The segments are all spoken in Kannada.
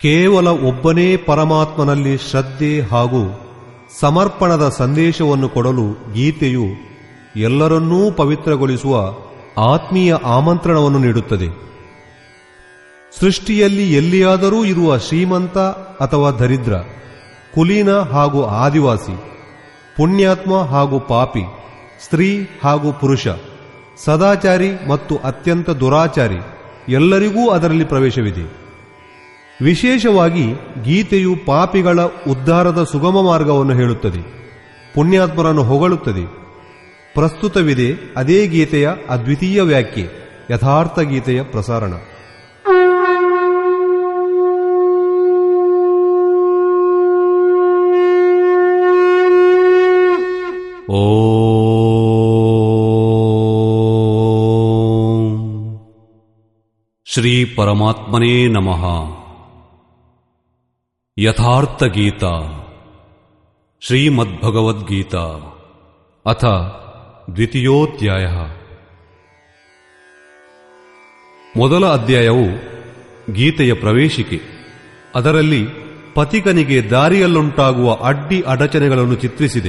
ಕೇವಲ ಒಬ್ಬನೇ ಪರಮಾತ್ಮನಲ್ಲಿ ಶ್ರದ್ಧೆ ಹಾಗೂ ಸಮರ್ಪಣದ ಸಂದೇಶವನ್ನು ಕೊಡಲು ಗೀತೆಯು ಎಲ್ಲರನ್ನೂ ಪವಿತ್ರಗೊಳಿಸುವ ಆತ್ಮೀಯ ಆಮಂತ್ರಣವನ್ನು ನೀಡುತ್ತದೆ ಸೃಷ್ಟಿಯಲ್ಲಿ ಎಲ್ಲಿಯಾದರೂ ಇರುವ ಶ್ರೀಮಂತ ಅಥವಾ ದರಿದ್ರ ಕುಲೀನ ಹಾಗೂ ಆದಿವಾಸಿ ಪುಣ್ಯಾತ್ಮ ಹಾಗೂ ಪಾಪಿ ಸ್ತ್ರೀ ಹಾಗೂ ಪುರುಷ ಸದಾಚಾರಿ ಮತ್ತು ಅತ್ಯಂತ ದುರಾಚಾರಿ ಎಲ್ಲರಿಗೂ ಅದರಲ್ಲಿ ಪ್ರವೇಶವಿದೆ ವಿಶೇಷವಾಗಿ ಗೀತೆಯು ಪಾಪಿಗಳ ಉದ್ಧಾರದ ಸುಗಮ ಮಾರ್ಗವನ್ನು ಹೇಳುತ್ತದೆ ಪುಣ್ಯಾತ್ಮರನ್ನು ಹೊಗಳುತ್ತದೆ ಪ್ರಸ್ತುತವಿದೆ ಅದೇ ಗೀತೆಯ ಅದ್ವಿತೀಯ ವ್ಯಾಖ್ಯೆ ಯಥಾರ್ಥ ಗೀತೆಯ ಪ್ರಸಾರಣ ಓಂ ಶ್ರೀ ಪರಮಾತ್ಮನೇ ನಮಃ ಯಥಾರ್ಥ ಗೀತಾ ಶ್ರೀಮದ್ಭಗವದ್ಗೀತಾ ಅಥ ದ್ವಿತೀಯೋಧ್ಯಾಯ ಮೊದಲ ಅಧ್ಯಾಯವು ಗೀತೆಯ ಪ್ರವೇಶಿಕೆ ಅದರಲ್ಲಿ ಪಥಿಕನಿಗೆ ದಾರಿಯಲ್ಲುಂಟಾಗುವ ಅಡ್ಡಿ ಅಡಚಣೆಗಳನ್ನು ಚಿತ್ರಿಸಿದೆ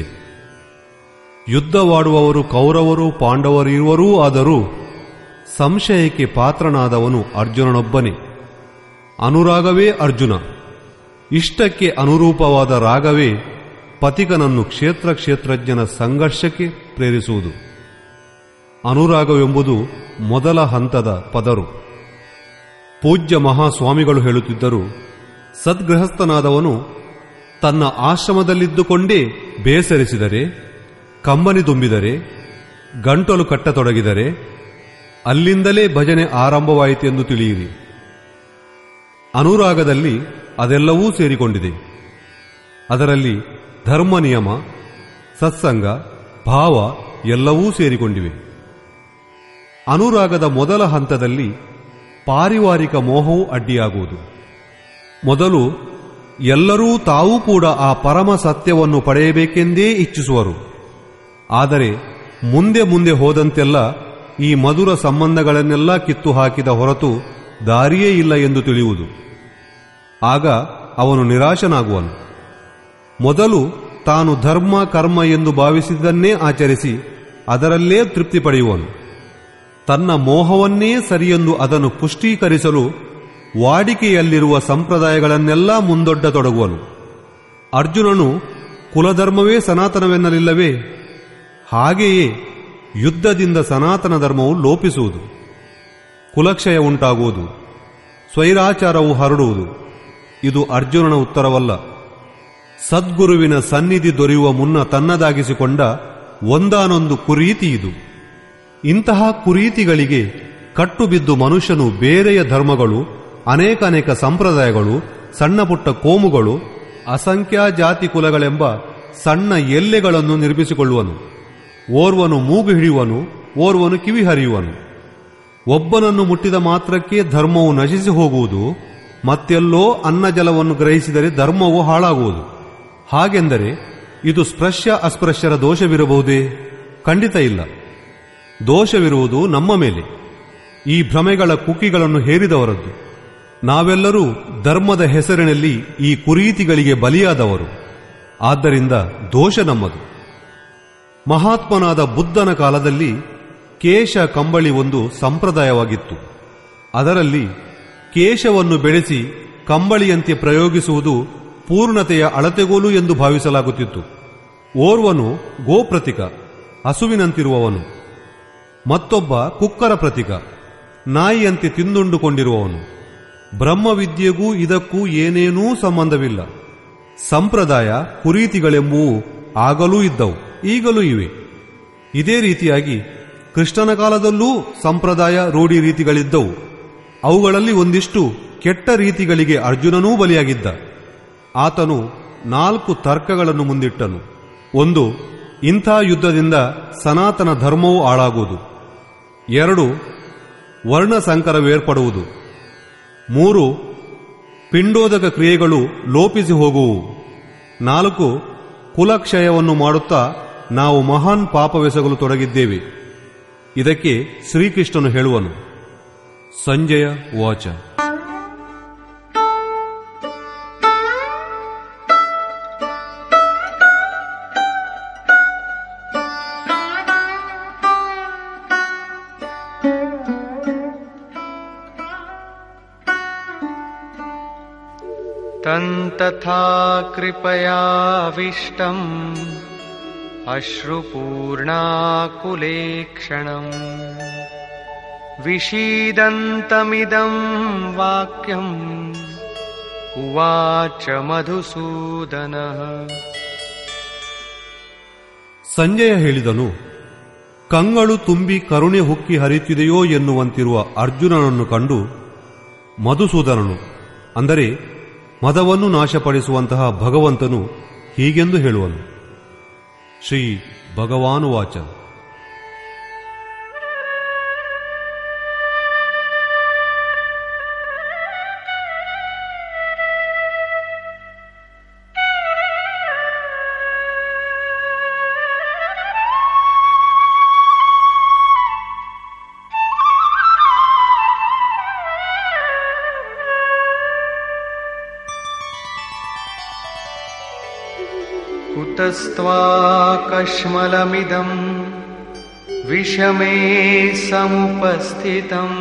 ಯುದ್ಧವಾಡುವವರು ಕೌರವರು ಪಾಂಡವರಿರುವರೂ ಆದರೂ ಸಂಶಯಕ್ಕೆ ಪಾತ್ರನಾದವನು ಅರ್ಜುನನೊಬ್ಬನೇ ಅನುರಾಗವೇ ಅರ್ಜುನ ಇಷ್ಟಕ್ಕೆ ಅನುರೂಪವಾದ ರಾಗವೇ ಪಥಿಕನನ್ನು ಕ್ಷೇತ್ರ ಕ್ಷೇತ್ರಜ್ಞನ ಸಂಘರ್ಷಕ್ಕೆ ಪ್ರೇರಿಸುವುದು ಅನುರಾಗವೆಂಬುದು ಮೊದಲ ಹಂತದ ಪದರು ಪೂಜ್ಯ ಮಹಾಸ್ವಾಮಿಗಳು ಹೇಳುತ್ತಿದ್ದರು ಸದ್ಗೃಹಸ್ಥನಾದವನು ತನ್ನ ಆಶ್ರಮದಲ್ಲಿದ್ದುಕೊಂಡೇ ಬೇಸರಿಸಿದರೆ ಕಂಬನಿ ತುಂಬಿದರೆ ಗಂಟಲು ಕಟ್ಟತೊಡಗಿದರೆ ಅಲ್ಲಿಂದಲೇ ಭಜನೆ ಆರಂಭವಾಯಿತೆಂದು ತಿಳಿಯಿರಿ ಅನುರಾಗದಲ್ಲಿ ಅದೆಲ್ಲವೂ ಸೇರಿಕೊಂಡಿದೆ ಅದರಲ್ಲಿ ಧರ್ಮ ನಿಯಮ ಸತ್ಸಂಗ ಭಾವ ಎಲ್ಲವೂ ಸೇರಿಕೊಂಡಿವೆ ಅನುರಾಗದ ಮೊದಲ ಹಂತದಲ್ಲಿ ಪಾರಿವಾರಿಕ ಮೋಹವು ಅಡ್ಡಿಯಾಗುವುದು ಮೊದಲು ಎಲ್ಲರೂ ತಾವೂ ಕೂಡ ಆ ಪರಮ ಸತ್ಯವನ್ನು ಪಡೆಯಬೇಕೆಂದೇ ಇಚ್ಛಿಸುವರು ಆದರೆ ಮುಂದೆ ಮುಂದೆ ಹೋದಂತೆಲ್ಲ ಈ ಮಧುರ ಸಂಬಂಧಗಳನ್ನೆಲ್ಲ ಕಿತ್ತು ಹಾಕಿದ ಹೊರತು ದಾರಿಯೇ ಇಲ್ಲ ಎಂದು ತಿಳಿಯುವುದು ಆಗ ಅವನು ನಿರಾಶನಾಗುವನು ಮೊದಲು ತಾನು ಧರ್ಮ ಕರ್ಮ ಎಂದು ಭಾವಿಸಿದ್ದನ್ನೇ ಆಚರಿಸಿ ಅದರಲ್ಲೇ ತೃಪ್ತಿ ಪಡೆಯುವನು ತನ್ನ ಮೋಹವನ್ನೇ ಸರಿಯೆಂದು ಅದನ್ನು ಪುಷ್ಟೀಕರಿಸಲು ವಾಡಿಕೆಯಲ್ಲಿರುವ ಸಂಪ್ರದಾಯಗಳನ್ನೆಲ್ಲ ಮುಂದೊಡ್ಡತೊಡಗುವನು ಅರ್ಜುನನು ಕುಲಧರ್ಮವೇ ಸನಾತನವೆನ್ನಲಿಲ್ಲವೇ ಹಾಗೆಯೇ ಯುದ್ಧದಿಂದ ಸನಾತನ ಧರ್ಮವು ಲೋಪಿಸುವುದು ಕುಲಕ್ಷಯ ಉಂಟಾಗುವುದು ಸ್ವೈರಾಚಾರವು ಹರಡುವುದು ಇದು ಅರ್ಜುನನ ಉತ್ತರವಲ್ಲ ಸದ್ಗುರುವಿನ ಸನ್ನಿಧಿ ದೊರೆಯುವ ಮುನ್ನ ತನ್ನದಾಗಿಸಿಕೊಂಡ ಒಂದಾನೊಂದು ಕುರೀತಿ ಇದು ಇಂತಹ ಕುರೀತಿಗಳಿಗೆ ಕಟ್ಟುಬಿದ್ದು ಮನುಷ್ಯನು ಬೇರೆಯ ಧರ್ಮಗಳು ಅನೇಕ ಅನೇಕ ಸಂಪ್ರದಾಯಗಳು ಸಣ್ಣ ಪುಟ್ಟ ಕೋಮುಗಳು ಅಸಂಖ್ಯಾ ಜಾತಿ ಕುಲಗಳೆಂಬ ಸಣ್ಣ ಎಲ್ಲೆಗಳನ್ನು ನಿರ್ಮಿಸಿಕೊಳ್ಳುವನು ಓರ್ವನು ಮೂಗು ಹಿಡಿಯುವನು ಓರ್ವನು ಕಿವಿ ಹರಿಯುವನು ಒಬ್ಬನನ್ನು ಮುಟ್ಟಿದ ಮಾತ್ರಕ್ಕೆ ಧರ್ಮವು ನಶಿಸಿ ಹೋಗುವುದು ಮತ್ತೆಲ್ಲೋ ಅನ್ನ ಜಲವನ್ನು ಗ್ರಹಿಸಿದರೆ ಧರ್ಮವು ಹಾಳಾಗುವುದು ಹಾಗೆಂದರೆ ಇದು ಸ್ಪೃಶ್ಯ ಅಸ್ಪೃಶ್ಯರ ದೋಷವಿರಬಹುದೇ ಖಂಡಿತ ಇಲ್ಲ ದೋಷವಿರುವುದು ನಮ್ಮ ಮೇಲೆ ಈ ಭ್ರಮೆಗಳ ಕುಕ್ಕಿಗಳನ್ನು ಹೇರಿದವರದ್ದು ನಾವೆಲ್ಲರೂ ಧರ್ಮದ ಹೆಸರಿನಲ್ಲಿ ಈ ಕುರೀತಿಗಳಿಗೆ ಬಲಿಯಾದವರು ಆದ್ದರಿಂದ ದೋಷ ನಮ್ಮದು ಮಹಾತ್ಮನಾದ ಬುದ್ಧನ ಕಾಲದಲ್ಲಿ ಕೇಶ ಕಂಬಳಿ ಒಂದು ಸಂಪ್ರದಾಯವಾಗಿತ್ತು ಅದರಲ್ಲಿ ಕೇಶವನ್ನು ಬೆಳೆಸಿ ಕಂಬಳಿಯಂತೆ ಪ್ರಯೋಗಿಸುವುದು ಪೂರ್ಣತೆಯ ಅಳತೆಗೋಲು ಎಂದು ಭಾವಿಸಲಾಗುತ್ತಿತ್ತು ಓರ್ವನು ಗೋಪ್ರತಿಕ ಹಸುವಿನಂತಿರುವವನು ಮತ್ತೊಬ್ಬ ಕುಕ್ಕರ ಪ್ರತೀಕ ನಾಯಿಯಂತೆ ತಿಂದುಂಡುಕೊಂಡಿರುವವನು ಬ್ರಹ್ಮವಿದ್ಯೆಗೂ ಇದಕ್ಕೂ ಏನೇನೂ ಸಂಬಂಧವಿಲ್ಲ ಸಂಪ್ರದಾಯ ಕುರೀತಿಗಳೆಂಬುವು ಆಗಲೂ ಇದ್ದವು ಈಗಲೂ ಇವೆ ಇದೇ ರೀತಿಯಾಗಿ ಕೃಷ್ಣನ ಕಾಲದಲ್ಲೂ ಸಂಪ್ರದಾಯ ರೂಢಿ ರೀತಿಗಳಿದ್ದವು ಅವುಗಳಲ್ಲಿ ಒಂದಿಷ್ಟು ಕೆಟ್ಟ ರೀತಿಗಳಿಗೆ ಅರ್ಜುನನೂ ಬಲಿಯಾಗಿದ್ದ ಆತನು ನಾಲ್ಕು ತರ್ಕಗಳನ್ನು ಮುಂದಿಟ್ಟನು ಒಂದು ಇಂಥ ಯುದ್ಧದಿಂದ ಸನಾತನ ಧರ್ಮವು ಹಾಳಾಗುವುದು ಎರಡು ವರ್ಣ ಸಂಕರವೇರ್ಪಡುವುದು ಮೂರು ಪಿಂಡೋದಕ ಕ್ರಿಯೆಗಳು ಲೋಪಿಸಿ ಹೋಗುವು ನಾಲ್ಕು ಕುಲಕ್ಷಯವನ್ನು ಮಾಡುತ್ತಾ ನಾವು ಮಹಾನ್ ಪಾಪವೆಸಗಲು ತೊಡಗಿದ್ದೇವೆ ಇದಕ್ಕೆ ಶ್ರೀಕೃಷ್ಣನು ಹೇಳುವನು ಸಂಜಯ ವಾಚ तन्तथा कृपयाविष्टम् अश्रुपूर्णाकुलेक्षणम् विषीदन्तमिदम् वाक्यम् उवाच मधुसूदनः ಸಂಜಯ ಹೇಳಿದನು ಕಂಗಳು ತುಂಬಿ ಕರುಣೆ ಹುಕ್ಕಿ ಹರಿಯುತ್ತಿದೆಯೋ ಎನ್ನುವಂತಿರುವ ಅರ್ಜುನನನ್ನು ಕಂಡು ಮಧುಸೂದನನು ಅಂದರೆ ಮದವನ್ನು ನಾಶಪಡಿಸುವಂತಹ ಭಗವಂತನು ಹೀಗೆಂದು ಹೇಳುವನು ಶ್ರೀ ಭಗವಾನುವಾಚ कुतस्त्वाकश्मलमिदम् विषमे समुपस्थितम्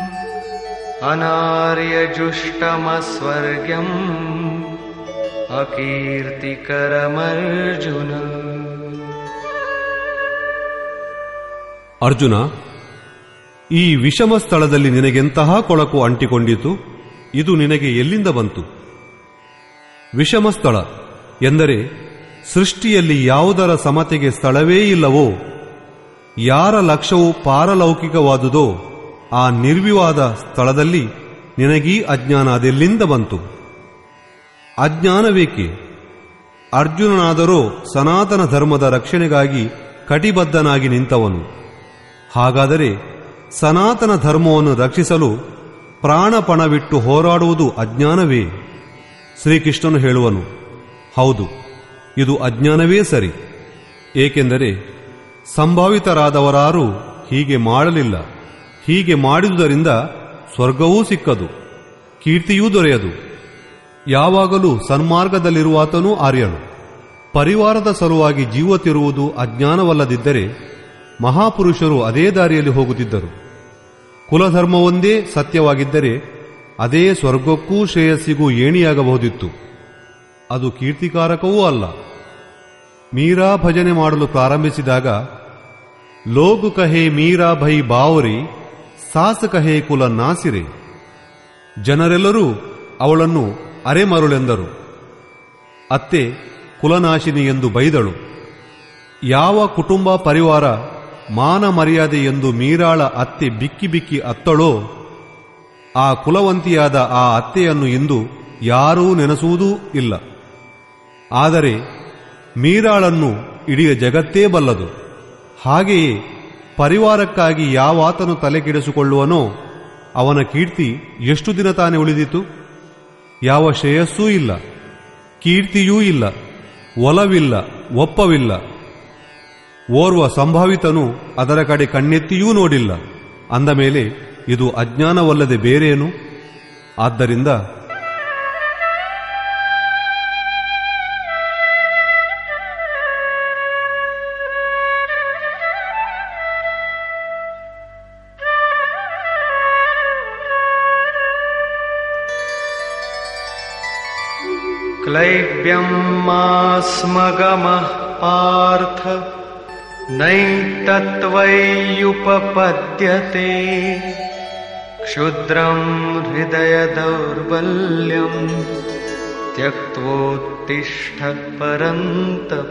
अनार्यजुष्टमस्वर्ग्यम् अकीर्तिकरमर्जुन ಅರ್ಜುನ ಈ ವಿಷಮ ಸ್ಥಳದಲ್ಲಿ ನಿನಗೆಂತಹ ಕೊಳಕು ಅಂಟಿಕೊಂಡಿತು ಇದು ನಿನಗೆ ಎಲ್ಲಿಂದ ಬಂತು ವಿಷಮ ಸ್ಥಳ ಎಂದರೆ ಸೃಷ್ಟಿಯಲ್ಲಿ ಯಾವುದರ ಸಮತೆಗೆ ಸ್ಥಳವೇ ಇಲ್ಲವೋ ಯಾರ ಲಕ್ಷ್ಯವು ಪಾರಲೌಕಿಕವಾದುದೋ ಆ ನಿರ್ವಿವಾದ ಸ್ಥಳದಲ್ಲಿ ನಿನಗೀ ಅಜ್ಞಾನ ಅದೆಲ್ಲಿಂದ ಬಂತು ಅಜ್ಞಾನವೇಕೆ ಅರ್ಜುನನಾದರೋ ಸನಾತನ ಧರ್ಮದ ರಕ್ಷಣೆಗಾಗಿ ಕಟಿಬದ್ಧನಾಗಿ ನಿಂತವನು ಹಾಗಾದರೆ ಸನಾತನ ಧರ್ಮವನ್ನು ರಕ್ಷಿಸಲು ಪ್ರಾಣಪಣವಿಟ್ಟು ಹೋರಾಡುವುದು ಅಜ್ಞಾನವೇ ಶ್ರೀಕೃಷ್ಣನು ಹೇಳುವನು ಹೌದು ಇದು ಅಜ್ಞಾನವೇ ಸರಿ ಏಕೆಂದರೆ ಸಂಭಾವಿತರಾದವರಾರೂ ಹೀಗೆ ಮಾಡಲಿಲ್ಲ ಹೀಗೆ ಮಾಡಿದುದರಿಂದ ಸ್ವರ್ಗವೂ ಸಿಕ್ಕದು ಕೀರ್ತಿಯೂ ದೊರೆಯದು ಯಾವಾಗಲೂ ಸನ್ಮಾರ್ಗದಲ್ಲಿರುವಾತನೂ ಆರ್ಯನು ಪರಿವಾರದ ಸಲುವಾಗಿ ಜೀವತಿರುವುದು ಅಜ್ಞಾನವಲ್ಲದಿದ್ದರೆ ಮಹಾಪುರುಷರು ಅದೇ ದಾರಿಯಲ್ಲಿ ಹೋಗುತ್ತಿದ್ದರು ಕುಲಧರ್ಮವೊಂದೇ ಸತ್ಯವಾಗಿದ್ದರೆ ಅದೇ ಸ್ವರ್ಗಕ್ಕೂ ಶ್ರೇಯಸ್ಸಿಗೂ ಏಣಿಯಾಗಬಹುದಿತ್ತು ಅದು ಕೀರ್ತಿಕಾರಕವೂ ಅಲ್ಲ ಮೀರಾ ಭಜನೆ ಮಾಡಲು ಪ್ರಾರಂಭಿಸಿದಾಗ ಲೋಗು ಕಹೆ ಮೀರಾ ಭೈ ಬಾವರಿ ಸಾಸ ಕಹೆ ಕುಲ ನಾಸಿರೆ ಜನರೆಲ್ಲರೂ ಅವಳನ್ನು ಅರೆಮರುಳೆಂದರು ಅತ್ತೆ ಕುಲನಾಶಿನಿ ಎಂದು ಬೈದಳು ಯಾವ ಕುಟುಂಬ ಪರಿವಾರ ಮಾನ ಮರ್ಯಾದೆ ಎಂದು ಮೀರಾಳ ಅತ್ತೆ ಬಿಕ್ಕಿ ಬಿಕ್ಕಿ ಅತ್ತಳೋ ಆ ಕುಲವಂತಿಯಾದ ಆ ಅತ್ತೆಯನ್ನು ಇಂದು ಯಾರೂ ನೆನೆಸುವುದೂ ಇಲ್ಲ ಆದರೆ ಮೀರಾಳನ್ನು ಇಡೀ ಜಗತ್ತೇ ಬಲ್ಲದು ಹಾಗೆಯೇ ಪರಿವಾರಕ್ಕಾಗಿ ಯಾವಾತನು ತಲೆಕೆಡಿಸಿಕೊಳ್ಳುವನೋ ಅವನ ಕೀರ್ತಿ ಎಷ್ಟು ದಿನ ತಾನೇ ಉಳಿದಿತು ಯಾವ ಶ್ರೇಯಸ್ಸೂ ಇಲ್ಲ ಕೀರ್ತಿಯೂ ಇಲ್ಲ ಒಲವಿಲ್ಲ ಒಪ್ಪವಿಲ್ಲ ಓರ್ವ ಸಂಭಾವಿತನು ಅದರ ಕಡೆ ಕಣ್ಣೆತ್ತಿಯೂ ನೋಡಿಲ್ಲ ಅಂದ ಮೇಲೆ ಇದು ಅಜ್ಞಾನವಲ್ಲದೆ ಬೇರೇನು ಆದ್ದರಿಂದ क्लैब्यम् मास्मगमः पार्थ नैतत्त्वय्युपपद्यते क्षुद्रम् हृदयदौर्बल्यम् त्यक्त्वोत्तिष्ठ परन्तप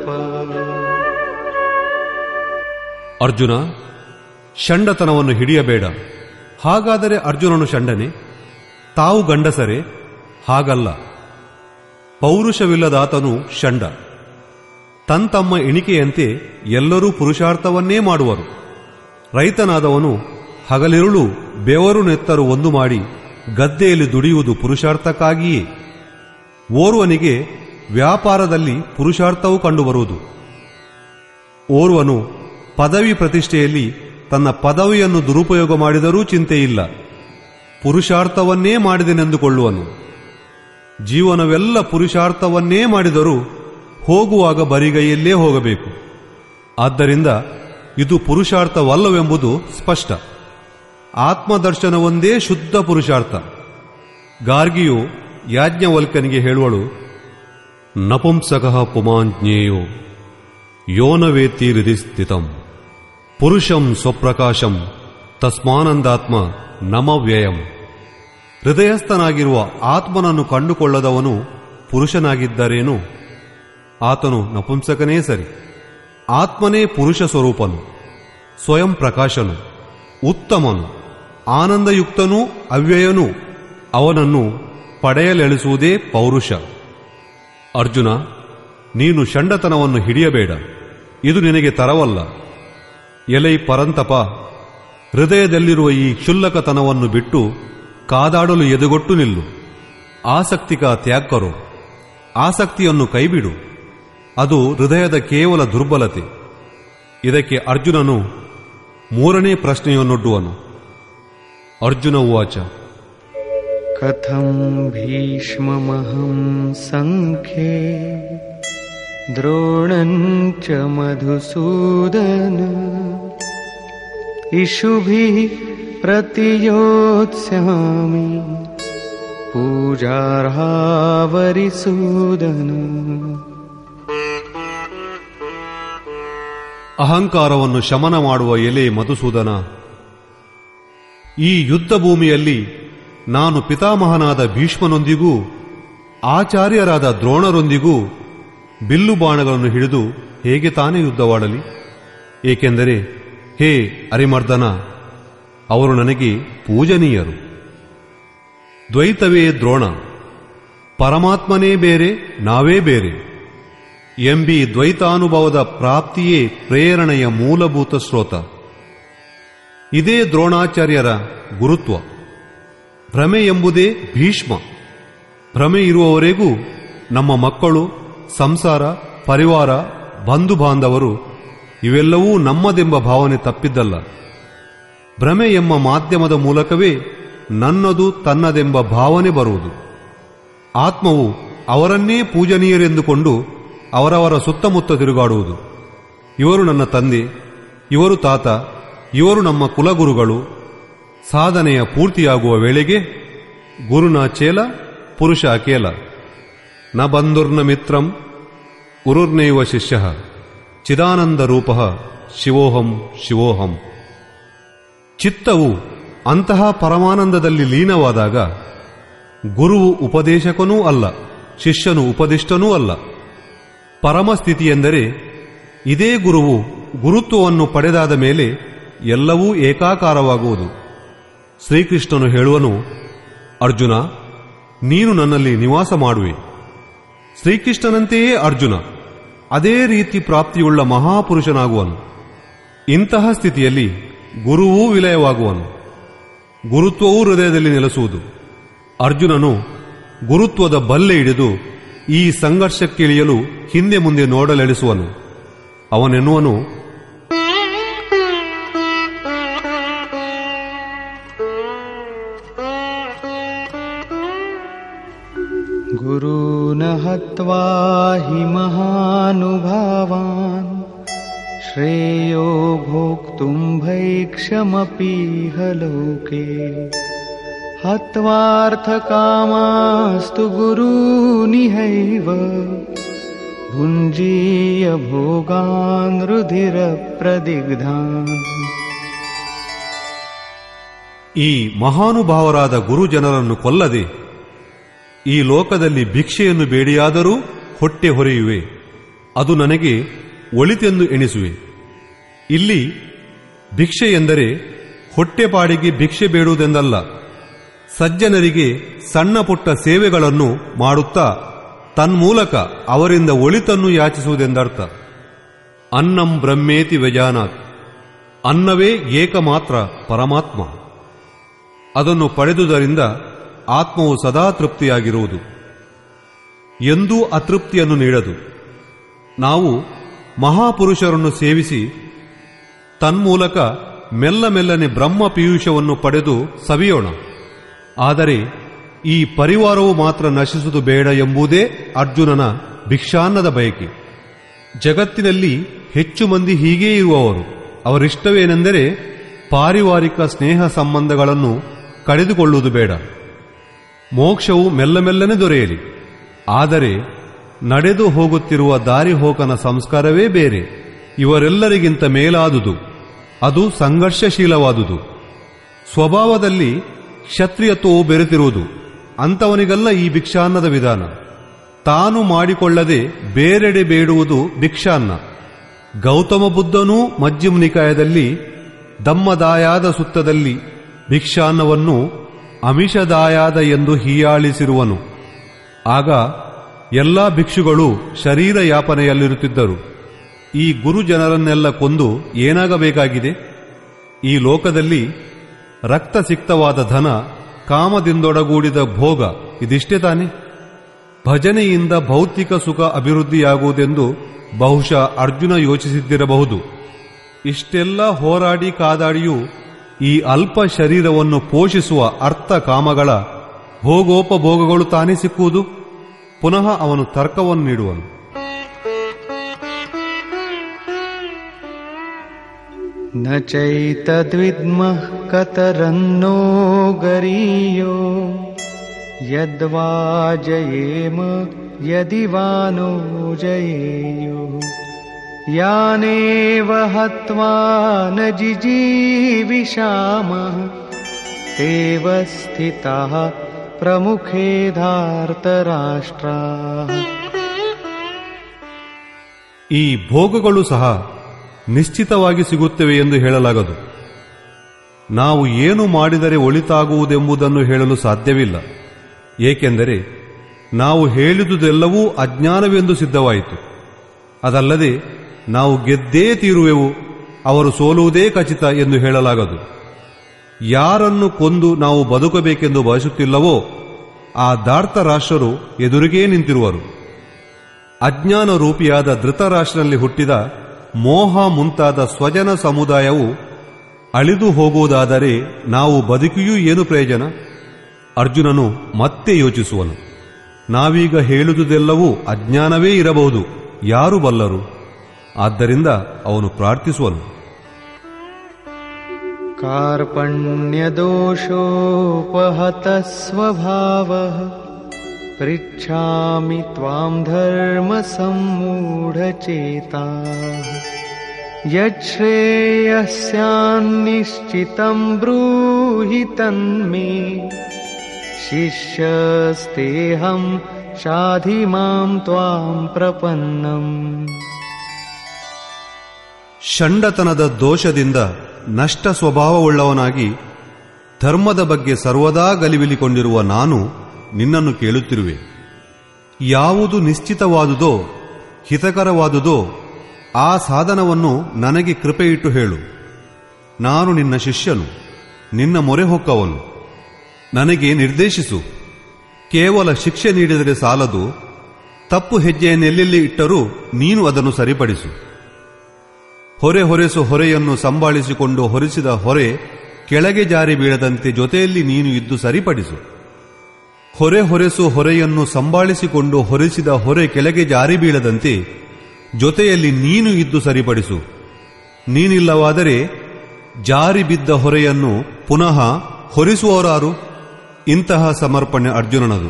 ಅರ್ಜುನ ಷಂಡತನವನ್ನು ಹಿಡಿಯಬೇಡ ಹಾಗಾದರೆ ಅರ್ಜುನನು ಷಂಡನೆ ತಾವು ಗಂಡಸರೆ ಹಾಗಲ್ಲ ಪೌರುಷವಿಲ್ಲದಾತನು ಷಂಡ ತन्तಮ್ಮ ಎಣಿಕೆಯಂತೆ ಎಲ್ಲರೂ ಪುರುಷಾರ್ಥವನ್ನೇ ಮಾಡುವರು ರೈತನಾದವನು ಹಗಲಿರುಳು ಬೆವರು ನೆತ್ತರು ಒಂದು ಮಾಡಿ ಗದ್ದೆಯಲ್ಲಿ ದುಡಿಯುವುದು ಪುರುಷಾರ್ಥಕ್ಕಾಗಿಯೇ ಓರ್ವನಿಗೆ ವ್ಯಾಪಾರದಲ್ಲಿ ಪುರುಷಾರ್ಥವೂ ಕಂಡುಬರುವುದು ಓರ್ವನು ಪದವಿ ಪ್ರತಿಷ್ಠೆಯಲ್ಲಿ ತನ್ನ ಪದವಿಯನ್ನು ದುರುಪಯೋಗ ಮಾಡಿದರೂ ಚಿಂತೆಯಿಲ್ಲ ಪುರುಷಾರ್ಥವನ್ನೇ ಮಾಡಿದೆನೆಂದುಕೊಳ್ಳುವನು ಜೀವನವೆಲ್ಲ ಪುರುಷಾರ್ಥವನ್ನೇ ಮಾಡಿದರೂ ಹೋಗುವಾಗ ಬರಿಗೈಯಲ್ಲೇ ಹೋಗಬೇಕು ಆದ್ದರಿಂದ ಇದು ಪುರುಷಾರ್ಥವಲ್ಲವೆಂಬುದು ಸ್ಪಷ್ಟ ಆತ್ಮದರ್ಶನವೊಂದೇ ಶುದ್ಧ ಪುರುಷಾರ್ಥ ಗಾರ್ಗಿಯು ಯಾಜ್ಞವಲ್ಕನಿಗೆ ಹೇಳುವಳು ನಪುಂಸಕಃ ಪುಮಾಂಜ್ಞೇಯೋ ಯೋನವೇತಿ ಹೃದಯ ಸ್ಥಿತಂ ಪುರುಷಂ ಸ್ವಪ್ರಕಾಶಂ ತಸ್ಮಾನಂದಾತ್ಮ ನಮವ್ಯಯಂ ಹೃದಯಸ್ಥನಾಗಿರುವ ಆತ್ಮನನ್ನು ಕಂಡುಕೊಳ್ಳದವನು ಪುರುಷನಾಗಿದ್ದರೇನು ಆತನು ನಪುಂಸಕನೇ ಸರಿ ಆತ್ಮನೇ ಪುರುಷ ಸ್ವರೂಪನು ಸ್ವಯಂ ಪ್ರಕಾಶನು ಉತ್ತಮನು ಆನಂದಯುಕ್ತನೂ ಅವ್ಯಯನೂ ಅವನನ್ನು ಪಡೆಯಲೆಳಿಸುವುದೇ ಪೌರುಷ ಅರ್ಜುನ ನೀನು ಷಂಡತನವನ್ನು ಹಿಡಿಯಬೇಡ ಇದು ನಿನಗೆ ತರವಲ್ಲ ಎಲೈ ಪರಂತಪ ಹೃದಯದಲ್ಲಿರುವ ಈ ಕ್ಷುಲ್ಲಕತನವನ್ನು ಬಿಟ್ಟು ಕಾದಾಡಲು ಎದುಗೊಟ್ಟು ನಿಲ್ಲು ಆಸಕ್ತಿಕ ತ್ಯಾಗರು ಆಸಕ್ತಿಯನ್ನು ಕೈಬಿಡು ಅದು ಹೃದಯದ ಕೇವಲ ದುರ್ಬಲತೆ ಇದಕ್ಕೆ ಅರ್ಜುನನು ಮೂರನೇ ಪ್ರಶ್ನೆಯನ್ನೊಡ್ಡುವನು ಅರ್ಜುನ ಉವಾಚ कथं भीष्ममहं सङ्ख्ये द्रोणं च मधुसूदन इषुभिः प्रतियोत्स्यामि पूजार्हावरिसूदन ಅಹಂಕಾರವನ್ನು ಶಮನ ಮಾಡುವ ಎಲೆ ಮಧುಸೂದನ ಈ ಯುದ್ಧ ಭೂಮಿಯಲ್ಲಿ ನಾನು ಪಿತಾಮಹನಾದ ಭೀಷ್ಮನೊಂದಿಗೂ ಆಚಾರ್ಯರಾದ ದ್ರೋಣರೊಂದಿಗೂ ಬಿಲ್ಲು ಬಾಣಗಳನ್ನು ಹಿಡಿದು ಹೇಗೆ ತಾನೇ ಯುದ್ಧವಾಡಲಿ ಏಕೆಂದರೆ ಹೇ ಅರಿಮರ್ದನ ಅವರು ನನಗೆ ಪೂಜನೀಯರು ದ್ವೈತವೇ ದ್ರೋಣ ಪರಮಾತ್ಮನೇ ಬೇರೆ ನಾವೇ ಬೇರೆ ಎಂಬಿ ದ್ವೈತಾನುಭವದ ಪ್ರಾಪ್ತಿಯೇ ಪ್ರೇರಣೆಯ ಮೂಲಭೂತ ಸ್ರೋತ ಇದೇ ದ್ರೋಣಾಚಾರ್ಯರ ಗುರುತ್ವ ಭ್ರಮೆ ಎಂಬುದೇ ಭೀಷ್ಮ ಭ್ರಮೆ ಇರುವವರೆಗೂ ನಮ್ಮ ಮಕ್ಕಳು ಸಂಸಾರ ಪರಿವಾರ ಬಂಧು ಬಾಂಧವರು ಇವೆಲ್ಲವೂ ನಮ್ಮದೆಂಬ ಭಾವನೆ ತಪ್ಪಿದ್ದಲ್ಲ ಭ್ರಮೆ ಎಂಬ ಮಾಧ್ಯಮದ ಮೂಲಕವೇ ನನ್ನದು ತನ್ನದೆಂಬ ಭಾವನೆ ಬರುವುದು ಆತ್ಮವು ಅವರನ್ನೇ ಪೂಜನೀಯರೆಂದುಕೊಂಡು ಅವರವರ ಸುತ್ತಮುತ್ತ ತಿರುಗಾಡುವುದು ಇವರು ನನ್ನ ತಂದೆ ಇವರು ತಾತ ಇವರು ನಮ್ಮ ಕುಲಗುರುಗಳು ಸಾಧನೆಯ ಪೂರ್ತಿಯಾಗುವ ವೇಳೆಗೆ ಗುರುನ ಚೇಲ ಪುರುಷ ಅಕೇಲ ನ ಬಂಧುರ್ನ ಮಿತ್ರಂ ಗುರುರ್ನೈವ ಶಿಷ್ಯ ಚಿದಾನಂದ ರೂಪ ಶಿವೋಹಂ ಶಿವೋಹಂ ಚಿತ್ತವು ಅಂತಹ ಪರಮಾನಂದದಲ್ಲಿ ಲೀನವಾದಾಗ ಗುರುವು ಉಪದೇಶಕನೂ ಅಲ್ಲ ಶಿಷ್ಯನು ಉಪದಿಷ್ಟನೂ ಅಲ್ಲ ಪರಮಸ್ಥಿತಿ ಎಂದರೆ ಇದೇ ಗುರುವು ಗುರುತ್ವವನ್ನು ಪಡೆದಾದ ಮೇಲೆ ಎಲ್ಲವೂ ಏಕಾಕಾರವಾಗುವುದು ಶ್ರೀಕೃಷ್ಣನು ಹೇಳುವನು ಅರ್ಜುನ ನೀನು ನನ್ನಲ್ಲಿ ನಿವಾಸ ಮಾಡುವೆ ಶ್ರೀಕೃಷ್ಣನಂತೆಯೇ ಅರ್ಜುನ ಅದೇ ರೀತಿ ಪ್ರಾಪ್ತಿಯುಳ್ಳ ಮಹಾಪುರುಷನಾಗುವನು ಇಂತಹ ಸ್ಥಿತಿಯಲ್ಲಿ ಗುರುವೂ ವಿಲಯವಾಗುವನು ಗುರುತ್ವವೂ ಹೃದಯದಲ್ಲಿ ನೆಲೆಸುವುದು ಅರ್ಜುನನು ಗುರುತ್ವದ ಬಲ್ಲೆ ಹಿಡಿದು ಈ ಸಂಘರ್ಷಕ್ಕಿಳಿಯಲು ಹಿಂದೆ ಮುಂದೆ ನೋಡಲೆಳಿಸುವನು ಅವನೆನ್ನುವನು गुरून् हत्वा हि महानुभावान् श्रेयो भोक्तुं भैक्षमपीह लोके हत्वार्थकामास्तु गुरूनिहैव भुञ्जीय भोगान् रुधिरप्रदिग्धान् ಈ ಮಹಾನುಭಾವರಾದ ಗುರುಜನರನ್ನು ಕೊಲ್ಲದೆ ಈ ಲೋಕದಲ್ಲಿ ಭಿಕ್ಷೆಯನ್ನು ಬೇಡಿಯಾದರೂ ಹೊಟ್ಟೆ ಹೊರೆಯುವೆ ಅದು ನನಗೆ ಒಳಿತೆಂದು ಎಣಿಸುವೆ ಇಲ್ಲಿ ಭಿಕ್ಷೆ ಎಂದರೆ ಹೊಟ್ಟೆಪಾಡಿಗೆ ಭಿಕ್ಷೆ ಬೇಡುವುದೆಂದಲ್ಲ ಸಜ್ಜನರಿಗೆ ಸಣ್ಣ ಪುಟ್ಟ ಸೇವೆಗಳನ್ನು ಮಾಡುತ್ತಾ ತನ್ಮೂಲಕ ಅವರಿಂದ ಒಳಿತನ್ನು ಯಾಚಿಸುವುದೆಂದರ್ಥ ಅನ್ನಂ ಬ್ರಹ್ಮೇತಿ ವ್ಯಜಾನಾತ್ ಅನ್ನವೇ ಏಕಮಾತ್ರ ಪರಮಾತ್ಮ ಅದನ್ನು ಪಡೆದುದರಿಂದ ಆತ್ಮವು ಸದಾ ತೃಪ್ತಿಯಾಗಿರುವುದು ಎಂದೂ ಅತೃಪ್ತಿಯನ್ನು ನೀಡದು ನಾವು ಮಹಾಪುರುಷರನ್ನು ಸೇವಿಸಿ ತನ್ಮೂಲಕ ಮೆಲ್ಲ ಮೆಲ್ಲನೆ ಬ್ರಹ್ಮ ಪೀಯೂಷವನ್ನು ಪಡೆದು ಸವಿಯೋಣ ಆದರೆ ಈ ಪರಿವಾರವು ಮಾತ್ರ ನಶಿಸುವುದು ಬೇಡ ಎಂಬುದೇ ಅರ್ಜುನನ ಭಿಕ್ಷಾನ್ನದ ಬಯಕೆ ಜಗತ್ತಿನಲ್ಲಿ ಹೆಚ್ಚು ಮಂದಿ ಹೀಗೇ ಇರುವವರು ಅವರಿಷ್ಟವೇನೆಂದರೆ ಪಾರಿವಾರಿಕ ಸ್ನೇಹ ಸಂಬಂಧಗಳನ್ನು ಕಳೆದುಕೊಳ್ಳುವುದು ಬೇಡ ಮೋಕ್ಷವು ಮೆಲ್ಲ ಮೆಲ್ಲನೆ ದೊರೆಯಲಿ ಆದರೆ ನಡೆದು ಹೋಗುತ್ತಿರುವ ದಾರಿಹೋಕನ ಸಂಸ್ಕಾರವೇ ಬೇರೆ ಇವರೆಲ್ಲರಿಗಿಂತ ಮೇಲಾದುದು ಅದು ಸಂಘರ್ಷಶೀಲವಾದುದು ಸ್ವಭಾವದಲ್ಲಿ ಕ್ಷತ್ರಿಯತ್ವವು ಬೆರೆತಿರುವುದು ಅಂಥವನಿಗಲ್ಲ ಈ ಭಿಕ್ಷಾನ್ನದ ವಿಧಾನ ತಾನು ಮಾಡಿಕೊಳ್ಳದೆ ಬೇರೆಡೆ ಬೇಡುವುದು ಭಿಕ್ಷಾನ್ನ ಗೌತಮ ಬುದ್ಧನೂ ಮಜ್ಜಿಮ್ ನಿಕಾಯದಲ್ಲಿ ದಮ್ಮದಾಯಾದ ಸುತ್ತದಲ್ಲಿ ಭಿಕ್ಷಾನ್ನವನ್ನು ಅಮಿಷದಾಯಾದ ಎಂದು ಹೀಯಾಳಿಸಿರುವನು ಆಗ ಎಲ್ಲಾ ಭಿಕ್ಷುಗಳು ಶರೀರ ಯಾಪನೆಯಲ್ಲಿರುತ್ತಿದ್ದರು ಈ ಗುರು ಜನರನ್ನೆಲ್ಲ ಕೊಂದು ಏನಾಗಬೇಕಾಗಿದೆ ಈ ಲೋಕದಲ್ಲಿ ರಕ್ತಸಿಕ್ತವಾದ ಧನ ಕಾಮದಿಂದೊಡಗೂಡಿದ ಭೋಗ ಇದಿಷ್ಟೇ ತಾನೆ ಭಜನೆಯಿಂದ ಭೌತಿಕ ಸುಖ ಅಭಿವೃದ್ಧಿಯಾಗುವುದೆಂದು ಬಹುಶಃ ಅರ್ಜುನ ಯೋಚಿಸಿದ್ದಿರಬಹುದು ಇಷ್ಟೆಲ್ಲ ಹೋರಾಡಿ ಕಾದಾಡಿಯೂ ಈ ಅಲ್ಪ ಶರೀರವನ್ನು ಪೋಷಿಸುವ ಅರ್ಥ ಕಾಮಗಳ ಭೋಗೋಪಭೋಗಗಳು ತಾನೇ ಸಿಕ್ಕುವುದು ಪುನಃ ಅವನು ತರ್ಕವನ್ನು ನೀಡುವನು न चैतद्विद्मः कतरन्नो गरीयो यद्वा जयेम यदि वा नो जयेयुः यानेव हत्वा न जिजीविषामः तेव स्थिताः प्रमुखे धार्तराष्ट्राः ಈ ಭೋಗಗಳು ಸಹ ನಿಶ್ಚಿತವಾಗಿ ಸಿಗುತ್ತವೆ ಎಂದು ಹೇಳಲಾಗದು ನಾವು ಏನು ಮಾಡಿದರೆ ಒಳಿತಾಗುವುದೆಂಬುದನ್ನು ಹೇಳಲು ಸಾಧ್ಯವಿಲ್ಲ ಏಕೆಂದರೆ ನಾವು ಹೇಳಿದುದೆಲ್ಲವೂ ಅಜ್ಞಾನವೆಂದು ಸಿದ್ಧವಾಯಿತು ಅದಲ್ಲದೆ ನಾವು ಗೆದ್ದೇ ತೀರುವೆವು ಅವರು ಸೋಲುವುದೇ ಖಚಿತ ಎಂದು ಹೇಳಲಾಗದು ಯಾರನ್ನು ಕೊಂದು ನಾವು ಬದುಕಬೇಕೆಂದು ಬಯಸುತ್ತಿಲ್ಲವೋ ಆ ದಾರ್ಥ ರಾಷ್ಟ್ರರು ಎದುರಿಗೇ ನಿಂತಿರುವರು ಅಜ್ಞಾನ ರೂಪಿಯಾದ ಧೃತರಾಷ್ಟ್ರನಲ್ಲಿ ಹುಟ್ಟಿದ ಮೋಹ ಮುಂತಾದ ಸ್ವಜನ ಸಮುದಾಯವು ಅಳಿದು ಹೋಗುವುದಾದರೆ ನಾವು ಬದುಕಿಯೂ ಏನು ಪ್ರಯೋಜನ ಅರ್ಜುನನು ಮತ್ತೆ ಯೋಚಿಸುವನು ನಾವೀಗ ಹೇಳುವುದೆಲ್ಲವೂ ಅಜ್ಞಾನವೇ ಇರಬಹುದು ಯಾರು ಬಲ್ಲರು ಆದ್ದರಿಂದ ಅವನು ಪ್ರಾರ್ಥಿಸುವನು कार्पण्यदोषोपहतः स्वभावः पृच्छामि त्वाम् धर्मसम्मूढचेताः यच्छ्रेयस्यान्निश्चितम् ब्रूहि तन्मे शिष्यस्तेऽहम् शाधि माम् त्वाम् प्रपन्नम् ಷಂಡತನದ ದೋಷದಿಂದ ನಷ್ಟ ಸ್ವಭಾವವುಳ್ಳವನಾಗಿ ಧರ್ಮದ ಬಗ್ಗೆ ಸರ್ವದಾ ಗಲಿಬಿಲಿಕೊಂಡಿರುವ ನಾನು ನಿನ್ನನ್ನು ಕೇಳುತ್ತಿರುವೆ ಯಾವುದು ನಿಶ್ಚಿತವಾದುದೋ ಹಿತಕರವಾದುದೋ ಆ ಸಾಧನವನ್ನು ನನಗೆ ಕೃಪೆಯಿಟ್ಟು ಹೇಳು ನಾನು ನಿನ್ನ ಶಿಷ್ಯನು ನಿನ್ನ ಮೊರೆ ಹೊಕ್ಕವನು ನನಗೆ ನಿರ್ದೇಶಿಸು ಕೇವಲ ಶಿಕ್ಷೆ ನೀಡಿದರೆ ಸಾಲದು ತಪ್ಪು ಹೆಜ್ಜೆಯನ್ನೆಲ್ಲೆಲ್ಲಿ ಇಟ್ಟರೂ ನೀನು ಅದನ್ನು ಸರಿಪಡಿಸು ಹೊರೆ ಹೊರೆಸು ಹೊರೆಯನ್ನು ಸಂಭಾಳಿಸಿಕೊಂಡು ಹೊರಿಸಿದ ಹೊರೆ ಕೆಳಗೆ ಜಾರಿ ಬೀಳದಂತೆ ಜೊತೆಯಲ್ಲಿ ನೀನು ಇದ್ದು ಸರಿಪಡಿಸು ಹೊರೆ ಹೊರೆಸು ಹೊರೆಯನ್ನು ಸಂಭಾಳಿಸಿಕೊಂಡು ಹೊರಿಸಿದ ಹೊರೆ ಕೆಳಗೆ ಜಾರಿ ಬೀಳದಂತೆ ಜೊತೆಯಲ್ಲಿ ನೀನು ಇದ್ದು ಸರಿಪಡಿಸು ನೀನಿಲ್ಲವಾದರೆ ಜಾರಿ ಬಿದ್ದ ಹೊರೆಯನ್ನು ಪುನಃ ಹೊರಿಸುವವರಾರು ಇಂತಹ ಸಮರ್ಪಣೆ ಅರ್ಜುನನದು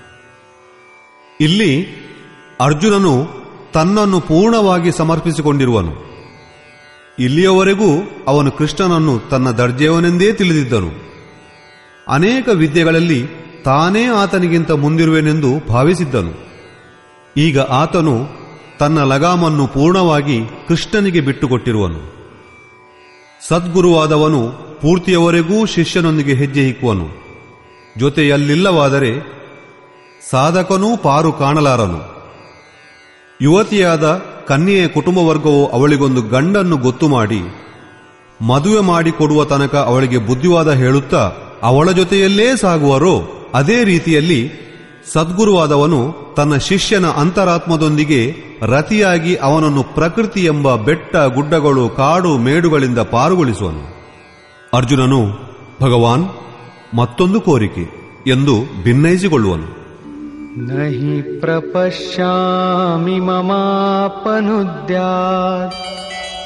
ಇಲ್ಲಿ ಅರ್ಜುನನು ತನ್ನನ್ನು ಪೂರ್ಣವಾಗಿ ಸಮರ್ಪಿಸಿಕೊಂಡಿರುವನು ಇಲ್ಲಿಯವರೆಗೂ ಅವನು ಕೃಷ್ಣನನ್ನು ತನ್ನ ದರ್ಜೆಯವನೆಂದೇ ತಿಳಿದಿದ್ದನು ಅನೇಕ ವಿದ್ಯೆಗಳಲ್ಲಿ ತಾನೇ ಆತನಿಗಿಂತ ಮುಂದಿರುವೆನೆಂದು ಭಾವಿಸಿದ್ದನು ಈಗ ಆತನು ತನ್ನ ಲಗಾಮನ್ನು ಪೂರ್ಣವಾಗಿ ಕೃಷ್ಣನಿಗೆ ಬಿಟ್ಟುಕೊಟ್ಟಿರುವನು ಸದ್ಗುರುವಾದವನು ಪೂರ್ತಿಯವರೆಗೂ ಶಿಷ್ಯನೊಂದಿಗೆ ಹೆಜ್ಜೆ ಇಕ್ಕುವನು ಜೊತೆಯಲ್ಲಿಲ್ಲವಾದರೆ ಸಾಧಕನೂ ಪಾರು ಕಾಣಲಾರನು ಯುವತಿಯಾದ ಕನ್ಯೆಯ ಕುಟುಂಬ ವರ್ಗವು ಅವಳಿಗೊಂದು ಗಂಡನ್ನು ಗೊತ್ತು ಮಾಡಿ ಮದುವೆ ಮಾಡಿಕೊಡುವ ತನಕ ಅವಳಿಗೆ ಬುದ್ಧಿವಾದ ಹೇಳುತ್ತಾ ಅವಳ ಜೊತೆಯಲ್ಲೇ ಸಾಗುವರೋ ಅದೇ ರೀತಿಯಲ್ಲಿ ಸದ್ಗುರುವಾದವನು ತನ್ನ ಶಿಷ್ಯನ ಅಂತರಾತ್ಮದೊಂದಿಗೆ ರತಿಯಾಗಿ ಅವನನ್ನು ಪ್ರಕೃತಿ ಎಂಬ ಬೆಟ್ಟ ಗುಡ್ಡಗಳು ಕಾಡು ಮೇಡುಗಳಿಂದ ಪಾರುಗೊಳಿಸುವನು ಅರ್ಜುನನು ಭಗವಾನ್ ಮತ್ತೊಂದು ಕೋರಿಕೆ ಎಂದು ಭಿನ್ನಯಿಸಿಕೊಳ್ಳುವನು न हि प्रपश्यामि ममापनुद्यात्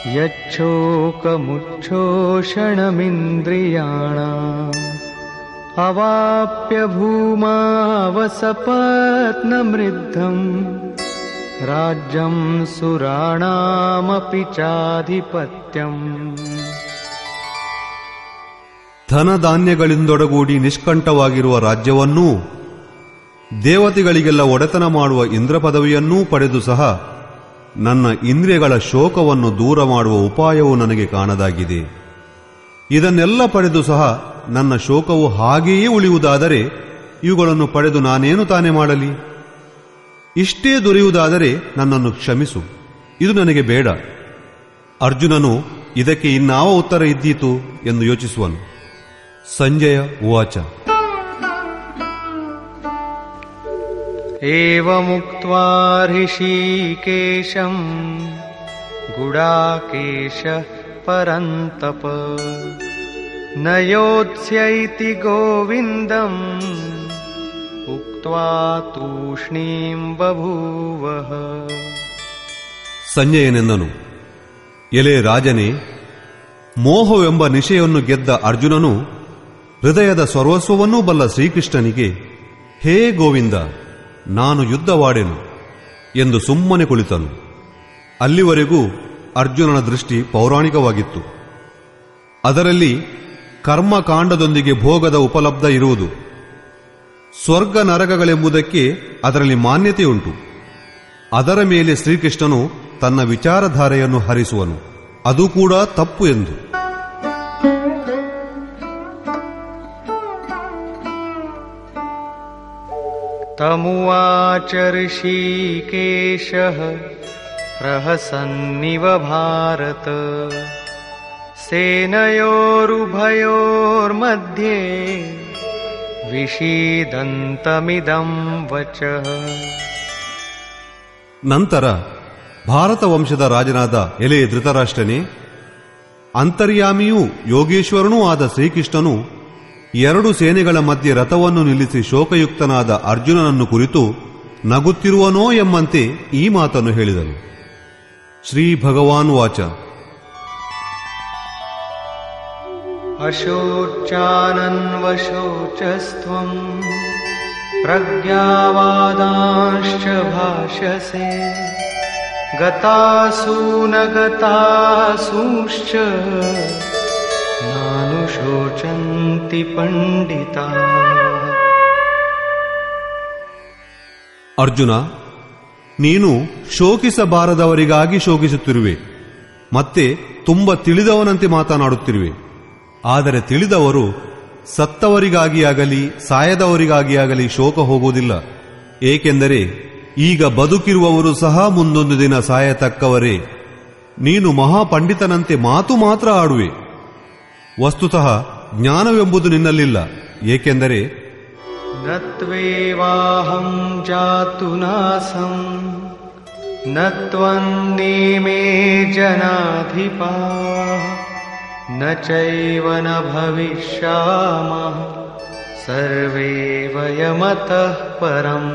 यच्छोकमुच्छोषणमिन्द्रियाणाम् अवाप्य भूमावसपत्नमृद्धम् राज्यम् सुराणामपि चाधिपत्यम् ಧನಧಾನ್ಯಗಳಿಂದೊಡಗೂಡಿ ನಿಷ್ಕಂಠವಾಗಿರುವ ರಾಜ್ಯವನ್ನೂ ದೇವತೆಗಳಿಗೆಲ್ಲ ಒಡೆತನ ಮಾಡುವ ಇಂದ್ರ ಪದವಿಯನ್ನೂ ಪಡೆದು ಸಹ ನನ್ನ ಇಂದ್ರಿಯಗಳ ಶೋಕವನ್ನು ದೂರ ಮಾಡುವ ಉಪಾಯವು ನನಗೆ ಕಾಣದಾಗಿದೆ ಇದನ್ನೆಲ್ಲ ಪಡೆದು ಸಹ ನನ್ನ ಶೋಕವು ಹಾಗೆಯೇ ಉಳಿಯುವುದಾದರೆ ಇವುಗಳನ್ನು ಪಡೆದು ನಾನೇನು ತಾನೇ ಮಾಡಲಿ ಇಷ್ಟೇ ದೊರೆಯುವುದಾದರೆ ನನ್ನನ್ನು ಕ್ಷಮಿಸು ಇದು ನನಗೆ ಬೇಡ ಅರ್ಜುನನು ಇದಕ್ಕೆ ಇನ್ನಾವ ಉತ್ತರ ಇದ್ದೀತು ಎಂದು ಯೋಚಿಸುವನು ಸಂಜಯ ಉವಾಚ एवमुक्त्वा ऋषिकेशम् गुडाकेशः परन्तप न योत्स्य इति गोविन्दम् उक्त्वा तूष्णीम् बभूवः ಸಂಜಯನೆಂದನು ಎಲೆ ರಾಜನೇ ಮೋಹವೆಂಬ ನಿಶೆಯನ್ನು ಗೆದ್ದ ಅರ್ಜುನನು ಹೃದಯದ ಸರ್ವಸ್ವವನ್ನೂ ಬಲ್ಲ ಶ್ರೀಕೃಷ್ಣನಿಗೆ ಹೇ ಗೋವಿಂದ ನಾನು ಯುದ್ಧವಾಡೆನು ಎಂದು ಸುಮ್ಮನೆ ಕುಳಿತನು ಅಲ್ಲಿವರೆಗೂ ಅರ್ಜುನನ ದೃಷ್ಟಿ ಪೌರಾಣಿಕವಾಗಿತ್ತು ಅದರಲ್ಲಿ ಕರ್ಮಕಾಂಡದೊಂದಿಗೆ ಭೋಗದ ಉಪಲಬ್ಧ ಇರುವುದು ಸ್ವರ್ಗ ನರಕಗಳೆಂಬುದಕ್ಕೆ ಅದರಲ್ಲಿ ಮಾನ್ಯತೆಯುಂಟು ಅದರ ಮೇಲೆ ಶ್ರೀಕೃಷ್ಣನು ತನ್ನ ವಿಚಾರಧಾರೆಯನ್ನು ಹರಿಸುವನು ಅದು ಕೂಡ ತಪ್ಪು ಎಂದು तमुवाच ऋषिकेशः प्रहसन्निव भारत सेनयोरुभयोर्मध्ये विषीदन्तमिदम् वचः ನಂತರ ಭಾರತ ವಂಶದ ರಾಜನಾದ ಎಲೆ ಧೃತರಾಷ್ಟ್ರನೇ ಅಂತರ್ಯಾಮಿಯೂ ಯೋಗೇಶ್ವರನೂ ಆದ ಶ್ರೀಕೃಷ್ಣನು ಎರಡು ಸೇನೆಗಳ ಮಧ್ಯೆ ರಥವನ್ನು ನಿಲ್ಲಿಸಿ ಶೋಕಯುಕ್ತನಾದ ಅರ್ಜುನನನ್ನು ಕುರಿತು ನಗುತ್ತಿರುವನೋ ಎಂಬಂತೆ ಈ ಮಾತನ್ನು ಹೇಳಿದನು ಶ್ರೀ ಭಗವಾನ್ ವಾಚ अशोचानन्वशोचस्त्वम् प्रज्ञावादांश्च भाषसे गतासु न गतासूंश्च नानुशोचन्ति पण्डिताः ಅರ್ಜುನ ನೀನು ಶೋಕಿಸಬಾರದವರಿಗಾಗಿ ಶೋಕಿಸುತ್ತಿರುವೆ ಮತ್ತೆ ತುಂಬ ತಿಳಿದವನಂತೆ ಮಾತನಾಡುತ್ತಿರುವೆ ಆದರೆ ತಿಳಿದವರು ಸತ್ತವರಿಗಾಗಿಯಾಗಲಿ ಸಾಯದವರಿಗಾಗಿಯಾಗಲಿ ಶೋಕ ಹೋಗುವುದಿಲ್ಲ ಏಕೆಂದರೆ ಈಗ ಬದುಕಿರುವವರು ಸಹ ಮುಂದೊಂದು ದಿನ ಸಾಯತಕ್ಕವರೇ ನೀನು ಮಹಾಪಂಡಿತನಂತೆ ಮಾತು ಮಾತ್ರ ಆಡುವೆ ವಸ್ತುತಃ ಜ್ಞಾನವೆಂಬುದು ನಿನ್ನಲ್ಲಿಲ್ಲ ಏಕೆಂದರೆ न त्वेवाहं जातु नासम् न त्वन्नेमे जनाधिपाः न चैव न भविष्यामः सर्वे वयमतः परम्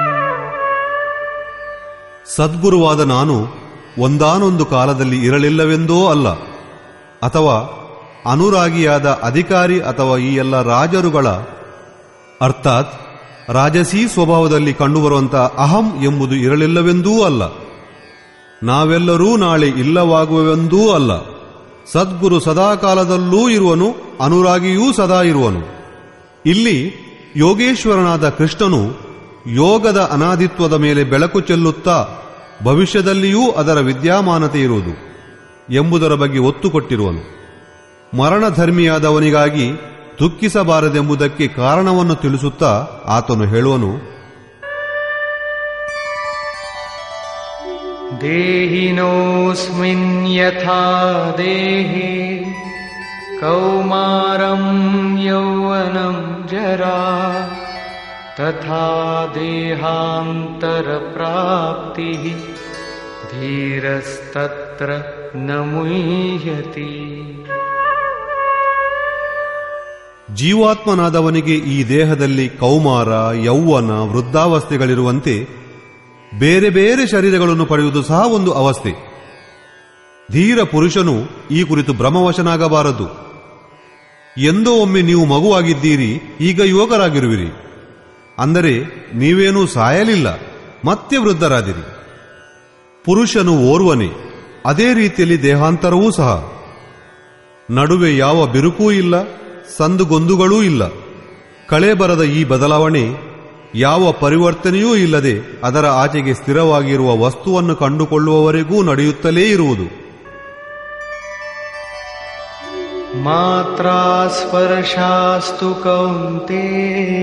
ಸದ್ಗುರುವಾದ ನಾನು ಒಂದಾನೊಂದು ಕಾಲದಲ್ಲಿ ಇರಲಿಲ್ಲವೆಂದೋ ಅಲ್ಲ ಅಥವಾ ಅನುರಾಗಿಯಾದ ಅಧಿಕಾರಿ ಅಥವಾ ಈ ಎಲ್ಲ ರಾಜರುಗಳ ಅರ್ಥಾತ್ ರಾಜಸೀ ಸ್ವಭಾವದಲ್ಲಿ ಕಂಡುಬರುವಂತಹ ಅಹಂ ಎಂಬುದು ಇರಲಿಲ್ಲವೆಂದೂ ಅಲ್ಲ ನಾವೆಲ್ಲರೂ ನಾಳೆ ಇಲ್ಲವಾಗುವೆವೆಂದೂ ಅಲ್ಲ ಸದ್ಗುರು ಸದಾಕಾಲದಲ್ಲೂ ಇರುವನು ಅನುರಾಗಿಯೂ ಸದಾ ಇರುವನು ಇಲ್ಲಿ ಯೋಗೇಶ್ವರನಾದ ಕೃಷ್ಣನು ಯೋಗದ ಅನಾದಿತ್ವದ ಮೇಲೆ ಬೆಳಕು ಚೆಲ್ಲುತ್ತಾ ಭವಿಷ್ಯದಲ್ಲಿಯೂ ಅದರ ವಿದ್ಯಾಮಾನತೆ ಇರುವುದು ಎಂಬುದರ ಬಗ್ಗೆ ಒತ್ತು ಕೊಟ್ಟಿರುವನು ಮರಣಧರ್ಮಿಯಾದವನಿಗಾಗಿ ದುಃಖಿಸಬಾರದೆಂಬುದಕ್ಕೆ ಕಾರಣವನ್ನು ತಿಳಿಸುತ್ತಾ ಆತನು ಹೇಳುವನು देहिनोऽस्मिन् यथा देहे कौमारं यौवनं जरा तथा देहान्तरप्राप्तिः धीरस्तत्र न मुह्यति ಜೀವಾತ್ಮನಾದವನಿಗೆ ಈ ದೇಹದಲ್ಲಿ ಕೌಮಾರ ಯೌವನ ವೃದ್ಧಾವಸ್ಥೆಗಳಿರುವಂತೆ ಬೇರೆ ಬೇರೆ ಶರೀರಗಳನ್ನು ಪಡೆಯುವುದು ಸಹ ಒಂದು ಅವಸ್ಥೆ ಧೀರ ಪುರುಷನು ಈ ಕುರಿತು ಭ್ರಮವಶನಾಗಬಾರದು ಎಂದೋ ಒಮ್ಮೆ ನೀವು ಮಗುವಾಗಿದ್ದೀರಿ ಈಗ ಯುವಕರಾಗಿರುವಿರಿ ಅಂದರೆ ನೀವೇನೂ ಸಾಯಲಿಲ್ಲ ಮತ್ತೆ ವೃದ್ಧರಾದಿರಿ ಪುರುಷನು ಓರ್ವನೇ ಅದೇ ರೀತಿಯಲ್ಲಿ ದೇಹಾಂತರವೂ ಸಹ ನಡುವೆ ಯಾವ ಬಿರುಕೂ ಇಲ್ಲ ಸಂದುಗೊಂದುಗಳೂ ಇಲ್ಲ ಕಳೆ ಬರದ ಈ ಬದಲಾವಣೆ ಯಾವ ಪರಿವರ್ತನೆಯೂ ಇಲ್ಲದೆ ಅದರ ಆಚೆಗೆ ಸ್ಥಿರವಾಗಿರುವ ವಸ್ತುವನ್ನು ಕಂಡುಕೊಳ್ಳುವವರೆಗೂ ನಡೆಯುತ್ತಲೇ ಇರುವುದು मात्रा स्पर्शास्तु कौन्तेय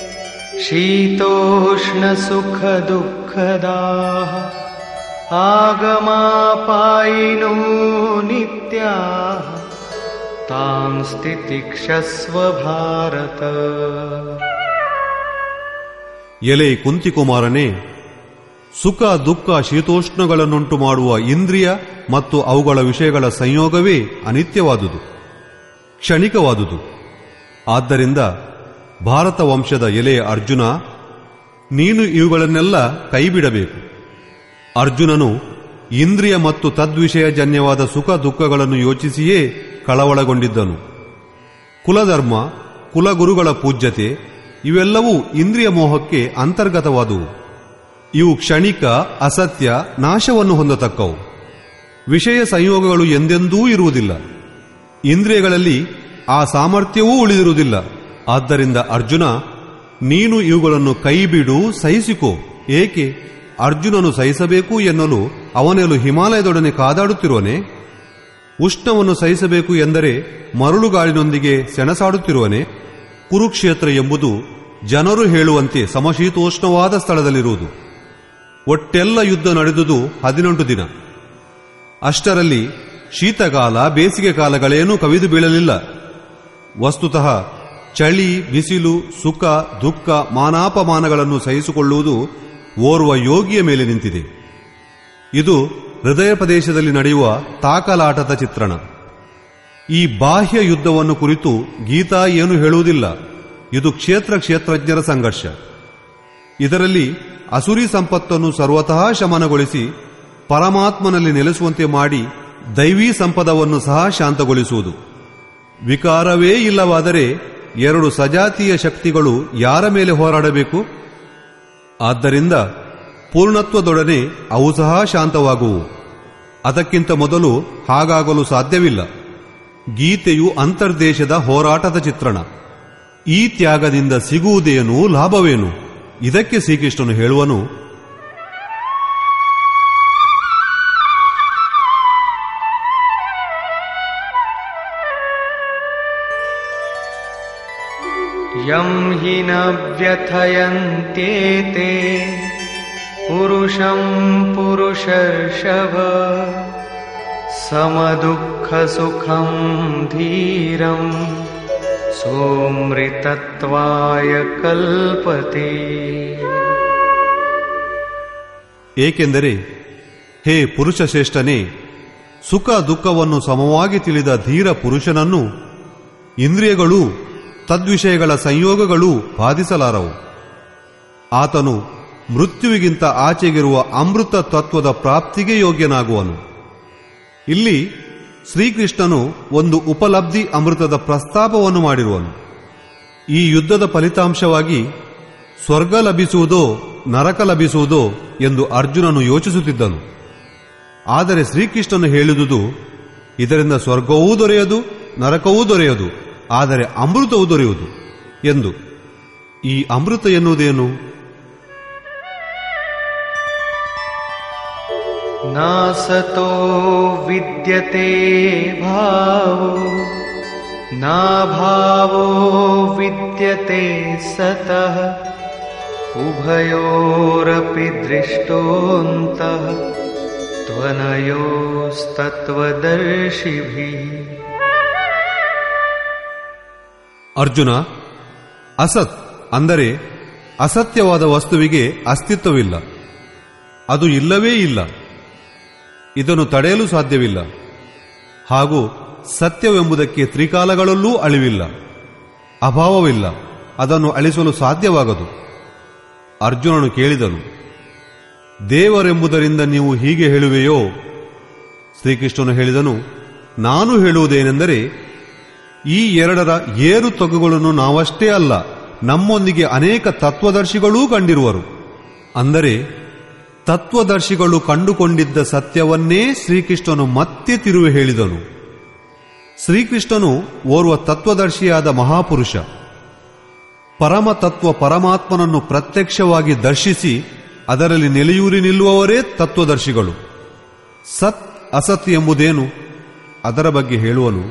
शीतोष्णसुखदुःखदाः आगमापायिनो नित्याः तांस्तितिक्षस्व भारत ಎಲೆ ಕುಂತಿಕುಮಾರನೇ ಸುಖ ದುಃಖ ಶೀತೋಷ್ಣಗಳನ್ನುಂಟು ಮಾಡುವ ಇಂದ್ರಿಯ ಮತ್ತು ಅವುಗಳ ವಿಷಯಗಳ ಸಂಯೋಗವೇ ಅನಿತ್ಯವಾದುದು ಕ್ಷಣಿಕವಾದುದು ಆದ್ದರಿಂದ ಭಾರತ ವಂಶದ ಎಲೆ ಅರ್ಜುನ ನೀನು ಇವುಗಳನ್ನೆಲ್ಲ ಕೈಬಿಡಬೇಕು ಅರ್ಜುನನು ಇಂದ್ರಿಯ ಮತ್ತು ತದ್ವಿಷಯಜನ್ಯವಾದ ಸುಖ ದುಃಖಗಳನ್ನು ಯೋಚಿಸಿಯೇ ಕಳವಳಗೊಂಡಿದ್ದನು ಕುಲಧರ್ಮ ಕುಲಗುರುಗಳ ಪೂಜ್ಯತೆ ಇವೆಲ್ಲವೂ ಇಂದ್ರಿಯ ಮೋಹಕ್ಕೆ ಅಂತರ್ಗತವಾದುವು ಇವು ಕ್ಷಣಿಕ ಅಸತ್ಯ ನಾಶವನ್ನು ಹೊಂದತಕ್ಕವು ವಿಷಯ ಸಂಯೋಗಗಳು ಎಂದೆಂದೂ ಇರುವುದಿಲ್ಲ ಇಂದ್ರಿಯಗಳಲ್ಲಿ ಆ ಸಾಮರ್ಥ್ಯವೂ ಉಳಿದಿರುವುದಿಲ್ಲ ಆದ್ದರಿಂದ ಅರ್ಜುನ ನೀನು ಇವುಗಳನ್ನು ಕೈಬಿಡು ಸಹಿಸಿಕೋ ಏಕೆ ಅರ್ಜುನನು ಸಹಿಸಬೇಕು ಎನ್ನಲು ಅವನೆಲು ಹಿಮಾಲಯದೊಡನೆ ಕಾದಾಡುತ್ತಿರುವನೆ ಉಷ್ಣವನ್ನು ಸಹಿಸಬೇಕು ಎಂದರೆ ಮರಳುಗಾಳಿನೊಂದಿಗೆ ಸೆಣಸಾಡುತ್ತಿರುವನೆ ಕುರುಕ್ಷೇತ್ರ ಎಂಬುದು ಜನರು ಹೇಳುವಂತೆ ಸಮಶೀತೋಷ್ಣವಾದ ಸ್ಥಳದಲ್ಲಿರುವುದು ಒಟ್ಟೆಲ್ಲ ಯುದ್ಧ ನಡೆದುದು ಹದಿನೆಂಟು ದಿನ ಅಷ್ಟರಲ್ಲಿ ಶೀತಕಾಲ ಬೇಸಿಗೆ ಕಾಲಗಳೇನೂ ಕವಿದು ಬೀಳಲಿಲ್ಲ ವಸ್ತುತಃ ಚಳಿ ಬಿಸಿಲು ಸುಖ ದುಃಖ ಮಾನಾಪಮಾನಗಳನ್ನು ಸಹಿಸಿಕೊಳ್ಳುವುದು ಓರ್ವ ಯೋಗಿಯ ಮೇಲೆ ನಿಂತಿದೆ ಇದು ಹೃದಯ ಪ್ರದೇಶದಲ್ಲಿ ನಡೆಯುವ ತಾಕಲಾಟದ ಚಿತ್ರಣ ಈ ಬಾಹ್ಯ ಯುದ್ಧವನ್ನು ಕುರಿತು ಗೀತಾ ಏನು ಹೇಳುವುದಿಲ್ಲ ಇದು ಕ್ಷೇತ್ರ ಕ್ಷೇತ್ರಜ್ಞರ ಸಂಘರ್ಷ ಇದರಲ್ಲಿ ಅಸುರಿ ಸಂಪತ್ತನ್ನು ಸರ್ವತಃ ಶಮನಗೊಳಿಸಿ ಪರಮಾತ್ಮನಲ್ಲಿ ನೆಲೆಸುವಂತೆ ಮಾಡಿ ದೈವೀ ಸಂಪದವನ್ನು ಸಹ ಶಾಂತಗೊಳಿಸುವುದು ವಿಕಾರವೇ ಇಲ್ಲವಾದರೆ ಎರಡು ಸಜಾತೀಯ ಶಕ್ತಿಗಳು ಯಾರ ಮೇಲೆ ಹೋರಾಡಬೇಕು ಆದ್ದರಿಂದ ಪೂರ್ಣತ್ವದೊಡನೆ ಅವು ಸಹ ಶಾಂತವಾಗುವು ಅದಕ್ಕಿಂತ ಮೊದಲು ಹಾಗಾಗಲು ಸಾಧ್ಯವಿಲ್ಲ ಗೀತೆಯು ಅಂತರ್ದೇಶದ ಹೋರಾಟದ ಚಿತ್ರಣ ಈ ತ್ಯಾಗದಿಂದ ಸಿಗುವುದೇನು ಲಾಭವೇನು ಇದಕ್ಕೆ ಶ್ರೀಕೃಷ್ಣನು ಹೇಳುವನು यं हि न व्यथयन्त्येते पुरुषं पुरुषर्षभ समदुःखसुखं धीरम् सोमृतत्वाय कल्पते ಏಕೆಂದರೆ ಹೇ ಪುರುಷ ಶ್ರೇಷ್ಠನೇ ಸುಖ ದುಃಖವನ್ನು ಸಮವಾಗಿ ತಿಳಿದ ಧೀರ ಪುರುಷನನ್ನು ಇಂದ್ರಿಯಗಳೂ ತದ್ವಿಷಯಗಳ ಸಂಯೋಗಗಳೂ ಬಾಧಿಸಲಾರವು ಆತನು ಮೃತ್ಯುವಿಗಿಂತ ಆಚೆಗಿರುವ ಅಮೃತ ತತ್ವದ ಪ್ರಾಪ್ತಿಗೆ ಯೋಗ್ಯನಾಗುವನು ಇಲ್ಲಿ ಶ್ರೀಕೃಷ್ಣನು ಒಂದು ಉಪಲಬ್ಧಿ ಅಮೃತದ ಪ್ರಸ್ತಾಪವನ್ನು ಮಾಡಿರುವನು ಈ ಯುದ್ಧದ ಫಲಿತಾಂಶವಾಗಿ ಸ್ವರ್ಗ ಲಭಿಸುವುದೋ ನರಕ ಲಭಿಸುವುದೋ ಎಂದು ಅರ್ಜುನನು ಯೋಚಿಸುತ್ತಿದ್ದನು ಆದರೆ ಶ್ರೀಕೃಷ್ಣನು ಹೇಳಿದುದು ಇದರಿಂದ ಸ್ವರ್ಗವೂ ದೊರೆಯದು ನರಕವೂ ದೊರೆಯದು ಆದರೆ ಅಮೃತವೂ ದೊರೆಯುವುದು ಎಂದು ಈ ಅಮೃತ ಎನ್ನುವುದೇನು नासतो विद्यते भावो नाभावो विद्यते सतः उभयोरपि दृष्टोऽन्तः त्वनयोस्तत्त्वदर्शिभिः ಅರ್ಜುನ ಅಸತ್ ಅಂದರೆ ಅಸತ್ಯವಾದ ವಸ್ತುವಿಗೆ ಅಸ್ತಿತ್ವವಿಲ್ಲ ಅದು ಇಲ್ಲವೇ ಇಲ್ಲ ಇದನ್ನು ತಡೆಯಲು ಸಾಧ್ಯವಿಲ್ಲ ಹಾಗೂ ಸತ್ಯವೆಂಬುದಕ್ಕೆ ತ್ರಿಕಾಲಗಳಲ್ಲೂ ಅಳಿವಿಲ್ಲ ಅಭಾವವಿಲ್ಲ ಅದನ್ನು ಅಳಿಸಲು ಸಾಧ್ಯವಾಗದು ಅರ್ಜುನನು ಕೇಳಿದನು ದೇವರೆಂಬುದರಿಂದ ನೀವು ಹೀಗೆ ಹೇಳುವೆಯೋ ಶ್ರೀಕೃಷ್ಣನು ಹೇಳಿದನು ನಾನು ಹೇಳುವುದೇನೆಂದರೆ ಈ ಎರಡರ ಏರು ತೊಗುಗಳನ್ನು ನಾವಷ್ಟೇ ಅಲ್ಲ ನಮ್ಮೊಂದಿಗೆ ಅನೇಕ ತತ್ವದರ್ಶಿಗಳೂ ಕಂಡಿರುವರು ಅಂದರೆ ತತ್ವದರ್ಶಿಗಳು ಕಂಡುಕೊಂಡಿದ್ದ ಸತ್ಯವನ್ನೇ ಶ್ರೀಕೃಷ್ಣನು ಮತ್ತೆ ತಿರುವಿ ಹೇಳಿದನು ಶ್ರೀಕೃಷ್ಣನು ಓರ್ವ ತತ್ವದರ್ಶಿಯಾದ ಮಹಾಪುರುಷ ಪರಮ ತತ್ವ ಪರಮಾತ್ಮನನ್ನು ಪ್ರತ್ಯಕ್ಷವಾಗಿ ದರ್ಶಿಸಿ ಅದರಲ್ಲಿ ನೆಲೆಯೂರಿ ನಿಲ್ಲುವವರೇ ತತ್ವದರ್ಶಿಗಳು ಸತ್ ಅಸತ್ ಎಂಬುದೇನು ಅದರ ಬಗ್ಗೆ ಹೇಳುವನು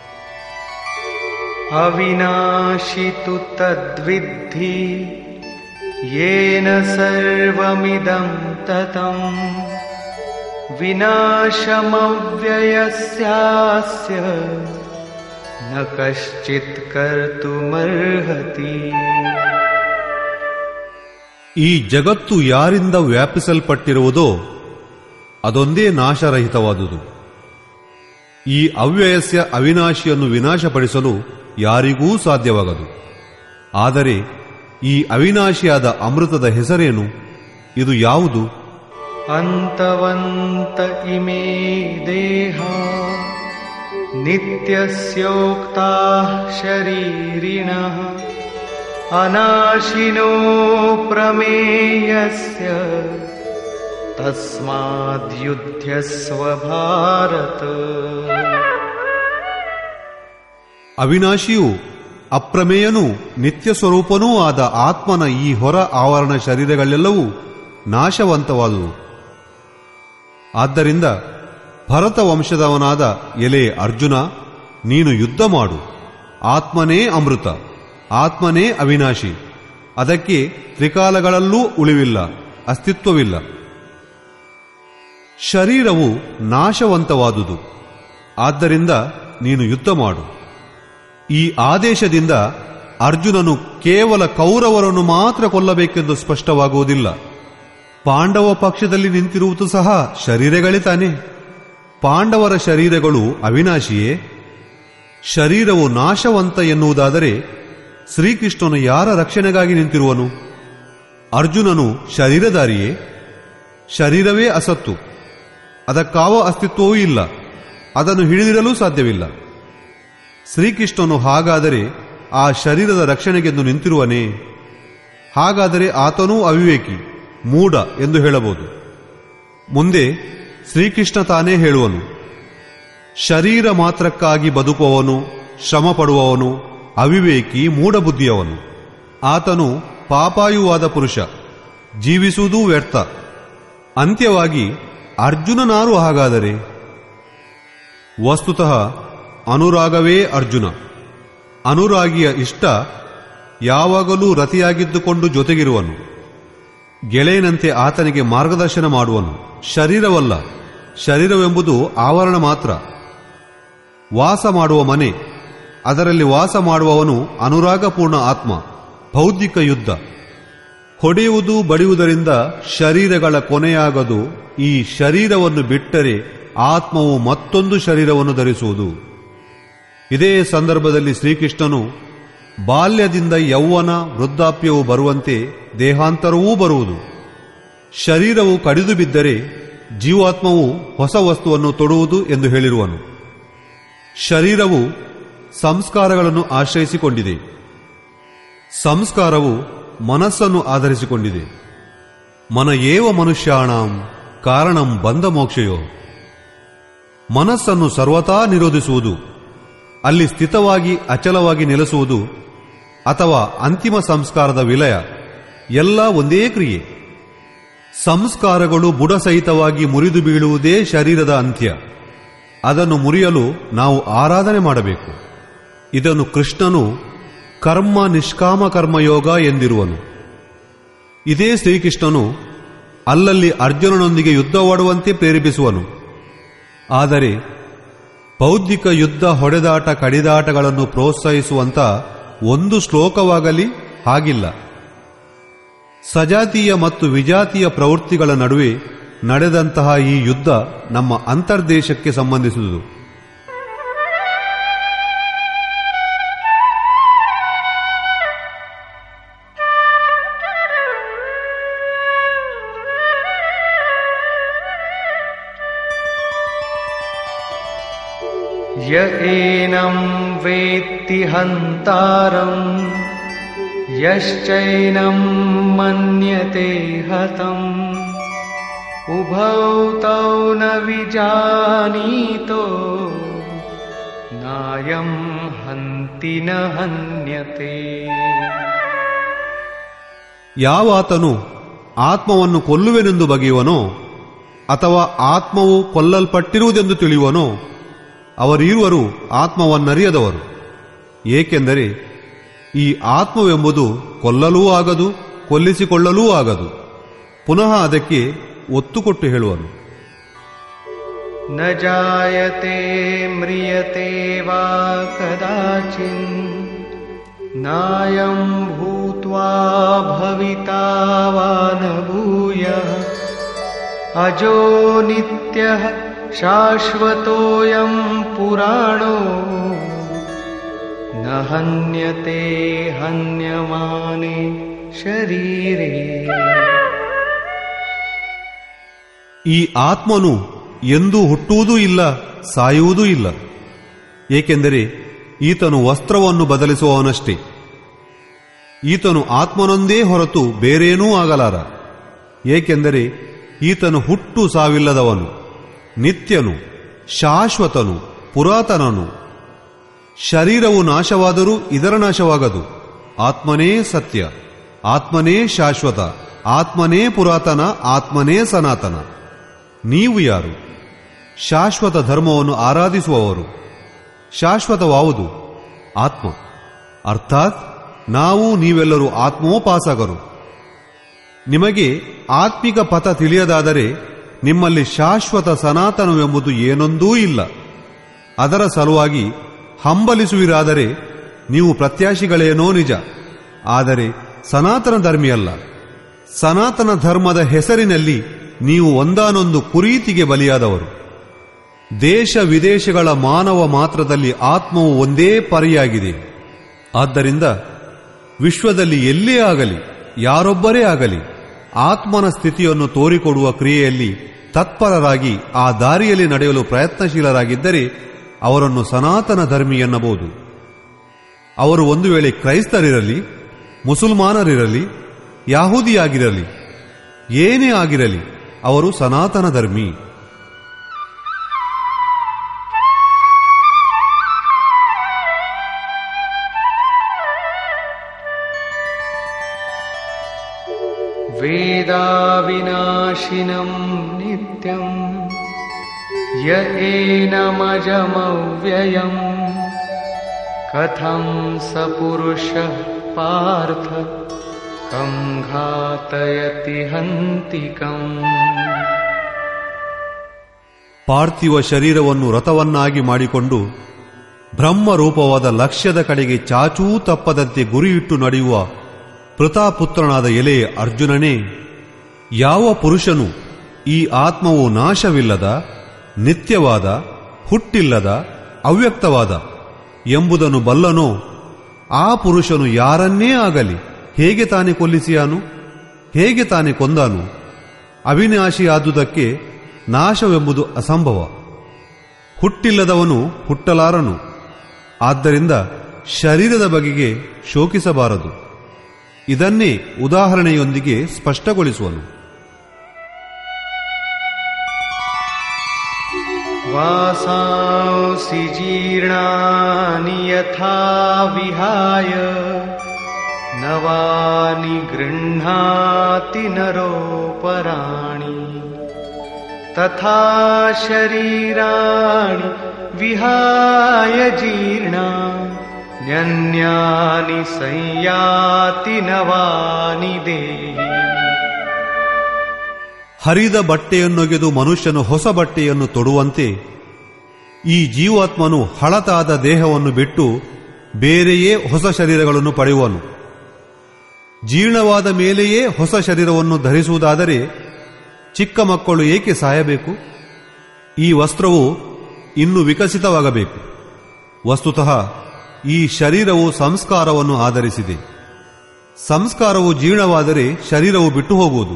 अविनाशि तु तद्विद्धि येन सर्वमिदं ततम् विनाशमव्ययस्यास्य न कश्चित् कर्तुमर्हति ಈ ಜಗತ್ತು ಯಾರಿಂದ ವ್ಯಾಪಿಸಲ್ಪಟ್ಟಿರುವುದೋ ಅದೊಂದೇ ನಾಶರಹಿತವಾದುದು ಈ ಅವ್ಯಯಸ್ಯ ಅವಿನಾಶಿಯನ್ನು ವಿನಾಶಪಡಿಸಲು ಯಾರಿಗೂ ಸಾಧ್ಯವಾಗದು ಆದರೆ ಈ ಅವಿನಾಶಿಯಾದ ಅಮೃತದ ಹೆಸರೇನು ಇದು ಯಾವುದು अन्तवन्त इमे देहा नित्यस्योक्ताः शरीरिणः अनाशिनो प्रमेयस्य तस्माद्युध्यस्व भारत ಅವಿನಾಶಿಯೂ ಅಪ್ರಮೇಯನೂ ನಿತ್ಯ ಸ್ವರೂಪನೂ ಆದ ಆತ್ಮನ ಈ ಹೊರ ಆವರಣ ಶರೀರಗಳೆಲ್ಲವೂ ನಾಶವಂತವಾದುವು ಆದ್ದರಿಂದ ಭರತ ವಂಶದವನಾದ ಎಲೆ ಅರ್ಜುನ ನೀನು ಯುದ್ಧ ಮಾಡು ಆತ್ಮನೇ ಅಮೃತ ಆತ್ಮನೇ ಅವಿನಾಶಿ ಅದಕ್ಕೆ ತ್ರಿಕಾಲಗಳಲ್ಲೂ ಉಳಿವಿಲ್ಲ ಅಸ್ತಿತ್ವವಿಲ್ಲ ಶರೀರವು ನಾಶವಂತವಾದುದು ಆದ್ದರಿಂದ ನೀನು ಯುದ್ಧ ಮಾಡು ಈ ಆದೇಶದಿಂದ ಅರ್ಜುನನು ಕೇವಲ ಕೌರವರನ್ನು ಮಾತ್ರ ಕೊಲ್ಲಬೇಕೆಂದು ಸ್ಪಷ್ಟವಾಗುವುದಿಲ್ಲ ಪಾಂಡವ ಪಕ್ಷದಲ್ಲಿ ನಿಂತಿರುವುದು ಸಹ ಶರೀರಗಳೇ ತಾನೆ ಪಾಂಡವರ ಶರೀರಗಳು ಅವಿನಾಶಿಯೇ ಶರೀರವು ನಾಶವಂತ ಎನ್ನುವುದಾದರೆ ಶ್ರೀಕೃಷ್ಣನು ಯಾರ ರಕ್ಷಣೆಗಾಗಿ ನಿಂತಿರುವನು ಅರ್ಜುನನು ಶರೀರಧಾರಿಯೇ ಶರೀರವೇ ಅಸತ್ತು ಅದಕ್ಕಾವ ಅಸ್ತಿತ್ವವೂ ಇಲ್ಲ ಅದನ್ನು ಹಿಡಿದಿಡಲು ಸಾಧ್ಯವಿಲ್ಲ ಶ್ರೀಕೃಷ್ಣನು ಹಾಗಾದರೆ ಆ ಶರೀರದ ರಕ್ಷಣೆಗೆಂದು ನಿಂತಿರುವನೇ ಹಾಗಾದರೆ ಆತನೂ ಅವಿವೇಕಿ ಮೂಢ ಎಂದು ಹೇಳಬಹುದು ಮುಂದೆ ಶ್ರೀಕೃಷ್ಣ ತಾನೇ ಹೇಳುವನು ಶರೀರ ಮಾತ್ರಕ್ಕಾಗಿ ಬದುಕುವವನು ಶ್ರಮ ಪಡುವವನು ಅವಿವೇಕಿ ಮೂಢಬುದ್ಧಿಯವನು ಆತನು ಪಾಪಾಯುವಾದ ಪುರುಷ ಜೀವಿಸುವುದೂ ವ್ಯರ್ಥ ಅಂತ್ಯವಾಗಿ ಅರ್ಜುನನಾರು ಹಾಗಾದರೆ ವಸ್ತುತಃ ಅನುರಾಗವೇ ಅರ್ಜುನ ಅನುರಾಗಿಯ ಇಷ್ಟ ಯಾವಾಗಲೂ ರತಿಯಾಗಿದ್ದುಕೊಂಡು ಜೊತೆಗಿರುವನು ಗೆಳೆಯನಂತೆ ಆತನಿಗೆ ಮಾರ್ಗದರ್ಶನ ಮಾಡುವನು ಶರೀರವಲ್ಲ ಶರೀರವೆಂಬುದು ಆವರಣ ಮಾತ್ರ ವಾಸ ಮಾಡುವ ಮನೆ ಅದರಲ್ಲಿ ವಾಸ ಮಾಡುವವನು ಅನುರಾಗಪೂರ್ಣ ಆತ್ಮ ಬೌದ್ಧಿಕ ಯುದ್ಧ ಹೊಡೆಯುವುದು ಬಡಿಯುವುದರಿಂದ ಶರೀರಗಳ ಕೊನೆಯಾಗದು ಈ ಶರೀರವನ್ನು ಬಿಟ್ಟರೆ ಆತ್ಮವು ಮತ್ತೊಂದು ಶರೀರವನ್ನು ಧರಿಸುವುದು ಇದೇ ಸಂದರ್ಭದಲ್ಲಿ ಶ್ರೀಕೃಷ್ಣನು ಬಾಲ್ಯದಿಂದ ಯೌವನ ವೃದ್ಧಾಪ್ಯವು ಬರುವಂತೆ ದೇಹಾಂತರವೂ ಬರುವುದು ಶರೀರವು ಕಡಿದು ಬಿದ್ದರೆ ಜೀವಾತ್ಮವು ಹೊಸ ವಸ್ತುವನ್ನು ತೊಡುವುದು ಎಂದು ಹೇಳಿರುವನು ಶರೀರವು ಸಂಸ್ಕಾರಗಳನ್ನು ಆಶ್ರಯಿಸಿಕೊಂಡಿದೆ ಸಂಸ್ಕಾರವು ಮನಸ್ಸನ್ನು ಆಧರಿಸಿಕೊಂಡಿದೆ ಮನ ಏವ ಮನುಷ್ಯಾಣಂ ಕಾರಣಂ ಬಂಧ ಮೋಕ್ಷಯೋ ಮನಸ್ಸನ್ನು ಸರ್ವತಾ ನಿರೋಧಿಸುವುದು ಅಲ್ಲಿ ಸ್ಥಿತವಾಗಿ ಅಚಲವಾಗಿ ನೆಲೆಸುವುದು ಅಥವಾ ಅಂತಿಮ ಸಂಸ್ಕಾರದ ವಿಲಯ ಎಲ್ಲ ಒಂದೇ ಕ್ರಿಯೆ ಸಂಸ್ಕಾರಗಳು ಬುಡಸಹಿತವಾಗಿ ಮುರಿದು ಬೀಳುವುದೇ ಶರೀರದ ಅಂತ್ಯ ಅದನ್ನು ಮುರಿಯಲು ನಾವು ಆರಾಧನೆ ಮಾಡಬೇಕು ಇದನ್ನು ಕೃಷ್ಣನು ಕರ್ಮ ನಿಷ್ಕಾಮ ಕರ್ಮಯೋಗ ಎಂದಿರುವನು ಇದೇ ಶ್ರೀಕೃಷ್ಣನು ಅಲ್ಲಲ್ಲಿ ಅರ್ಜುನನೊಂದಿಗೆ ಯುದ್ಧವಾಡುವಂತೆ ಪ್ರೇರೇಪಿಸುವನು ಆದರೆ ಬೌದ್ಧಿಕ ಯುದ್ಧ ಹೊಡೆದಾಟ ಕಡಿದಾಟಗಳನ್ನು ಪ್ರೋತ್ಸಾಹಿಸುವಂತ ಒಂದು ಶ್ಲೋಕವಾಗಲಿ ಹಾಗಿಲ್ಲ ಸಜಾತೀಯ ಮತ್ತು ವಿಜಾತೀಯ ಪ್ರವೃತ್ತಿಗಳ ನಡುವೆ ನಡೆದಂತಹ ಈ ಯುದ್ಧ ನಮ್ಮ ಅಂತರ್ದೇಶಕ್ಕೆ ಸಂಬಂಧಿಸಿದುದು य एनं वेत्ति हन्तारम् यश्चैनं मन्यते हतम् उभौ तौ न विजानीतो नायं हन्ति न हन्यते ಯಾವಾತನು ಆತ್ಮವನ್ನು ಕೊಲ್ಲುವೆನೆಂದು ಬಗೆಯುವನೋ ಅಥವಾ ಆತ್ಮವು ಕೊಲ್ಲಲ್ಪಟ್ಟಿರುವುದೆಂದು ತಿಳಿಯುವನೋ ಅವರೀರುವರು ಆತ್ಮವನ್ನರಿಯದವರು ಏಕೆಂದರೆ ಈ ಆತ್ಮವೆಂಬುದು ಕೊಲ್ಲಲೂ ಆಗದು ಕೊಲ್ಲಿಸಿಕೊಳ್ಳಲೂ ಆಗದು ಪುನಃ ಅದಕ್ಕೆ ಒತ್ತು ಕೊಟ್ಟು ಹೇಳುವನು न जायते म्रियते वा कदाचिन् नायं भूत्वा भविता वा न भूयः अजो नित्यः शाश्वतोऽयं पुराणो न हन्यते हन्यमाने शरीरे ಈ ಆತ್ಮನು ಎಂದೂ ಹುಟ್ಟುವುದೂ ಇಲ್ಲ ಸಾಯುವುದೂ ಇಲ್ಲ ಏಕೆಂದರೆ ಈತನು ವಸ್ತ್ರವನ್ನು ಬದಲಿಸುವವನಷ್ಟೇ ಈತನು ಆತ್ಮನೊಂದೇ ಹೊರತು ಬೇರೇನೂ ಆಗಲಾರ ಏಕೆಂದರೆ ಈತನು ಹುಟ್ಟು ಸಾವಿಲ್ಲದವನು ನಿತ್ಯನು ಶಾಶ್ವತನು ಪುರಾತನನು ಶರೀರವು ನಾಶವಾದರೂ ಇದರ ನಾಶವಾಗದು ಆತ್ಮನೇ ಸತ್ಯ ಆತ್ಮನೇ ಶಾಶ್ವತ ಆತ್ಮನೇ ಪುರಾತನ ಆತ್ಮನೇ ಸನಾತನ ನೀವು ಯಾರು ಶಾಶ್ವತ ಧರ್ಮವನ್ನು ಆರಾಧಿಸುವವರು ಶಾಶ್ವತವಾವುದು ಆತ್ಮ ಅರ್ಥಾತ್ ನಾವು ನೀವೆಲ್ಲರೂ ಆತ್ಮೋಪಾಸಕರು ನಿಮಗೆ ಆತ್ಮಿಕ ಪಥ ತಿಳಿಯದಾದರೆ ನಿಮ್ಮಲ್ಲಿ ಶಾಶ್ವತ ಸನಾತನವೆಂಬುದು ಏನೊಂದೂ ಇಲ್ಲ ಅದರ ಸಲುವಾಗಿ ಹಂಬಲಿಸುವಿರಾದರೆ ನೀವು ಪ್ರತ್ಯಾಶಿಗಳೇನೋ ನಿಜ ಆದರೆ ಸನಾತನ ಧರ್ಮಿಯಲ್ಲ ಸನಾತನ ಧರ್ಮದ ಹೆಸರಿನಲ್ಲಿ ನೀವು ಒಂದಾನೊಂದು ಕುರೀತಿಗೆ ಬಲಿಯಾದವರು ದೇಶ ವಿದೇಶಗಳ ಮಾನವ ಮಾತ್ರದಲ್ಲಿ ಆತ್ಮವು ಒಂದೇ ಪರಿಯಾಗಿದೆ ಆದ್ದರಿಂದ ವಿಶ್ವದಲ್ಲಿ ಎಲ್ಲೇ ಆಗಲಿ ಯಾರೊಬ್ಬರೇ ಆಗಲಿ ಆತ್ಮನ ಸ್ಥಿತಿಯನ್ನು ತೋರಿಕೊಡುವ ಕ್ರಿಯೆಯಲ್ಲಿ ತತ್ಪರರಾಗಿ ಆ ದಾರಿಯಲ್ಲಿ ನಡೆಯಲು ಪ್ರಯತ್ನಶೀಲರಾಗಿದ್ದರೆ ಅವರನ್ನು ಸನಾತನ ಧರ್ಮಿ ಎನ್ನಬಹುದು ಅವರು ಒಂದು ವೇಳೆ ಕ್ರೈಸ್ತರಿರಲಿ ಮುಸಲ್ಮಾನರಿರಲಿ ಯಾಹೂದಿಯಾಗಿರಲಿ ಏನೇ ಆಗಿರಲಿ ಅವರು ಸನಾತನ ಧರ್ಮಿ वेदाविनाशिनं नित्यम् य एनमजमव्ययम् कथं स पुरुषः पार्थ कं घातयति हन्तिकम् ಪಾರ್ಥಿವ ಶರೀರವನ್ನು ರಥವನ್ನಾಗಿ ಮಾಡಿಕೊಂಡು ಬ್ರಹ್ಮರೂಪವಾದ ಲಕ್ಷ್ಯದ ಕಡೆಗೆ ಚಾಚೂ ತಪ್ಪದಂತೆ ಗುರಿಯಿಟ್ಟು ನಡೆಯುವ ಪೃಥಾಪುತ್ರನಾದ ಎಲೆ ಅರ್ಜುನನೇ ಯಾವ ಪುರುಷನು ಈ ಆತ್ಮವು ನಾಶವಿಲ್ಲದ ನಿತ್ಯವಾದ ಹುಟ್ಟಿಲ್ಲದ ಅವ್ಯಕ್ತವಾದ ಎಂಬುದನ್ನು ಬಲ್ಲನೋ ಆ ಪುರುಷನು ಯಾರನ್ನೇ ಆಗಲಿ ಹೇಗೆ ತಾನೇ ಕೊಲ್ಲಿಸಿಯಾನು ಹೇಗೆ ತಾನೇ ಕೊಂದಾನು ಅವಿನಾಶಿಯಾದುದಕ್ಕೆ ನಾಶವೆಂಬುದು ಅಸಂಭವ ಹುಟ್ಟಿಲ್ಲದವನು ಹುಟ್ಟಲಾರನು ಆದ್ದರಿಂದ ಶರೀರದ ಬಗೆಗೆ ಶೋಕಿಸಬಾರದು ಇದನ್ನೇ ಉದಾಹರಣೆಯೊಂದಿಗೆ ಸ್ಪಷ್ಟಗೊಳಿಸುವನು वासांसि जीर्णानि यथा विहाय नवानि गृह्णाति नरोपराणि तथा शरीराणि विहाय जीर्णा न्यन्यानि संयाति नवानि देहि ಹರಿದ ಬಟ್ಟೆಯನ್ನೊಗೆದು ಮನುಷ್ಯನು ಹೊಸ ಬಟ್ಟೆಯನ್ನು ತೊಡುವಂತೆ ಈ ಜೀವಾತ್ಮನು ಹಳತಾದ ದೇಹವನ್ನು ಬಿಟ್ಟು ಬೇರೆಯೇ ಹೊಸ ಶರೀರಗಳನ್ನು ಪಡೆಯುವನು ಜೀರ್ಣವಾದ ಮೇಲೆಯೇ ಹೊಸ ಶರೀರವನ್ನು ಧರಿಸುವುದಾದರೆ ಚಿಕ್ಕ ಮಕ್ಕಳು ಏಕೆ ಸಾಯಬೇಕು ಈ ವಸ್ತ್ರವು ಇನ್ನು ವಿಕಸಿತವಾಗಬೇಕು ವಸ್ತುತಃ ಈ ಶರೀರವು ಸಂಸ್ಕಾರವನ್ನು ಆಧರಿಸಿದೆ ಸಂಸ್ಕಾರವು ಜೀರ್ಣವಾದರೆ ಶರೀರವು ಬಿಟ್ಟು ಹೋಗುವುದು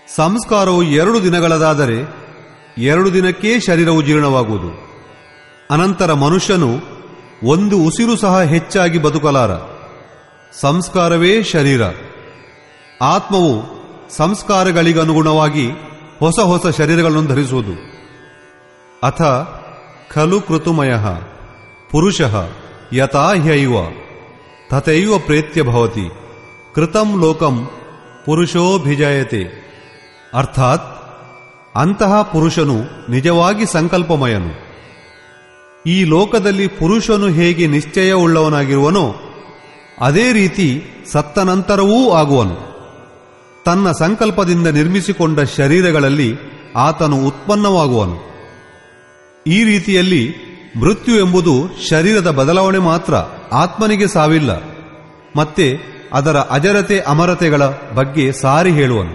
ಸಂಸ್ಕಾರವು ಎರಡು ದಿನಗಳದಾದರೆ ಎರಡು ದಿನಕ್ಕೇ ಶರೀರವು ಜೀರ್ಣವಾಗುವುದು ಅನಂತರ ಮನುಷ್ಯನು ಒಂದು ಉಸಿರು ಸಹ ಹೆಚ್ಚಾಗಿ ಬದುಕಲಾರ ಸಂಸ್ಕಾರವೇ ಶರೀರ ಆತ್ಮವು ಸಂಸ್ಕಾರಗಳಿಗನುಗುಣವಾಗಿ ಹೊಸ ಹೊಸ ಶರೀರಗಳನ್ನು ಧರಿಸುವುದು ಅಥ ಖಲು ಕೃತುಮಯ ಪುರುಷ ಯಥಾ ಹ್ಯೈವ ತಥೈವ ಪ್ರೇತ್ಯ ಭವತಿ ಕೃತಂ ಲೋಕಂ ಪುರುಷೋಭಿಜಯತೆ ಅರ್ಥಾತ್ ಅಂತಹ ಪುರುಷನು ನಿಜವಾಗಿ ಸಂಕಲ್ಪಮಯನು ಈ ಲೋಕದಲ್ಲಿ ಪುರುಷನು ಹೇಗೆ ನಿಶ್ಚಯವುಳ್ಳವನಾಗಿರುವನೋ ಅದೇ ರೀತಿ ಸತ್ತ ನಂತರವೂ ಆಗುವನು ತನ್ನ ಸಂಕಲ್ಪದಿಂದ ನಿರ್ಮಿಸಿಕೊಂಡ ಶರೀರಗಳಲ್ಲಿ ಆತನು ಉತ್ಪನ್ನವಾಗುವನು ಈ ರೀತಿಯಲ್ಲಿ ಮೃತ್ಯು ಎಂಬುದು ಶರೀರದ ಬದಲಾವಣೆ ಮಾತ್ರ ಆತ್ಮನಿಗೆ ಸಾವಿಲ್ಲ ಮತ್ತೆ ಅದರ ಅಜರತೆ ಅಮರತೆಗಳ ಬಗ್ಗೆ ಸಾರಿ ಹೇಳುವನು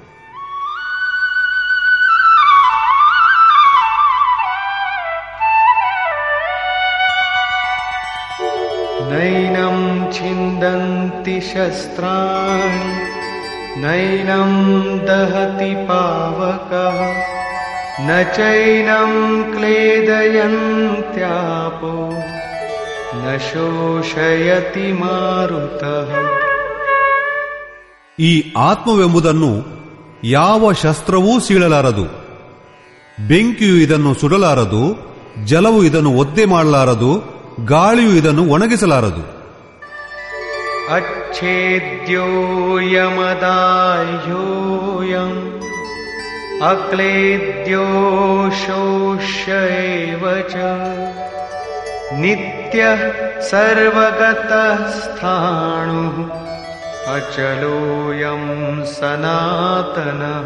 नैनं छिन्दन्ति शस्त्राणि नैनं दहति पावकः न चैनं क्लेदयन्त्यापो न शोषयति मारुतः ಈ ಆತ್ಮವೆಂಬುದನ್ನು ಯಾವ ಶಸ್ತ್ರವೂ ಸೀಳಲಾರದು ಬೆಂಕಿಯು ಇದನ್ನು ಸುಡಲಾರದು ಜಲವು ಇದನ್ನು ಒದ್ದೆ ಮಾಡಲಾರದು ಗಾಳಿಯು ಇದನ್ನು ಒಣಗಿಸಲಾರದು अच्छेद्योऽयमदाह्योऽयम् अक्लेद्यो शोष्य एव च नित्यः सर्वगतः स्थाणुः अचलोऽयं सनातनः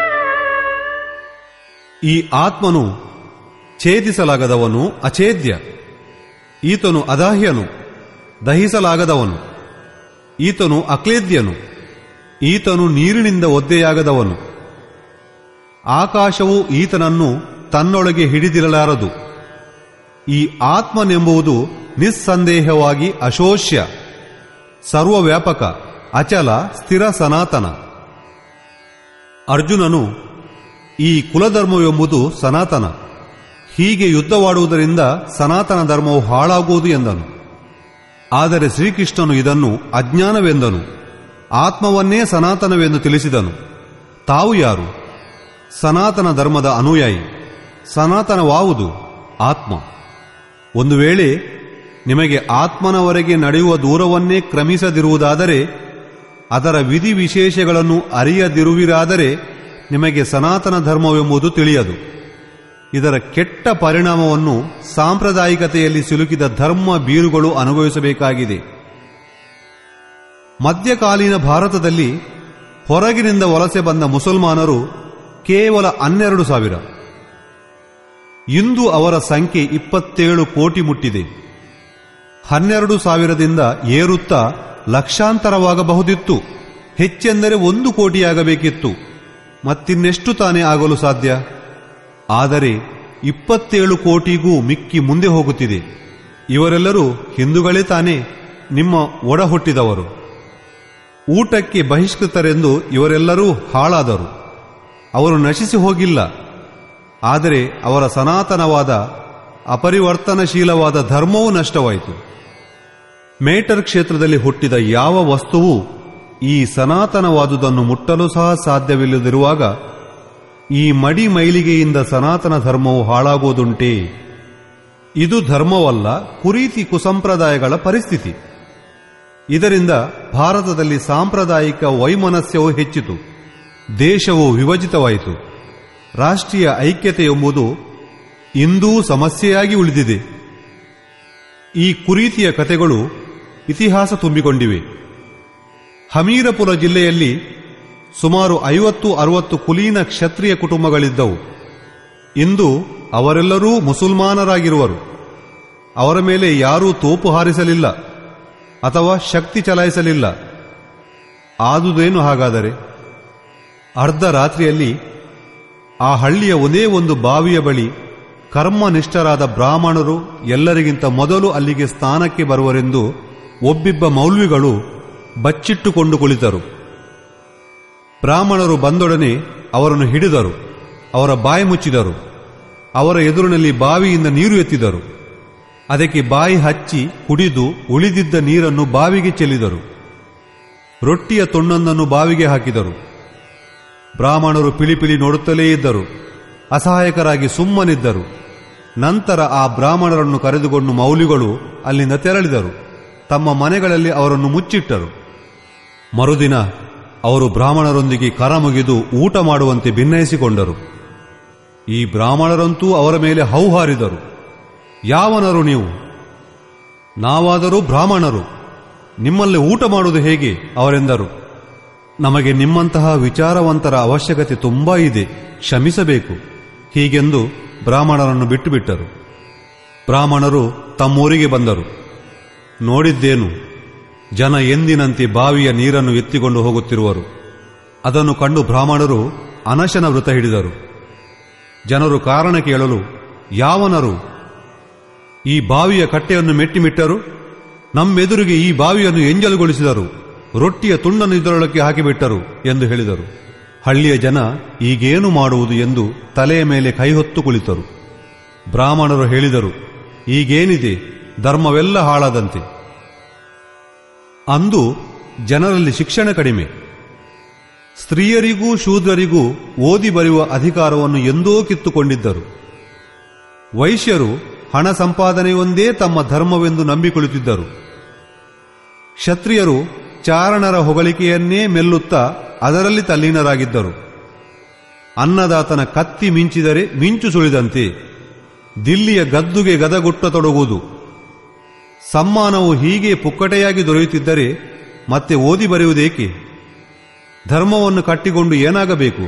ಈ ಆತ್ಮನು ಛೇದಿಸಲಾಗದವನು ಅಛೇದ್ಯ ಈತನು ಅದಾಹ್ಯನು ದಹಿಸಲಾಗದವನು ಈತನು ಅಕ್ಲೇದ್ಯನು ಈತನು ನೀರಿನಿಂದ ಒದ್ದೆಯಾಗದವನು ಆಕಾಶವು ಈತನನ್ನು ತನ್ನೊಳಗೆ ಹಿಡಿದಿರಲಾರದು ಈ ಆತ್ಮನೆಂಬುದು ನಿಸ್ಸಂದೇಹವಾಗಿ ಅಶೋಷ್ಯ ಸರ್ವವ್ಯಾಪಕ ಅಚಲ ಸ್ಥಿರ ಸನಾತನ ಅರ್ಜುನನು ಈ ಕುಲಧರ್ಮವೆಂಬುದು ಸನಾತನ ಹೀಗೆ ಯುದ್ಧವಾಡುವುದರಿಂದ ಸನಾತನ ಧರ್ಮವು ಹಾಳಾಗುವುದು ಎಂದನು ಆದರೆ ಶ್ರೀಕೃಷ್ಣನು ಇದನ್ನು ಅಜ್ಞಾನವೆಂದನು ಆತ್ಮವನ್ನೇ ಸನಾತನವೆಂದು ತಿಳಿಸಿದನು ತಾವು ಯಾರು ಸನಾತನ ಧರ್ಮದ ಅನುಯಾಯಿ ಸನಾತನವಾವುದು ಆತ್ಮ ಒಂದು ವೇಳೆ ನಿಮಗೆ ಆತ್ಮನವರೆಗೆ ನಡೆಯುವ ದೂರವನ್ನೇ ಕ್ರಮಿಸದಿರುವುದಾದರೆ ಅದರ ವಿಧಿ ವಿಶೇಷಗಳನ್ನು ಅರಿಯದಿರುವಿರಾದರೆ ನಿಮಗೆ ಸನಾತನ ಧರ್ಮವೆಂಬುದು ತಿಳಿಯದು ಇದರ ಕೆಟ್ಟ ಪರಿಣಾಮವನ್ನು ಸಾಂಪ್ರದಾಯಿಕತೆಯಲ್ಲಿ ಸಿಲುಕಿದ ಧರ್ಮ ಬೀರುಗಳು ಅನುಭವಿಸಬೇಕಾಗಿದೆ ಮಧ್ಯಕಾಲೀನ ಭಾರತದಲ್ಲಿ ಹೊರಗಿನಿಂದ ವಲಸೆ ಬಂದ ಮುಸಲ್ಮಾನರು ಕೇವಲ ಹನ್ನೆರಡು ಸಾವಿರ ಇಂದು ಅವರ ಸಂಖ್ಯೆ ಇಪ್ಪತ್ತೇಳು ಕೋಟಿ ಮುಟ್ಟಿದೆ ಹನ್ನೆರಡು ಸಾವಿರದಿಂದ ಏರುತ್ತಾ ಲಕ್ಷಾಂತರವಾಗಬಹುದಿತ್ತು ಹೆಚ್ಚೆಂದರೆ ಒಂದು ಕೋಟಿಯಾಗಬೇಕಿತ್ತು ಮತ್ತಿನ್ನೆಷ್ಟು ತಾನೇ ಆಗಲು ಸಾಧ್ಯ ಆದರೆ ಇಪ್ಪತ್ತೇಳು ಕೋಟಿಗೂ ಮಿಕ್ಕಿ ಮುಂದೆ ಹೋಗುತ್ತಿದೆ ಇವರೆಲ್ಲರೂ ಹಿಂದೂಗಳೇ ತಾನೇ ನಿಮ್ಮ ಒಡ ಹುಟ್ಟಿದವರು ಊಟಕ್ಕೆ ಬಹಿಷ್ಕೃತರೆಂದು ಇವರೆಲ್ಲರೂ ಹಾಳಾದರು ಅವರು ನಶಿಸಿ ಹೋಗಿಲ್ಲ ಆದರೆ ಅವರ ಸನಾತನವಾದ ಅಪರಿವರ್ತನಶೀಲವಾದ ಧರ್ಮವೂ ನಷ್ಟವಾಯಿತು ಮೇಟರ್ ಕ್ಷೇತ್ರದಲ್ಲಿ ಹುಟ್ಟಿದ ಯಾವ ವಸ್ತುವು ಈ ಸನಾತನವಾದುದನ್ನು ಮುಟ್ಟಲು ಸಹ ಸಾಧ್ಯವಿಲ್ಲದಿರುವಾಗ ಈ ಮಡಿ ಮೈಲಿಗೆಯಿಂದ ಸನಾತನ ಧರ್ಮವು ಹಾಳಾಗುವುದುಂಟೇ ಇದು ಧರ್ಮವಲ್ಲ ಕುರೀತಿ ಕುಸಂಪ್ರದಾಯಗಳ ಪರಿಸ್ಥಿತಿ ಇದರಿಂದ ಭಾರತದಲ್ಲಿ ಸಾಂಪ್ರದಾಯಿಕ ವೈಮನಸ್ಯವು ಹೆಚ್ಚಿತು ದೇಶವು ವಿಭಜಿತವಾಯಿತು ರಾಷ್ಟ್ರೀಯ ಐಕ್ಯತೆ ಎಂಬುದು ಇಂದೂ ಸಮಸ್ಯೆಯಾಗಿ ಉಳಿದಿದೆ ಈ ಕುರೀತಿಯ ಕಥೆಗಳು ಇತಿಹಾಸ ತುಂಬಿಕೊಂಡಿವೆ ಹಮೀರಪುರ ಜಿಲ್ಲೆಯಲ್ಲಿ ಸುಮಾರು ಐವತ್ತು ಅರವತ್ತು ಕುಲೀನ ಕ್ಷತ್ರಿಯ ಕುಟುಂಬಗಳಿದ್ದವು ಇಂದು ಅವರೆಲ್ಲರೂ ಮುಸಲ್ಮಾನರಾಗಿರುವರು ಅವರ ಮೇಲೆ ಯಾರೂ ತೋಪು ಹಾರಿಸಲಿಲ್ಲ ಅಥವಾ ಶಕ್ತಿ ಚಲಾಯಿಸಲಿಲ್ಲ ಆದುದೇನು ಹಾಗಾದರೆ ಅರ್ಧ ರಾತ್ರಿಯಲ್ಲಿ ಆ ಹಳ್ಳಿಯ ಒಂದೇ ಒಂದು ಬಾವಿಯ ಬಳಿ ಕರ್ಮನಿಷ್ಠರಾದ ಬ್ರಾಹ್ಮಣರು ಎಲ್ಲರಿಗಿಂತ ಮೊದಲು ಅಲ್ಲಿಗೆ ಸ್ನಾನಕ್ಕೆ ಬರುವರೆಂದು ಒಬ್ಬಿಬ್ಬ ಮೌಲ್ವಿಗಳು ಬಚ್ಚಿಟ್ಟುಕೊಂಡು ಕುಳಿತರು ಬ್ರಾಹ್ಮಣರು ಬಂದೊಡನೆ ಅವರನ್ನು ಹಿಡಿದರು ಅವರ ಬಾಯಿ ಮುಚ್ಚಿದರು ಅವರ ಎದುರಿನಲ್ಲಿ ಬಾವಿಯಿಂದ ನೀರು ಎತ್ತಿದರು ಅದಕ್ಕೆ ಬಾಯಿ ಹಚ್ಚಿ ಕುಡಿದು ಉಳಿದಿದ್ದ ನೀರನ್ನು ಬಾವಿಗೆ ಚೆಲ್ಲಿದರು ರೊಟ್ಟಿಯ ತುಂಡೊಂದನ್ನು ಬಾವಿಗೆ ಹಾಕಿದರು ಬ್ರಾಹ್ಮಣರು ಪಿಳಿಪಿಳಿ ನೋಡುತ್ತಲೇ ಇದ್ದರು ಅಸಹಾಯಕರಾಗಿ ಸುಮ್ಮನಿದ್ದರು ನಂತರ ಆ ಬ್ರಾಹ್ಮಣರನ್ನು ಕರೆದುಕೊಂಡು ಮೌಲಿಗಳು ಅಲ್ಲಿಂದ ತೆರಳಿದರು ತಮ್ಮ ಮನೆಗಳಲ್ಲಿ ಅವರನ್ನು ಮುಚ್ಚಿಟ್ಟರು ಮರುದಿನ ಅವರು ಬ್ರಾಹ್ಮಣರೊಂದಿಗೆ ಕರ ಮುಗಿದು ಊಟ ಮಾಡುವಂತೆ ಭಿನ್ನಯಿಸಿಕೊಂಡರು ಈ ಬ್ರಾಹ್ಮಣರಂತೂ ಅವರ ಮೇಲೆ ಹೌಹಾರಿದರು ಯಾವನರು ನೀವು ನಾವಾದರೂ ಬ್ರಾಹ್ಮಣರು ನಿಮ್ಮಲ್ಲಿ ಊಟ ಮಾಡುವುದು ಹೇಗೆ ಅವರೆಂದರು ನಮಗೆ ನಿಮ್ಮಂತಹ ವಿಚಾರವಂತರ ಅವಶ್ಯಕತೆ ತುಂಬಾ ಇದೆ ಕ್ಷಮಿಸಬೇಕು ಹೀಗೆಂದು ಬ್ರಾಹ್ಮಣರನ್ನು ಬಿಟ್ಟುಬಿಟ್ಟರು ಬ್ರಾಹ್ಮಣರು ತಮ್ಮೂರಿಗೆ ಬಂದರು ನೋಡಿದ್ದೇನು ಜನ ಎಂದಿನಂತೆ ಬಾವಿಯ ನೀರನ್ನು ಎತ್ತಿಕೊಂಡು ಹೋಗುತ್ತಿರುವರು ಅದನ್ನು ಕಂಡು ಬ್ರಾಹ್ಮಣರು ಅನಶನ ವೃತ ಹಿಡಿದರು ಜನರು ಕಾರಣ ಕೇಳಲು ಯಾವನರು ಈ ಬಾವಿಯ ಕಟ್ಟೆಯನ್ನು ಮೆಟ್ಟಿಮಿಟ್ಟರು ನಮ್ಮೆದುರಿಗೆ ಈ ಬಾವಿಯನ್ನು ಎಂಜಲುಗೊಳಿಸಿದರು ರೊಟ್ಟಿಯ ತುಂಡನ್ನು ಇದರೊಳಕ್ಕೆ ಹಾಕಿಬಿಟ್ಟರು ಎಂದು ಹೇಳಿದರು ಹಳ್ಳಿಯ ಜನ ಈಗೇನು ಮಾಡುವುದು ಎಂದು ತಲೆಯ ಮೇಲೆ ಕೈಹೊತ್ತು ಕುಳಿತರು ಬ್ರಾಹ್ಮಣರು ಹೇಳಿದರು ಈಗೇನಿದೆ ಧರ್ಮವೆಲ್ಲ ಹಾಳಾದಂತೆ ಅಂದು ಜನರಲ್ಲಿ ಶಿಕ್ಷಣ ಕಡಿಮೆ ಸ್ತ್ರೀಯರಿಗೂ ಶೂದ್ರರಿಗೂ ಓದಿ ಬರೆಯುವ ಅಧಿಕಾರವನ್ನು ಎಂದೋ ಕಿತ್ತುಕೊಂಡಿದ್ದರು ವೈಶ್ಯರು ಹಣ ಸಂಪಾದನೆಯೊಂದೇ ತಮ್ಮ ಧರ್ಮವೆಂದು ನಂಬಿಕೊಳ್ಳುತ್ತಿದ್ದರು ಕ್ಷತ್ರಿಯರು ಚಾರಣರ ಹೊಗಳಿಕೆಯನ್ನೇ ಮೆಲ್ಲುತ್ತಾ ಅದರಲ್ಲಿ ತಲ್ಲೀನರಾಗಿದ್ದರು ಅನ್ನದಾತನ ಕತ್ತಿ ಮಿಂಚಿದರೆ ಮಿಂಚು ಸುಳಿದಂತೆ ದಿಲ್ಲಿಯ ಗದ್ದುಗೆ ಗದಗುಟ್ಟತೊಡಗುವುದು ಸಮ್ಮಾನವು ಹೀಗೆ ಪುಕ್ಕಟೆಯಾಗಿ ದೊರೆಯುತ್ತಿದ್ದರೆ ಮತ್ತೆ ಓದಿ ಬರೆಯುವುದೇಕೆ ಧರ್ಮವನ್ನು ಕಟ್ಟಿಕೊಂಡು ಏನಾಗಬೇಕು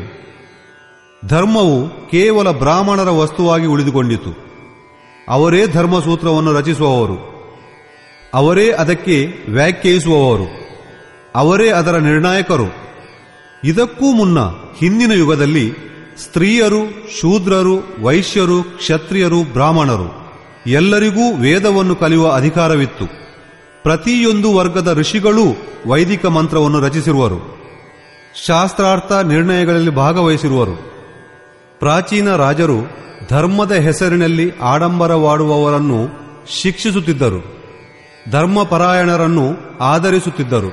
ಧರ್ಮವು ಕೇವಲ ಬ್ರಾಹ್ಮಣರ ವಸ್ತುವಾಗಿ ಉಳಿದುಕೊಂಡಿತು ಅವರೇ ಧರ್ಮಸೂತ್ರವನ್ನು ರಚಿಸುವವರು ಅವರೇ ಅದಕ್ಕೆ ವ್ಯಾಖ್ಯಾಯಿಸುವವರು ಅವರೇ ಅದರ ನಿರ್ಣಾಯಕರು ಇದಕ್ಕೂ ಮುನ್ನ ಹಿಂದಿನ ಯುಗದಲ್ಲಿ ಸ್ತ್ರೀಯರು ಶೂದ್ರರು ವೈಶ್ಯರು ಕ್ಷತ್ರಿಯರು ಬ್ರಾಹ್ಮಣರು ಎಲ್ಲರಿಗೂ ವೇದವನ್ನು ಕಲಿಯುವ ಅಧಿಕಾರವಿತ್ತು ಪ್ರತಿಯೊಂದು ವರ್ಗದ ಋಷಿಗಳೂ ವೈದಿಕ ಮಂತ್ರವನ್ನು ರಚಿಸಿರುವರು ಶಾಸ್ತ್ರಾರ್ಥ ನಿರ್ಣಯಗಳಲ್ಲಿ ಭಾಗವಹಿಸಿರುವರು ಪ್ರಾಚೀನ ರಾಜರು ಧರ್ಮದ ಹೆಸರಿನಲ್ಲಿ ಆಡಂಬರವಾಡುವವರನ್ನು ಶಿಕ್ಷಿಸುತ್ತಿದ್ದರು ಧರ್ಮಪರಾಯಣರನ್ನು ಆಧರಿಸುತ್ತಿದ್ದರು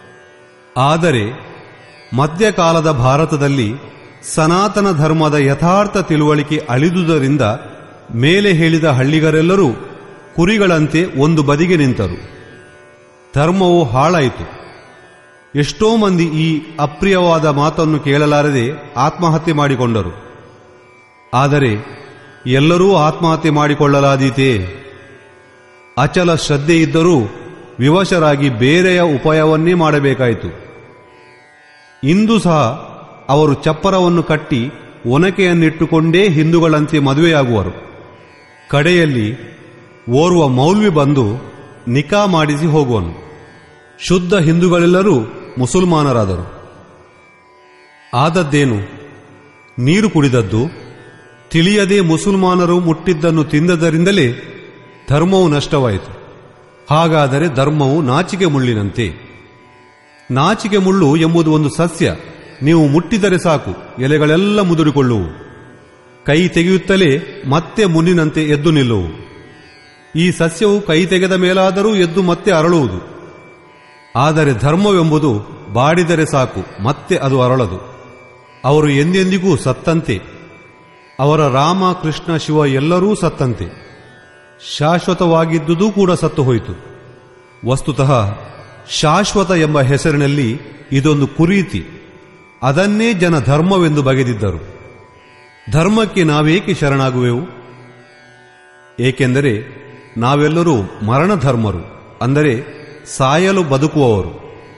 ಆದರೆ ಮಧ್ಯಕಾಲದ ಭಾರತದಲ್ಲಿ ಸನಾತನ ಧರ್ಮದ ಯಥಾರ್ಥ ತಿಳುವಳಿಕೆ ಅಳಿದುದರಿಂದ ಮೇಲೆ ಹೇಳಿದ ಹಳ್ಳಿಗರೆಲ್ಲರೂ ಕುರಿಗಳಂತೆ ಒಂದು ಬದಿಗೆ ನಿಂತರು ಧರ್ಮವು ಹಾಳಾಯಿತು ಎಷ್ಟೋ ಮಂದಿ ಈ ಅಪ್ರಿಯವಾದ ಮಾತನ್ನು ಕೇಳಲಾರದೆ ಆತ್ಮಹತ್ಯೆ ಮಾಡಿಕೊಂಡರು ಆದರೆ ಎಲ್ಲರೂ ಆತ್ಮಹತ್ಯೆ ಮಾಡಿಕೊಳ್ಳಲಾದೀತೆ ಅಚಲ ಶ್ರದ್ಧೆ ಇದ್ದರೂ ವಿವಶರಾಗಿ ಬೇರೆಯ ಉಪಾಯವನ್ನೇ ಮಾಡಬೇಕಾಯಿತು ಇಂದು ಸಹ ಅವರು ಚಪ್ಪರವನ್ನು ಕಟ್ಟಿ ಒನಕೆಯನ್ನಿಟ್ಟುಕೊಂಡೇ ಹಿಂದೂಗಳಂತೆ ಮದುವೆಯಾಗುವರು ಕಡೆಯಲ್ಲಿ ಓರ್ವ ಮೌಲ್ವಿ ಬಂದು ನಿಕಾ ಮಾಡಿಸಿ ಹೋಗುವನು ಶುದ್ಧ ಹಿಂದೂಗಳೆಲ್ಲರೂ ಮುಸಲ್ಮಾನರಾದರು ಆದದ್ದೇನು ನೀರು ಕುಡಿದದ್ದು ತಿಳಿಯದೆ ಮುಸಲ್ಮಾನರು ಮುಟ್ಟಿದ್ದನ್ನು ತಿಂದದರಿಂದಲೇ ಧರ್ಮವು ನಷ್ಟವಾಯಿತು ಹಾಗಾದರೆ ಧರ್ಮವು ನಾಚಿಕೆ ಮುಳ್ಳಿನಂತೆ ನಾಚಿಕೆ ಮುಳ್ಳು ಎಂಬುದು ಒಂದು ಸಸ್ಯ ನೀವು ಮುಟ್ಟಿದರೆ ಸಾಕು ಎಲೆಗಳೆಲ್ಲ ಮುದುರಿಕೊಳ್ಳುವು ಕೈ ತೆಗೆಯುತ್ತಲೇ ಮತ್ತೆ ಮುನ್ನಿನಂತೆ ಎದ್ದು ನಿಲ್ಲುವು ಈ ಸಸ್ಯವು ಕೈ ತೆಗೆದ ಮೇಲಾದರೂ ಎದ್ದು ಮತ್ತೆ ಅರಳುವುದು ಆದರೆ ಧರ್ಮವೆಂಬುದು ಬಾಡಿದರೆ ಸಾಕು ಮತ್ತೆ ಅದು ಅರಳದು ಅವರು ಎಂದೆಂದಿಗೂ ಸತ್ತಂತೆ ಅವರ ರಾಮ ಕೃಷ್ಣ ಶಿವ ಎಲ್ಲರೂ ಸತ್ತಂತೆ ಶಾಶ್ವತವಾಗಿದ್ದುದೂ ಕೂಡ ಸತ್ತು ಹೋಯಿತು ವಸ್ತುತಃ ಶಾಶ್ವತ ಎಂಬ ಹೆಸರಿನಲ್ಲಿ ಇದೊಂದು ಕುರೀತಿ ಅದನ್ನೇ ಜನ ಧರ್ಮವೆಂದು ಬಗೆದಿದ್ದರು ಧರ್ಮಕ್ಕೆ ನಾವೇಕೆ ಶರಣಾಗುವೆವು ಏಕೆಂದರೆ ನಾವೆಲ್ಲರೂ ಮರಣಧರ್ಮರು ಅಂದರೆ ಸಾಯಲು ಬದುಕುವವರು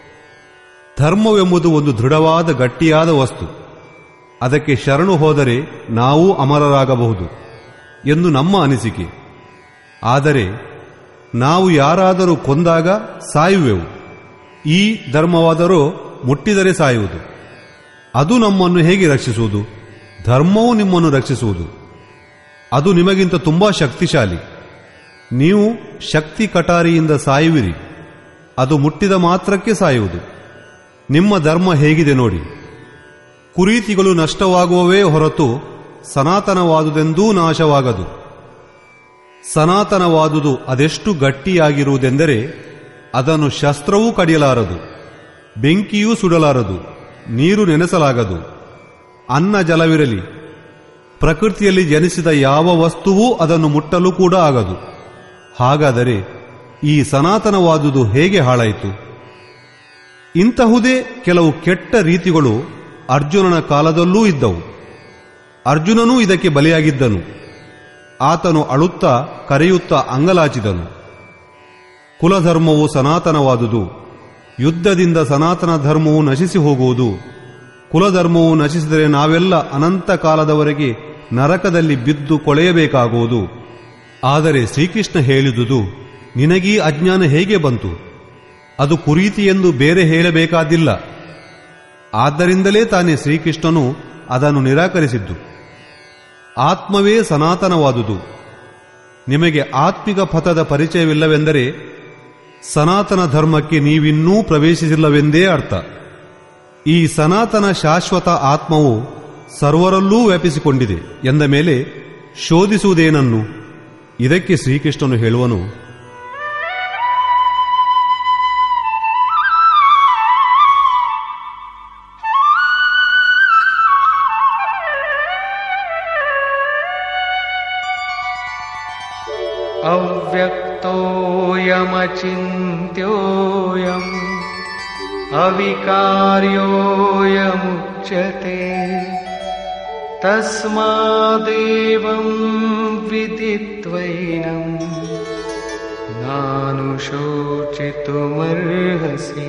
ಧರ್ಮವೆಂಬುದು ಒಂದು ದೃಢವಾದ ಗಟ್ಟಿಯಾದ ವಸ್ತು ಅದಕ್ಕೆ ಶರಣು ಹೋದರೆ ನಾವೂ ಅಮರರಾಗಬಹುದು ಎಂದು ನಮ್ಮ ಅನಿಸಿಕೆ ಆದರೆ ನಾವು ಯಾರಾದರೂ ಕೊಂದಾಗ ಸಾಯುವೆವು ಈ ಧರ್ಮವಾದರೂ ಮುಟ್ಟಿದರೆ ಸಾಯುವುದು ಅದು ನಮ್ಮನ್ನು ಹೇಗೆ ರಕ್ಷಿಸುವುದು ಧರ್ಮವು ನಿಮ್ಮನ್ನು ರಕ್ಷಿಸುವುದು ಅದು ನಿಮಗಿಂತ ತುಂಬಾ ಶಕ್ತಿಶಾಲಿ ನೀವು ಶಕ್ತಿ ಕಟಾರಿಯಿಂದ ಸಾಯುವಿರಿ ಅದು ಮುಟ್ಟಿದ ಮಾತ್ರಕ್ಕೆ ಸಾಯುವುದು ನಿಮ್ಮ ಧರ್ಮ ಹೇಗಿದೆ ನೋಡಿ ಕುರೀತಿಗಳು ನಷ್ಟವಾಗುವವೇ ಹೊರತು ಸನಾತನವಾದುದೆಂದೂ ನಾಶವಾಗದು ಸನಾತನವಾದುದು ಅದೆಷ್ಟು ಗಟ್ಟಿಯಾಗಿರುವುದೆಂದರೆ ಅದನ್ನು ಶಸ್ತ್ರವೂ ಕಡಿಯಲಾರದು ಬೆಂಕಿಯೂ ಸುಡಲಾರದು ನೀರು ನೆನೆಸಲಾಗದು ಅನ್ನ ಜಲವಿರಲಿ ಪ್ರಕೃತಿಯಲ್ಲಿ ಜನಿಸಿದ ಯಾವ ವಸ್ತುವೂ ಅದನ್ನು ಮುಟ್ಟಲು ಕೂಡ ಆಗದು ಹಾಗಾದರೆ ಈ ಸನಾತನವಾದುದು ಹೇಗೆ ಹಾಳಾಯಿತು ಇಂತಹುದೇ ಕೆಲವು ಕೆಟ್ಟ ರೀತಿಗಳು ಅರ್ಜುನನ ಕಾಲದಲ್ಲೂ ಇದ್ದವು ಅರ್ಜುನನೂ ಇದಕ್ಕೆ ಬಲಿಯಾಗಿದ್ದನು ಆತನು ಅಳುತ್ತಾ ಕರೆಯುತ್ತಾ ಅಂಗಲಾಚಿದನು ಕುಲಧರ್ಮವು ಸನಾತನವಾದುದು ಯುದ್ಧದಿಂದ ಸನಾತನ ಧರ್ಮವು ನಶಿಸಿ ಹೋಗುವುದು ಕುಲಧರ್ಮವು ನಶಿಸಿದರೆ ನಾವೆಲ್ಲ ಅನಂತ ಕಾಲದವರೆಗೆ ನರಕದಲ್ಲಿ ಬಿದ್ದು ಕೊಳೆಯಬೇಕಾಗುವುದು ಆದರೆ ಶ್ರೀಕೃಷ್ಣ ಹೇಳಿದುದು ನಿನಗೀ ಅಜ್ಞಾನ ಹೇಗೆ ಬಂತು ಅದು ಕುರೀತಿ ಎಂದು ಬೇರೆ ಹೇಳಬೇಕಾದಿಲ್ಲ ಆದ್ದರಿಂದಲೇ ತಾನೇ ಶ್ರೀಕೃಷ್ಣನು ಅದನ್ನು ನಿರಾಕರಿಸಿದ್ದು ಆತ್ಮವೇ ಸನಾತನವಾದುದು ನಿಮಗೆ ಆತ್ಮಿಕ ಪಥದ ಪರಿಚಯವಿಲ್ಲವೆಂದರೆ ಸನಾತನ ಧರ್ಮಕ್ಕೆ ನೀವಿನ್ನೂ ಪ್ರವೇಶಿಸಿಲ್ಲವೆಂದೇ ಅರ್ಥ ಈ ಸನಾತನ ಶಾಶ್ವತ ಆತ್ಮವು ಸರ್ವರಲ್ಲೂ ವ್ಯಾಪಿಸಿಕೊಂಡಿದೆ ಎಂದ ಮೇಲೆ ಶೋಧಿಸುವುದೇನನ್ನು ಇದಕ್ಕೆ ಶ್ರೀಕೃಷ್ಣನು ಹೇಳುವನು अव्यक्तोऽयमचिन्त्योऽयम् अविकार्योऽयमुच्यते तस्मादेवं विदित्वैनम् नानुशोचितुमर्हसि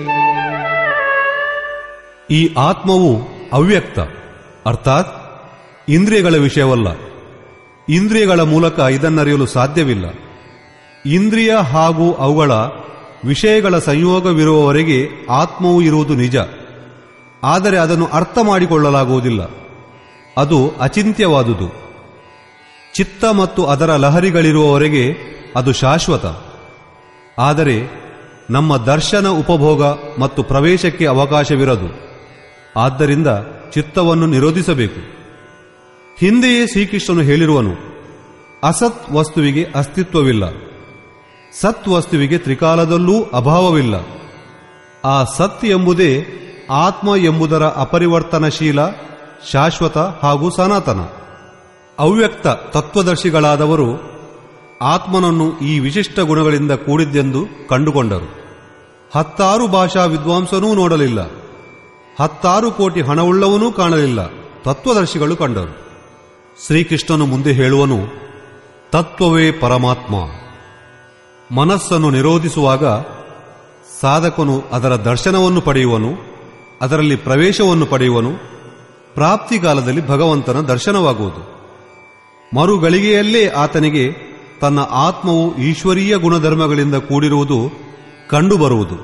ಈ ಆತ್ಮವು ಅವ್ಯಕ್ತ ಅರ್ಥಾತ್ ಇಂದ್ರಿಯಗಳ ವಿಷಯವಲ್ಲ ಇಂದ್ರಿಯಗಳ ಮೂಲಕ ಇದನ್ನರಿಯಲು ಸಾಧ್ಯವಿಲ್ಲ ಇಂದ್ರಿಯ ಹಾಗೂ ಅವುಗಳ ವಿಷಯಗಳ ಸಂಯೋಗವಿರುವವರೆಗೆ ಆತ್ಮವು ಇರುವುದು ನಿಜ ಆದರೆ ಅದನ್ನು ಅರ್ಥ ಮಾಡಿಕೊಳ್ಳಲಾಗುವುದಿಲ್ಲ ಅದು ಅಚಿಂತ್ಯವಾದುದು ಚಿತ್ತ ಮತ್ತು ಅದರ ಲಹರಿಗಳಿರುವವರೆಗೆ ಅದು ಶಾಶ್ವತ ಆದರೆ ನಮ್ಮ ದರ್ಶನ ಉಪಭೋಗ ಮತ್ತು ಪ್ರವೇಶಕ್ಕೆ ಅವಕಾಶವಿರದು ಆದ್ದರಿಂದ ಚಿತ್ತವನ್ನು ನಿರೋಧಿಸಬೇಕು ಹಿಂದೆಯೇ ಶ್ರೀಕೃಷ್ಣನು ಹೇಳಿರುವನು ಅಸತ್ ವಸ್ತುವಿಗೆ ಅಸ್ತಿತ್ವವಿಲ್ಲ ಸತ್ ವಸ್ತುವಿಗೆ ತ್ರಿಕಾಲದಲ್ಲೂ ಅಭಾವವಿಲ್ಲ ಆ ಸತ್ ಎಂಬುದೇ ಆತ್ಮ ಎಂಬುದರ ಅಪರಿವರ್ತನಶೀಲ ಶಾಶ್ವತ ಹಾಗೂ ಸನಾತನ ಅವ್ಯಕ್ತ ತತ್ವದರ್ಶಿಗಳಾದವರು ಆತ್ಮನನ್ನು ಈ ವಿಶಿಷ್ಟ ಗುಣಗಳಿಂದ ಕೂಡಿದ್ದೆಂದು ಕಂಡುಕೊಂಡರು ಹತ್ತಾರು ಭಾಷಾ ವಿದ್ವಾಂಸನೂ ನೋಡಲಿಲ್ಲ ಹತ್ತಾರು ಕೋಟಿ ಹಣವುಳ್ಳವನೂ ಕಾಣಲಿಲ್ಲ ತತ್ವದರ್ಶಿಗಳು ಕಂಡರು ಶ್ರೀಕೃಷ್ಣನು ಮುಂದೆ ಹೇಳುವನು ತತ್ವವೇ ಪರಮಾತ್ಮ ಮನಸ್ಸನ್ನು ನಿರೋಧಿಸುವಾಗ ಸಾಧಕನು ಅದರ ದರ್ಶನವನ್ನು ಪಡೆಯುವನು ಅದರಲ್ಲಿ ಪ್ರವೇಶವನ್ನು ಪಡೆಯುವನು ಪ್ರಾಪ್ತಿಗಾಲದಲ್ಲಿ ಭಗವಂತನ ದರ್ಶನವಾಗುವುದು ಮರುಗಳಿಗೆಯಲ್ಲೇ ಆತನಿಗೆ ತನ್ನ ಆತ್ಮವು ಈಶ್ವರೀಯ ಗುಣಧರ್ಮಗಳಿಂದ ಕೂಡಿರುವುದು ಕಂಡುಬರುವುದು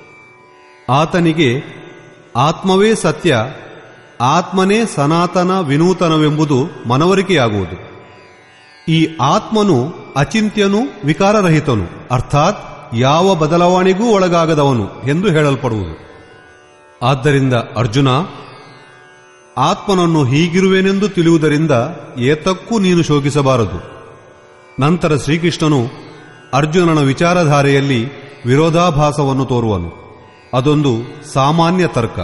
ಆತನಿಗೆ ಆತ್ಮವೇ ಸತ್ಯ ಆತ್ಮನೇ ಸನಾತನ ವಿನೂತನವೆಂಬುದು ಮನವರಿಕೆಯಾಗುವುದು ಈ ಆತ್ಮನು ಅಚಿಂತ್ಯನು ವಿಕಾರರಹಿತನು ಅರ್ಥಾತ್ ಯಾವ ಬದಲಾವಣೆಗೂ ಒಳಗಾಗದವನು ಎಂದು ಹೇಳಲ್ಪಡುವುದು ಆದ್ದರಿಂದ ಅರ್ಜುನ ಆತ್ಮನನ್ನು ಹೀಗಿರುವೆನೆಂದು ತಿಳಿಯುವುದರಿಂದ ಏತಕ್ಕೂ ನೀನು ಶೋಕಿಸಬಾರದು ನಂತರ ಶ್ರೀಕೃಷ್ಣನು ಅರ್ಜುನನ ವಿಚಾರಧಾರೆಯಲ್ಲಿ ವಿರೋಧಾಭಾಸವನ್ನು ತೋರುವನು ಅದೊಂದು ಸಾಮಾನ್ಯ ತರ್ಕ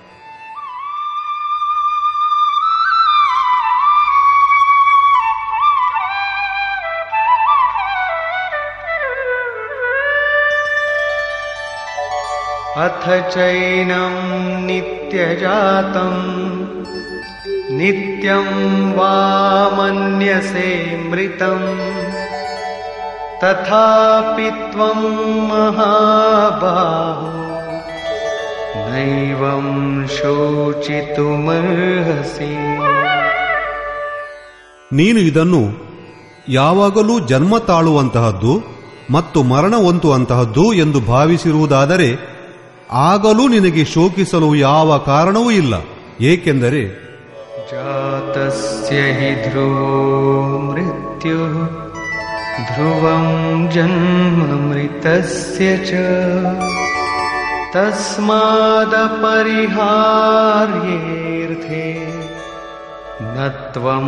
अथ चैनं नित्यजातम् नित्यं वा मन्यसे मृतम् तथापि त्वं महाबाहो नैवं शोचितुमर्हसि ನೀನು ಇದನ್ನು ಯಾವಾಗಲೂ ಜನ್ಮ ತಾಳುವಂತಹದ್ದು ಮತ್ತು ಮರಣ ಹೊಂದುವಂತಹದ್ದು ಎಂದು ಭಾವಿಸಿರುವುದಾದರೆ ಆಗಲೂ ನಿನಗೆ ಶೋಕಿಸಲು ಯಾವ ಕಾರಣವೂ ಇಲ್ಲ ಏಕೆಂದರೆ जातस्य हि ध्रुवो मृत्युः ध्रुवं जन्ममृतस्य च तस्मादपरिहार्येऽर्थे न न त्वं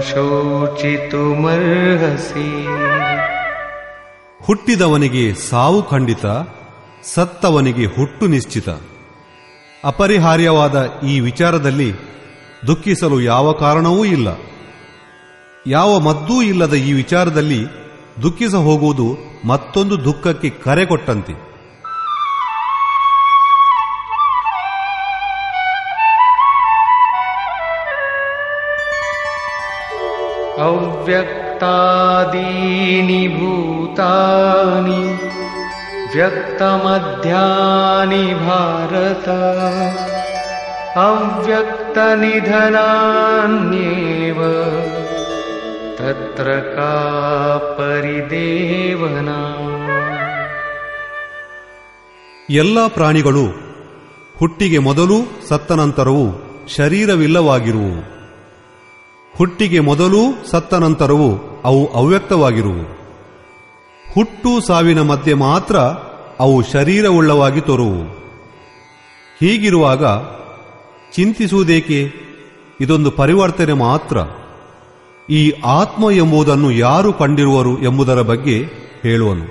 शोचितुमर्हसि ಹುಟ್ಟಿದವನಿಗೆ ಸಾವು ಖಂಡಿತ ಸತ್ತವನಿಗೆ ಹುಟ್ಟು ನಿಶ್ಚಿತ ಅಪರಿಹಾರ್ಯವಾದ ಈ ವಿಚಾರದಲ್ಲಿ ದುಃಖಿಸಲು ಯಾವ ಕಾರಣವೂ ಇಲ್ಲ ಯಾವ ಮದ್ದೂ ಇಲ್ಲದ ಈ ವಿಚಾರದಲ್ಲಿ ದುಃಖಿಸ ಹೋಗುವುದು ಮತ್ತೊಂದು ದುಃಖಕ್ಕೆ ಕರೆ ಕೊಟ್ಟಂತೆ अव्यक्तादीनि भूतानि व्यक्तमध्यानि भारत अव्यक्तनिधनान्येव तत्र का परिदेवना ಎಲ್ಲ ಪ್ರಾಣಿಗಳು ಹುಟ್ಟಿಗೆ ಮೊದಲು ಸತ್ತ ನಂತರವೂ ಶರೀರವಿಲ್ಲವಾಗಿರುವು ಹುಟ್ಟಿಗೆ ಮೊದಲು ಸತ್ತ ನಂತರವೂ ಅವು ಅವ್ಯಕ್ತವಾಗಿರುವು ಹುಟ್ಟು ಸಾವಿನ ಮಧ್ಯೆ ಮಾತ್ರ ಅವು ಶರೀರವುಳ್ಳವಾಗಿ ತೋರುವು ಹೀಗಿರುವಾಗ ಚಿಂತಿಸುವುದೇಕೆ ಇದೊಂದು ಪರಿವರ್ತನೆ ಮಾತ್ರ ಈ ಆತ್ಮ ಎಂಬುದನ್ನು ಯಾರು ಕಂಡಿರುವರು ಎಂಬುದರ ಬಗ್ಗೆ ಹೇಳುವನು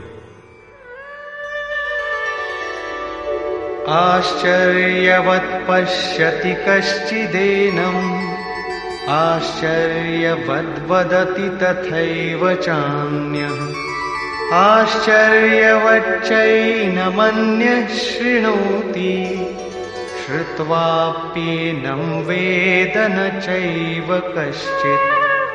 आश्चर्यवत् पश्यति कश्चिदेनम् आश्चर्यवद्वदति तथैव चान्यः आश्चर्यवच्चैनमन्यः शृणोति श्रुत्वाप्येनं वेद न चैव कश्चित्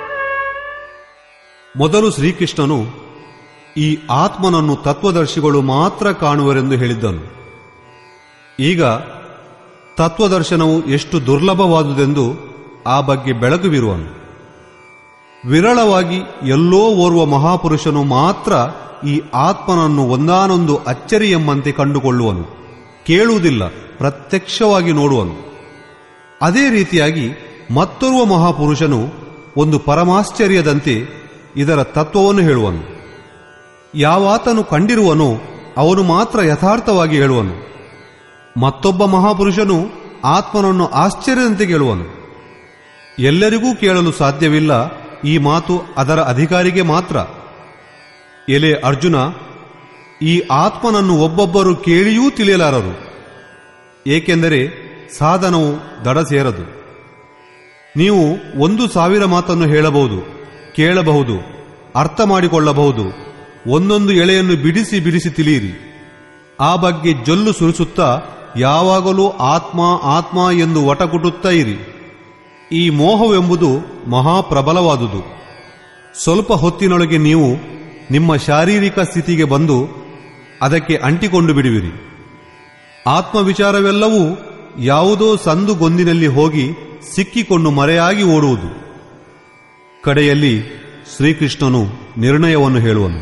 ಮೊದಲು ಶ್ರೀಕೃಷ್ಣನು ಈ ಆತ್ಮನನ್ನು ತತ್ವದರ್ಶಿಗಳು ಮಾತ್ರ ಕಾಣುವರೆಂದು ಹೇಳಿದ್ದನು ಈಗ ತತ್ವದರ್ಶನವು ಎಷ್ಟು ದುರ್ಲಭವಾದುದೆಂದು ಆ ಬಗ್ಗೆ ಬೆಳಕು ಬೀರುವನು ವಿರಳವಾಗಿ ಎಲ್ಲೋ ಓರ್ವ ಮಹಾಪುರುಷನು ಮಾತ್ರ ಈ ಆತ್ಮನನ್ನು ಒಂದಾನೊಂದು ಅಚ್ಚರಿ ಎಂಬಂತೆ ಕಂಡುಕೊಳ್ಳುವನು ಕೇಳುವುದಿಲ್ಲ ಪ್ರತ್ಯಕ್ಷವಾಗಿ ನೋಡುವನು ಅದೇ ರೀತಿಯಾಗಿ ಮತ್ತೋರ್ವ ಮಹಾಪುರುಷನು ಒಂದು ಪರಮಾಶ್ಚರ್ಯದಂತೆ ಇದರ ತತ್ವವನ್ನು ಹೇಳುವನು ಯಾವಾತನು ಕಂಡಿರುವನೋ ಅವನು ಮಾತ್ರ ಯಥಾರ್ಥವಾಗಿ ಹೇಳುವನು ಮತ್ತೊಬ್ಬ ಮಹಾಪುರುಷನು ಆತ್ಮನನ್ನು ಆಶ್ಚರ್ಯದಂತೆ ಕೇಳುವನು ಎಲ್ಲರಿಗೂ ಕೇಳಲು ಸಾಧ್ಯವಿಲ್ಲ ಈ ಮಾತು ಅದರ ಅಧಿಕಾರಿಗೆ ಮಾತ್ರ ಎಲೆ ಅರ್ಜುನ ಈ ಆತ್ಮನನ್ನು ಒಬ್ಬೊಬ್ಬರು ಕೇಳಿಯೂ ತಿಳಿಯಲಾರರು ಏಕೆಂದರೆ ಸಾಧನವು ದಡ ಸೇರದು ನೀವು ಒಂದು ಸಾವಿರ ಮಾತನ್ನು ಹೇಳಬಹುದು ಕೇಳಬಹುದು ಅರ್ಥ ಮಾಡಿಕೊಳ್ಳಬಹುದು ಒಂದೊಂದು ಎಳೆಯನ್ನು ಬಿಡಿಸಿ ಬಿಡಿಸಿ ತಿಳಿಯಿರಿ ಆ ಬಗ್ಗೆ ಜೊಲ್ಲು ಸುರಿಸುತ್ತಾ ಯಾವಾಗಲೂ ಆತ್ಮ ಆತ್ಮ ಎಂದು ವಟಗುಟ್ಟುತ್ತಾ ಇರಿ ಈ ಮೋಹವೆಂಬುದು ಮಹಾಪ್ರಬಲವಾದುದು ಸ್ವಲ್ಪ ಹೊತ್ತಿನೊಳಗೆ ನೀವು ನಿಮ್ಮ ಶಾರೀರಿಕ ಸ್ಥಿತಿಗೆ ಬಂದು ಅದಕ್ಕೆ ಅಂಟಿಕೊಂಡು ಬಿಡುವಿರಿ ಆತ್ಮವಿಚಾರವೆಲ್ಲವೂ ಯಾವುದೋ ಸಂದು ಗೊಂದಿನಲ್ಲಿ ಹೋಗಿ ಸಿಕ್ಕಿಕೊಂಡು ಮರೆಯಾಗಿ ಓಡುವುದು ಕಡೆಯಲ್ಲಿ ಶ್ರೀಕೃಷ್ಣನು ನಿರ್ಣಯವನ್ನು ಹೇಳುವನು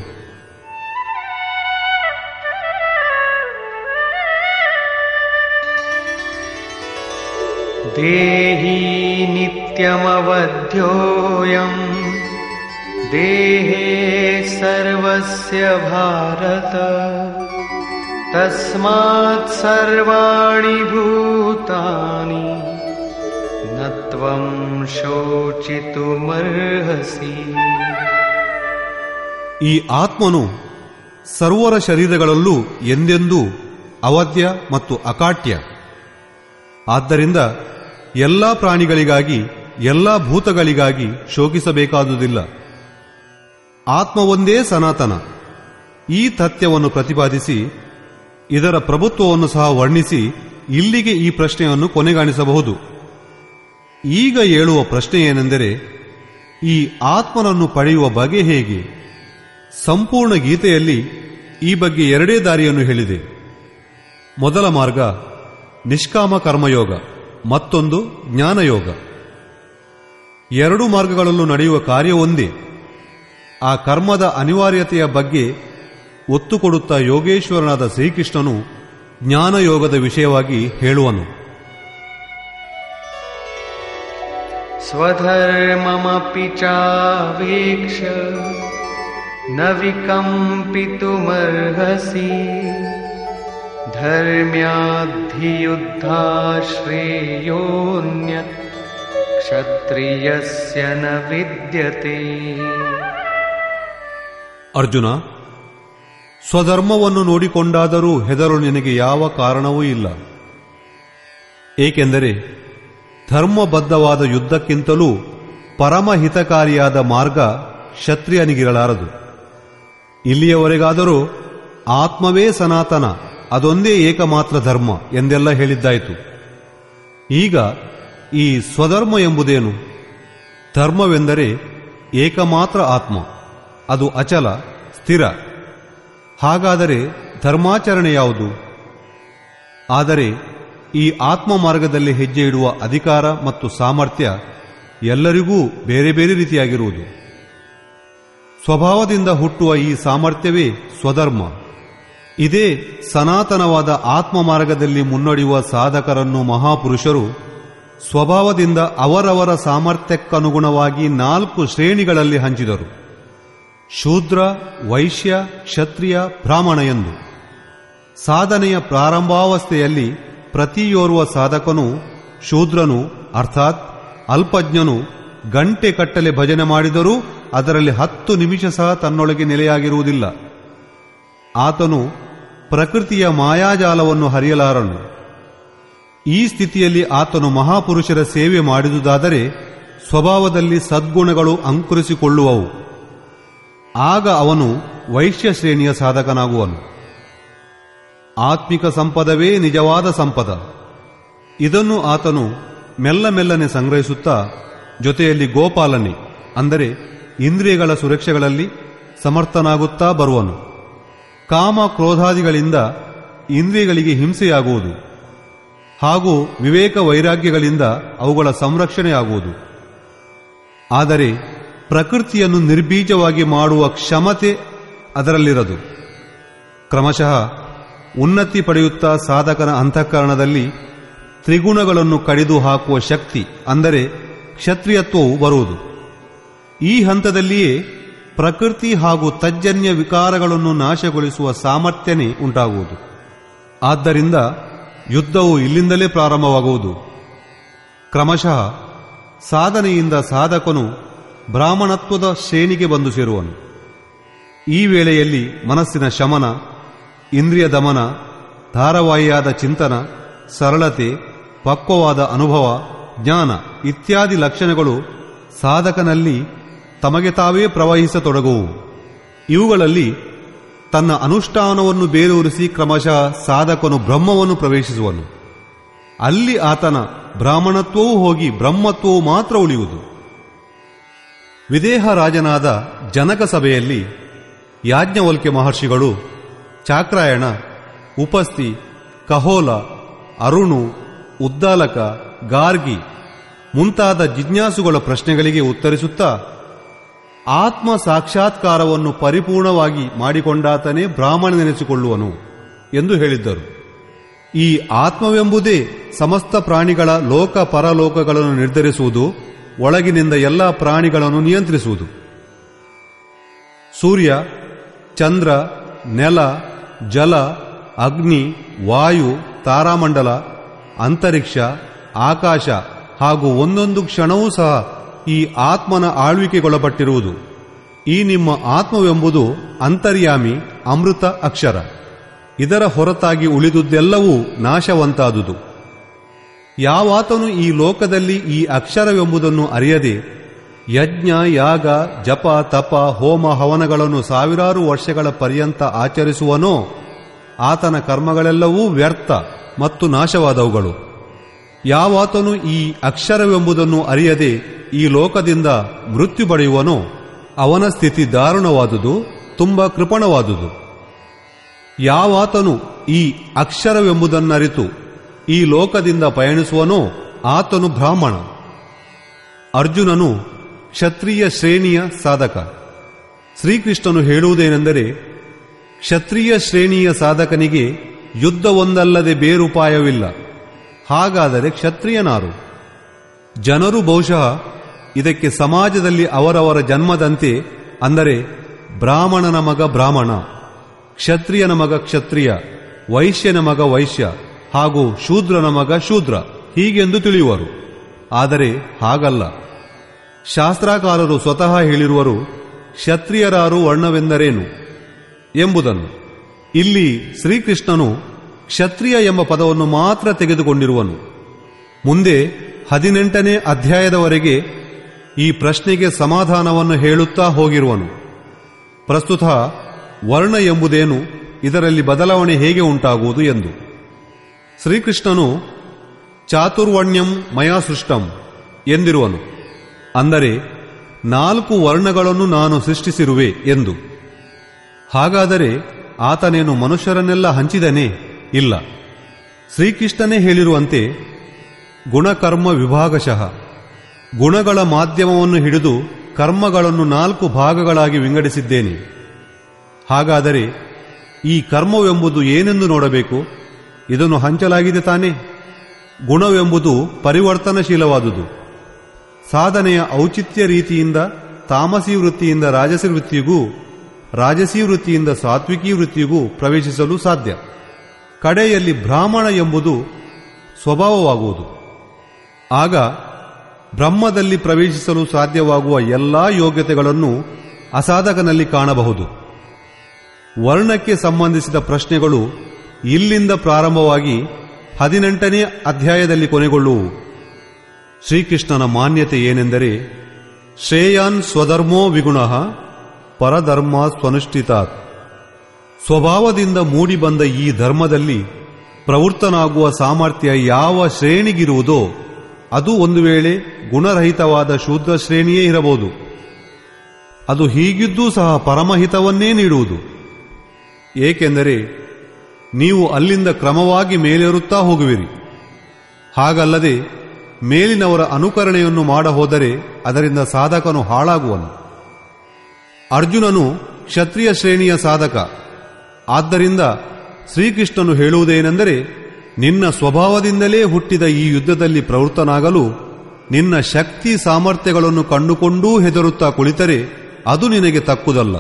देही नित्यमवध्योऽयम् देहे सर्वस्य भारत तस्मात् सर्वाणि भूतानि न त्वं शोचितुमर्हसि ಈ ಆತ್ಮನು ಸರ್ವರ ಶರೀರಗಳಲ್ಲೂ ಎಂದೆಂದೂ ಅವಧ್ಯ ಮತ್ತು ಅಕಾಟ್ಯ ಆದ್ದರಿಂದ ಎಲ್ಲಾ ಪ್ರಾಣಿಗಳಿಗಾಗಿ ಎಲ್ಲಾ ಭೂತಗಳಿಗಾಗಿ ಶೋಕಿಸಬೇಕಾದುದಿಲ್ಲ ಆತ್ಮ ಒಂದೇ ಸನಾತನ ಈ ತಥ್ಯವನ್ನು ಪ್ರತಿಪಾದಿಸಿ ಇದರ ಪ್ರಭುತ್ವವನ್ನು ಸಹ ವರ್ಣಿಸಿ ಇಲ್ಲಿಗೆ ಈ ಪ್ರಶ್ನೆಯನ್ನು ಕೊನೆಗಾಣಿಸಬಹುದು ಈಗ ಏಳುವ ಪ್ರಶ್ನೆ ಏನೆಂದರೆ ಈ ಆತ್ಮನನ್ನು ಪಡೆಯುವ ಬಗೆ ಹೇಗೆ ಸಂಪೂರ್ಣ ಗೀತೆಯಲ್ಲಿ ಈ ಬಗ್ಗೆ ಎರಡೇ ದಾರಿಯನ್ನು ಹೇಳಿದೆ ಮೊದಲ ಮಾರ್ಗ ನಿಷ್ಕಾಮ ಕರ್ಮಯೋಗ ಮತ್ತೊಂದು ಜ್ಞಾನಯೋಗ ಎರಡು ಮಾರ್ಗಗಳಲ್ಲೂ ನಡೆಯುವ ಕಾರ್ಯ ಒಂದೇ ಆ ಕರ್ಮದ ಅನಿವಾರ್ಯತೆಯ ಬಗ್ಗೆ ಒತ್ತು ಕೊಡುತ್ತಾ ಯೋಗೇಶ್ವರನಾದ ಶ್ರೀಕೃಷ್ಣನು ಜ್ಞಾನಯೋಗದ ವಿಷಯವಾಗಿ ಹೇಳುವನು स्वधर्ममपि चावेक्ष न विकम्पितुमर्हसि धर्म्याद्धियुद्धा श्रेयोऽन्यत् क्षत्रियस्य न विद्यते ಅರ್ಜುನ ಸ್ವಧರ್ಮವನ್ನು ನೋಡಿಕೊಂಡಾದರೂ ಹೆದರಲು ನಿನಗೆ ಯಾವ ಕಾರಣವೂ ಇಲ್ಲ ಏಕೆಂದರೆ ಧರ್ಮಬದ್ಧವಾದ ಯುದ್ಧಕ್ಕಿಂತಲೂ ಪರಮಹಿತಕಾರಿಯಾದ ಮಾರ್ಗ ಕ್ಷತ್ರಿಯನಿಗಿರಲಾರದು ಇಲ್ಲಿಯವರೆಗಾದರೂ ಆತ್ಮವೇ ಸನಾತನ ಅದೊಂದೇ ಏಕಮಾತ್ರ ಧರ್ಮ ಎಂದೆಲ್ಲ ಹೇಳಿದ್ದಾಯಿತು ಈಗ ಈ ಸ್ವಧರ್ಮ ಎಂಬುದೇನು ಧರ್ಮವೆಂದರೆ ಏಕಮಾತ್ರ ಆತ್ಮ ಅದು ಅಚಲ ಸ್ಥಿರ ಹಾಗಾದರೆ ಧರ್ಮಾಚರಣೆ ಯಾವುದು ಆದರೆ ಈ ಆತ್ಮ ಮಾರ್ಗದಲ್ಲಿ ಹೆಜ್ಜೆ ಇಡುವ ಅಧಿಕಾರ ಮತ್ತು ಸಾಮರ್ಥ್ಯ ಎಲ್ಲರಿಗೂ ಬೇರೆ ಬೇರೆ ರೀತಿಯಾಗಿರುವುದು ಸ್ವಭಾವದಿಂದ ಹುಟ್ಟುವ ಈ ಸಾಮರ್ಥ್ಯವೇ ಸ್ವಧರ್ಮ ಇದೇ ಸನಾತನವಾದ ಆತ್ಮ ಮಾರ್ಗದಲ್ಲಿ ಮುನ್ನಡೆಯುವ ಸಾಧಕರನ್ನು ಮಹಾಪುರುಷರು ಸ್ವಭಾವದಿಂದ ಅವರವರ ಸಾಮರ್ಥ್ಯಕ್ಕನುಗುಣವಾಗಿ ನಾಲ್ಕು ಶ್ರೇಣಿಗಳಲ್ಲಿ ಹಂಚಿದರು ಶೂದ್ರ ವೈಶ್ಯ ಕ್ಷತ್ರಿಯ ಬ್ರಾಹ್ಮಣ ಎಂದು ಸಾಧನೆಯ ಪ್ರಾರಂಭಾವಸ್ಥೆಯಲ್ಲಿ ಪ್ರತಿಯೋರ್ವ ಸಾಧಕನು ಶೂದ್ರನು ಅರ್ಥಾತ್ ಅಲ್ಪಜ್ಞನು ಗಂಟೆ ಕಟ್ಟಲೆ ಭಜನೆ ಮಾಡಿದರೂ ಅದರಲ್ಲಿ ಹತ್ತು ನಿಮಿಷ ಸಹ ತನ್ನೊಳಗೆ ನೆಲೆಯಾಗಿರುವುದಿಲ್ಲ ಆತನು ಪ್ರಕೃತಿಯ ಮಾಯಾಜಾಲವನ್ನು ಹರಿಯಲಾರನು ಈ ಸ್ಥಿತಿಯಲ್ಲಿ ಆತನು ಮಹಾಪುರುಷರ ಸೇವೆ ಮಾಡಿದುದಾದರೆ ಸ್ವಭಾವದಲ್ಲಿ ಸದ್ಗುಣಗಳು ಅಂಕುರಿಸಿಕೊಳ್ಳುವವು ಆಗ ಅವನು ವೈಶ್ಯ ಶ್ರೇಣಿಯ ಸಾಧಕನಾಗುವನು ಆತ್ಮಿಕ ಸಂಪದವೇ ನಿಜವಾದ ಸಂಪದ ಇದನ್ನು ಆತನು ಮೆಲ್ಲ ಮೆಲ್ಲನೆ ಸಂಗ್ರಹಿಸುತ್ತಾ ಜೊತೆಯಲ್ಲಿ ಗೋಪಾಲನೆ ಅಂದರೆ ಇಂದ್ರಿಯಗಳ ಸುರಕ್ಷೆಗಳಲ್ಲಿ ಸಮರ್ಥನಾಗುತ್ತಾ ಬರುವನು ಕಾಮ ಕ್ರೋಧಾದಿಗಳಿಂದ ಇಂದ್ರಿಯಗಳಿಗೆ ಹಿಂಸೆಯಾಗುವುದು ಹಾಗೂ ವಿವೇಕ ವೈರಾಗ್ಯಗಳಿಂದ ಅವುಗಳ ಸಂರಕ್ಷಣೆಯಾಗುವುದು ಆದರೆ ಪ್ರಕೃತಿಯನ್ನು ನಿರ್ಬೀಜವಾಗಿ ಮಾಡುವ ಕ್ಷಮತೆ ಅದರಲ್ಲಿರದು ಕ್ರಮಶಃ ಉನ್ನತಿ ಪಡೆಯುತ್ತಾ ಸಾಧಕನ ಅಂತಃಕರಣದಲ್ಲಿ ತ್ರಿಗುಣಗಳನ್ನು ಕಡಿದು ಹಾಕುವ ಶಕ್ತಿ ಅಂದರೆ ಕ್ಷತ್ರಿಯತ್ವವು ಬರುವುದು ಈ ಹಂತದಲ್ಲಿಯೇ ಪ್ರಕೃತಿ ಹಾಗೂ ತಜ್ಜನ್ಯ ವಿಕಾರಗಳನ್ನು ನಾಶಗೊಳಿಸುವ ಸಾಮರ್ಥ್ಯನೇ ಉಂಟಾಗುವುದು ಆದ್ದರಿಂದ ಯುದ್ಧವು ಇಲ್ಲಿಂದಲೇ ಪ್ರಾರಂಭವಾಗುವುದು ಕ್ರಮಶಃ ಸಾಧನೆಯಿಂದ ಸಾಧಕನು ಬ್ರಾಹ್ಮಣತ್ವದ ಶ್ರೇಣಿಗೆ ಬಂದು ಸೇರುವನು ಈ ವೇಳೆಯಲ್ಲಿ ಮನಸ್ಸಿನ ಶಮನ ಇಂದ್ರಿಯ ದಮನ ಧಾರಾವಾಹಿಯಾದ ಚಿಂತನ ಸರಳತೆ ಪಕ್ವವಾದ ಅನುಭವ ಜ್ಞಾನ ಇತ್ಯಾದಿ ಲಕ್ಷಣಗಳು ಸಾಧಕನಲ್ಲಿ ತಮಗೆ ತಾವೇ ಪ್ರವಹಿಸತೊಡಗುವು ಇವುಗಳಲ್ಲಿ ತನ್ನ ಅನುಷ್ಠಾನವನ್ನು ಬೇರೂರಿಸಿ ಕ್ರಮಶಃ ಸಾಧಕನು ಬ್ರಹ್ಮವನ್ನು ಪ್ರವೇಶಿಸುವನು ಅಲ್ಲಿ ಆತನ ಬ್ರಾಹ್ಮಣತ್ವವೂ ಹೋಗಿ ಬ್ರಹ್ಮತ್ವವು ಮಾತ್ರ ಉಳಿಯುವುದು ವಿದೇಹ ರಾಜನಾದ ಜನಕ ಸಭೆಯಲ್ಲಿ ಯಾಜ್ಞವಲ್ಕ್ಯ ಮಹರ್ಷಿಗಳು ಚಾಕ್ರಾಯಣ ಉಪಸ್ಥಿ ಕಹೋಲ ಅರುಣು ಉದ್ದಾಲಕ ಗಾರ್ಗಿ ಮುಂತಾದ ಜಿಜ್ಞಾಸುಗಳ ಪ್ರಶ್ನೆಗಳಿಗೆ ಉತ್ತರಿಸುತ್ತಾ ಆತ್ಮ ಸಾಕ್ಷಾತ್ಕಾರವನ್ನು ಪರಿಪೂರ್ಣವಾಗಿ ಮಾಡಿಕೊಂಡಾತನೇ ಬ್ರಾಹ್ಮಣನೆನಿಸಿಕೊಳ್ಳುವನು ಎಂದು ಹೇಳಿದ್ದರು ಈ ಆತ್ಮವೆಂಬುದೇ ಸಮಸ್ತ ಪ್ರಾಣಿಗಳ ಲೋಕ ಪರಲೋಕಗಳನ್ನು ನಿರ್ಧರಿಸುವುದು ಒಳಗಿನಿಂದ ಎಲ್ಲ ಪ್ರಾಣಿಗಳನ್ನು ನಿಯಂತ್ರಿಸುವುದು ಸೂರ್ಯ ಚಂದ್ರ ನೆಲ ಜಲ ಅಗ್ನಿ ವಾಯು ತಾರಾಮಂಡಲ ಅಂತರಿಕ್ಷ ಆಕಾಶ ಹಾಗೂ ಒಂದೊಂದು ಕ್ಷಣವೂ ಸಹ ಈ ಆತ್ಮನ ಆಳ್ವಿಕೆಗೊಳಪಟ್ಟಿರುವುದು ಈ ನಿಮ್ಮ ಆತ್ಮವೆಂಬುದು ಅಂತರ್ಯಾಮಿ ಅಮೃತ ಅಕ್ಷರ ಇದರ ಹೊರತಾಗಿ ಉಳಿದುದೆಲ್ಲವೂ ನಾಶವಂತಾದುದು ಯಾವಾತನು ಈ ಲೋಕದಲ್ಲಿ ಈ ಅಕ್ಷರವೆಂಬುದನ್ನು ಅರಿಯದೆ ಯಜ್ಞ ಯಾಗ ಜಪ ತಪ ಹೋಮ ಹವನಗಳನ್ನು ಸಾವಿರಾರು ವರ್ಷಗಳ ಪರ್ಯಂತ ಆಚರಿಸುವನೋ ಆತನ ಕರ್ಮಗಳೆಲ್ಲವೂ ವ್ಯರ್ಥ ಮತ್ತು ನಾಶವಾದವುಗಳು ಯಾವಾತನು ಈ ಅಕ್ಷರವೆಂಬುದನ್ನು ಅರಿಯದೆ ಈ ಲೋಕದಿಂದ ಮೃತ್ಯು ಪಡೆಯುವನೋ ಅವನ ಸ್ಥಿತಿ ದಾರುಣವಾದುದು ತುಂಬ ಕೃಪಣವಾದುದು ಯಾವಾತನು ಈ ಅಕ್ಷರವೆಂಬುದನ್ನರಿತು ಈ ಲೋಕದಿಂದ ಪಯಣಿಸುವನೋ ಆತನು ಬ್ರಾಹ್ಮಣ ಅರ್ಜುನನು ಕ್ಷತ್ರಿಯ ಶ್ರೇಣಿಯ ಸಾಧಕ ಶ್ರೀಕೃಷ್ಣನು ಹೇಳುವುದೇನೆಂದರೆ ಕ್ಷತ್ರಿಯ ಶ್ರೇಣಿಯ ಸಾಧಕನಿಗೆ ಯುದ್ಧವೊಂದಲ್ಲದೆ ಬೇರುಪಾಯವಿಲ್ಲ ಹಾಗಾದರೆ ಕ್ಷತ್ರಿಯನಾರು ಜನರು ಬಹುಶಃ ಇದಕ್ಕೆ ಸಮಾಜದಲ್ಲಿ ಅವರವರ ಜನ್ಮದಂತೆ ಅಂದರೆ ಬ್ರಾಹ್ಮಣನ ಮಗ ಬ್ರಾಹ್ಮಣ ಕ್ಷತ್ರಿಯನ ಮಗ ಕ್ಷತ್ರಿಯ ವೈಶ್ಯನ ಮಗ ವೈಶ್ಯ ಹಾಗೂ ಶೂದ್ರನ ಮಗ ಶೂದ್ರ ಹೀಗೆಂದು ತಿಳಿಯುವರು ಆದರೆ ಹಾಗಲ್ಲ ಶಾಸ್ತ್ರಕಾರರು ಸ್ವತಃ ಹೇಳಿರುವರು ಕ್ಷತ್ರಿಯರಾರು ವರ್ಣವೆಂದರೇನು ಎಂಬುದನ್ನು ಇಲ್ಲಿ ಶ್ರೀಕೃಷ್ಣನು ಕ್ಷತ್ರಿಯ ಎಂಬ ಪದವನ್ನು ಮಾತ್ರ ತೆಗೆದುಕೊಂಡಿರುವನು ಮುಂದೆ ಹದಿನೆಂಟನೇ ಅಧ್ಯಾಯದವರೆಗೆ ಈ ಪ್ರಶ್ನೆಗೆ ಸಮಾಧಾನವನ್ನು ಹೇಳುತ್ತಾ ಹೋಗಿರುವನು ಪ್ರಸ್ತುತ ವರ್ಣ ಎಂಬುದೇನು ಇದರಲ್ಲಿ ಬದಲಾವಣೆ ಹೇಗೆ ಉಂಟಾಗುವುದು ಎಂದು ಶ್ರೀಕೃಷ್ಣನು ಚಾತುರ್ವಣ್ಯಂ ಮಯಾ ಸೃಷ್ಟಂ ಎಂದಿರುವನು ಅಂದರೆ ನಾಲ್ಕು ವರ್ಣಗಳನ್ನು ನಾನು ಸೃಷ್ಟಿಸಿರುವೆ ಎಂದು ಹಾಗಾದರೆ ಆತನೇನು ಮನುಷ್ಯರನ್ನೆಲ್ಲ ಹಂಚಿದನೇ ಇಲ್ಲ ಶ್ರೀಕೃಷ್ಣನೇ ಹೇಳಿರುವಂತೆ ಗುಣಕರ್ಮ ವಿಭಾಗಶಃ ಗುಣಗಳ ಮಾಧ್ಯಮವನ್ನು ಹಿಡಿದು ಕರ್ಮಗಳನ್ನು ನಾಲ್ಕು ಭಾಗಗಳಾಗಿ ವಿಂಗಡಿಸಿದ್ದೇನೆ ಹಾಗಾದರೆ ಈ ಕರ್ಮವೆಂಬುದು ಏನೆಂದು ನೋಡಬೇಕು ಇದನ್ನು ಹಂಚಲಾಗಿದೆ ತಾನೇ ಗುಣವೆಂಬುದು ಪರಿವರ್ತನಶೀಲವಾದುದು ಸಾಧನೆಯ ಔಚಿತ್ಯ ರೀತಿಯಿಂದ ತಾಮಸಿ ವೃತ್ತಿಯಿಂದ ರಾಜಸಿ ವೃತ್ತಿಗೂ ರಾಜಸಿ ವೃತ್ತಿಯಿಂದ ಸಾತ್ವಿಕಿ ವೃತ್ತಿಗೂ ಪ್ರವೇಶಿಸಲು ಸಾಧ್ಯ ಕಡೆಯಲ್ಲಿ ಬ್ರಾಹ್ಮಣ ಎಂಬುದು ಸ್ವಭಾವವಾಗುವುದು ಆಗ ಬ್ರಹ್ಮದಲ್ಲಿ ಪ್ರವೇಶಿಸಲು ಸಾಧ್ಯವಾಗುವ ಎಲ್ಲಾ ಯೋಗ್ಯತೆಗಳನ್ನು ಅಸಾಧಕನಲ್ಲಿ ಕಾಣಬಹುದು ವರ್ಣಕ್ಕೆ ಸಂಬಂಧಿಸಿದ ಪ್ರಶ್ನೆಗಳು ಇಲ್ಲಿಂದ ಪ್ರಾರಂಭವಾಗಿ ಹದಿನೆಂಟನೇ ಅಧ್ಯಾಯದಲ್ಲಿ ಕೊನೆಗೊಳ್ಳುವು ಶ್ರೀಕೃಷ್ಣನ ಮಾನ್ಯತೆ ಏನೆಂದರೆ ಶ್ರೇಯಾನ್ ಸ್ವಧರ್ಮೋ ವಿಗುಣ ಪರಧರ್ಮ ಸ್ವನುಷ್ಠಿತಾತ್ ಸ್ವಭಾವದಿಂದ ಮೂಡಿಬಂದ ಈ ಧರ್ಮದಲ್ಲಿ ಪ್ರವೃತ್ತನಾಗುವ ಸಾಮರ್ಥ್ಯ ಯಾವ ಶ್ರೇಣಿಗಿರುವುದೋ ಅದು ಒಂದು ವೇಳೆ ಗುಣರಹಿತವಾದ ಶೂದ್ರ ಶ್ರೇಣಿಯೇ ಇರಬಹುದು ಅದು ಹೀಗಿದ್ದೂ ಸಹ ಪರಮಹಿತವನ್ನೇ ನೀಡುವುದು ಏಕೆಂದರೆ ನೀವು ಅಲ್ಲಿಂದ ಕ್ರಮವಾಗಿ ಮೇಲೇರುತ್ತಾ ಹೋಗುವಿರಿ ಹಾಗಲ್ಲದೆ ಮೇಲಿನವರ ಅನುಕರಣೆಯನ್ನು ಮಾಡ ಹೋದರೆ ಅದರಿಂದ ಸಾಧಕನು ಹಾಳಾಗುವನು ಅರ್ಜುನನು ಕ್ಷತ್ರಿಯ ಶ್ರೇಣಿಯ ಸಾಧಕ ಆದ್ದರಿಂದ ಶ್ರೀಕೃಷ್ಣನು ಹೇಳುವುದೇನೆಂದರೆ ನಿನ್ನ ಸ್ವಭಾವದಿಂದಲೇ ಹುಟ್ಟಿದ ಈ ಯುದ್ಧದಲ್ಲಿ ಪ್ರವೃತ್ತನಾಗಲು ನಿನ್ನ ಶಕ್ತಿ ಸಾಮರ್ಥ್ಯಗಳನ್ನು ಕಂಡುಕೊಂಡೂ ಹೆದರುತ್ತಾ ಕುಳಿತರೆ ಅದು ನಿನಗೆ ತಕ್ಕುದಲ್ಲ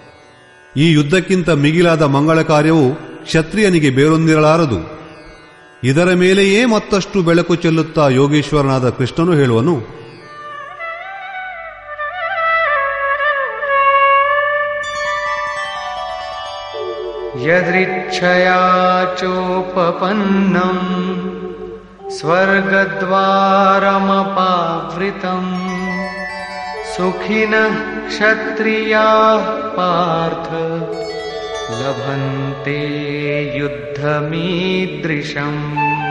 ಈ ಯುದ್ಧಕ್ಕಿಂತ ಮಿಗಿಲಾದ ಮಂಗಳ ಕಾರ್ಯವು ಕ್ಷತ್ರಿಯನಿಗೆ ಬೇರೊಂದಿರಲಾರದು ಇದರ ಮೇಲೆಯೇ ಮತ್ತಷ್ಟು ಬೆಳಕು ಚೆಲ್ಲುತ್ತಾ ಯೋಗೇಶ್ವರನಾದ ಕೃಷ್ಣನು ಹೇಳುವನು यदृच्छया चोपपन्नम् स्वर्गद्वारमपावृतम् सुखिनः क्षत्रियाः पार्थ लभन्ते युद्धमीदृशम्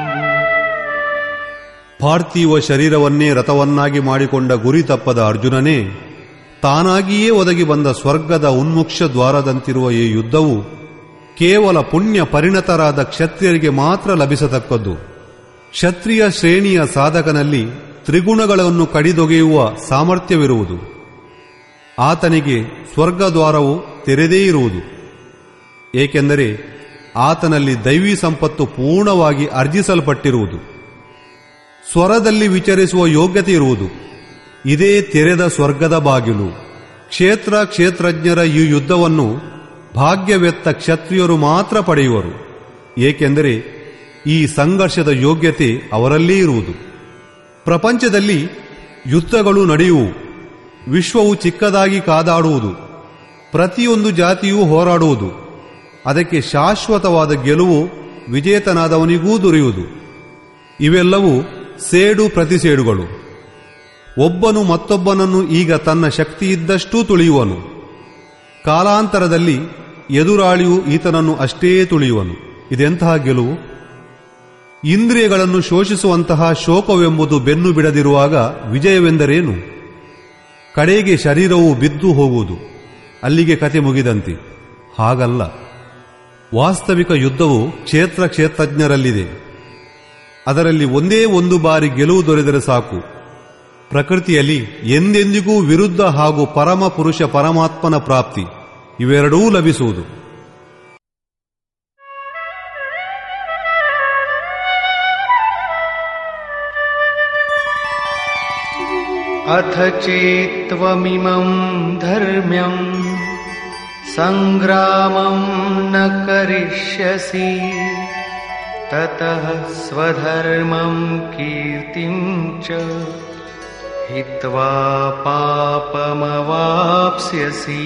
ಪಾರ್ಥಿವ ಶರೀರವನ್ನೇ ರಥವನ್ನಾಗಿ ಮಾಡಿಕೊಂಡ ಗುರಿ ತಪ್ಪದ ಅರ್ಜುನನೇ ತಾನಾಗಿಯೇ ಒದಗಿ ಬಂದ ಸ್ವರ್ಗದ ಉನ್ಮುಕ್ಷ ದ್ವಾರದಂತಿರುವ ಈ ಯುದ್ಧವು ಕೇವಲ ಪುಣ್ಯ ಪರಿಣತರಾದ ಕ್ಷತ್ರಿಯರಿಗೆ ಮಾತ್ರ ಲಭಿಸತಕ್ಕದ್ದು ಕ್ಷತ್ರಿಯ ಶ್ರೇಣಿಯ ಸಾಧಕನಲ್ಲಿ ತ್ರಿಗುಣಗಳನ್ನು ಕಡಿದೊಗೆಯುವ ಸಾಮರ್ಥ್ಯವಿರುವುದು ಆತನಿಗೆ ಸ್ವರ್ಗದ್ವಾರವು ತೆರೆದೇ ಇರುವುದು ಏಕೆಂದರೆ ಆತನಲ್ಲಿ ದೈವಿ ಸಂಪತ್ತು ಪೂರ್ಣವಾಗಿ ಅರ್ಜಿಸಲ್ಪಟ್ಟಿರುವುದು ಸ್ವರದಲ್ಲಿ ವಿಚರಿಸುವ ಯೋಗ್ಯತೆ ಇರುವುದು ಇದೇ ತೆರೆದ ಸ್ವರ್ಗದ ಬಾಗಿಲು ಕ್ಷೇತ್ರ ಕ್ಷೇತ್ರಜ್ಞರ ಈ ಯುದ್ಧವನ್ನು ಭಾಗ್ಯವೆತ್ತ ಕ್ಷತ್ರಿಯರು ಮಾತ್ರ ಪಡೆಯುವರು ಏಕೆಂದರೆ ಈ ಸಂಘರ್ಷದ ಯೋಗ್ಯತೆ ಅವರಲ್ಲೇ ಇರುವುದು ಪ್ರಪಂಚದಲ್ಲಿ ಯುದ್ಧಗಳು ನಡೆಯುವು ವಿಶ್ವವು ಚಿಕ್ಕದಾಗಿ ಕಾದಾಡುವುದು ಪ್ರತಿಯೊಂದು ಜಾತಿಯೂ ಹೋರಾಡುವುದು ಅದಕ್ಕೆ ಶಾಶ್ವತವಾದ ಗೆಲುವು ವಿಜೇತನಾದವನಿಗೂ ದೊರೆಯುವುದು ಇವೆಲ್ಲವೂ ಸೇಡು ಪ್ರತಿಸೇಡುಗಳು ಒಬ್ಬನು ಮತ್ತೊಬ್ಬನನ್ನು ಈಗ ತನ್ನ ಶಕ್ತಿಯಿದ್ದಷ್ಟೂ ತುಳಿಯುವನು ಕಾಲಾಂತರದಲ್ಲಿ ಎದುರಾಳಿಯು ಈತನನ್ನು ಅಷ್ಟೇ ತುಳಿಯುವನು ಇದೆಂತಹ ಗೆಲುವು ಇಂದ್ರಿಯಗಳನ್ನು ಶೋಷಿಸುವಂತಹ ಶೋಕವೆಂಬುದು ಬೆನ್ನು ಬಿಡದಿರುವಾಗ ವಿಜಯವೆಂದರೇನು ಕಡೆಗೆ ಶರೀರವು ಬಿದ್ದು ಹೋಗುವುದು ಅಲ್ಲಿಗೆ ಕತೆ ಮುಗಿದಂತೆ ಹಾಗಲ್ಲ ವಾಸ್ತವಿಕ ಯುದ್ಧವು ಕ್ಷೇತ್ರ ಕ್ಷೇತ್ರಜ್ಞರಲ್ಲಿದೆ ಅದರಲ್ಲಿ ಒಂದೇ ಒಂದು ಬಾರಿ ಗೆಲುವು ದೊರೆದರೆ ಸಾಕು ಪ್ರಕೃತಿಯಲ್ಲಿ ಎಂದೆಂದಿಗೂ ವಿರುದ್ಧ ಹಾಗೂ ಪರಮ ಪುರುಷ ಪರಮಾತ್ಮನ ಪ್ರಾಪ್ತಿ ಇವೆರಡೂ ಲಭಿಸುವುದು अथ चेत्त्वमिमम् धर्म्यम् सङ्ग्रामम् न करिष्यसि ततः स्वधर्मं कीर्तिं च हित्वा पापमवाप्स्यसि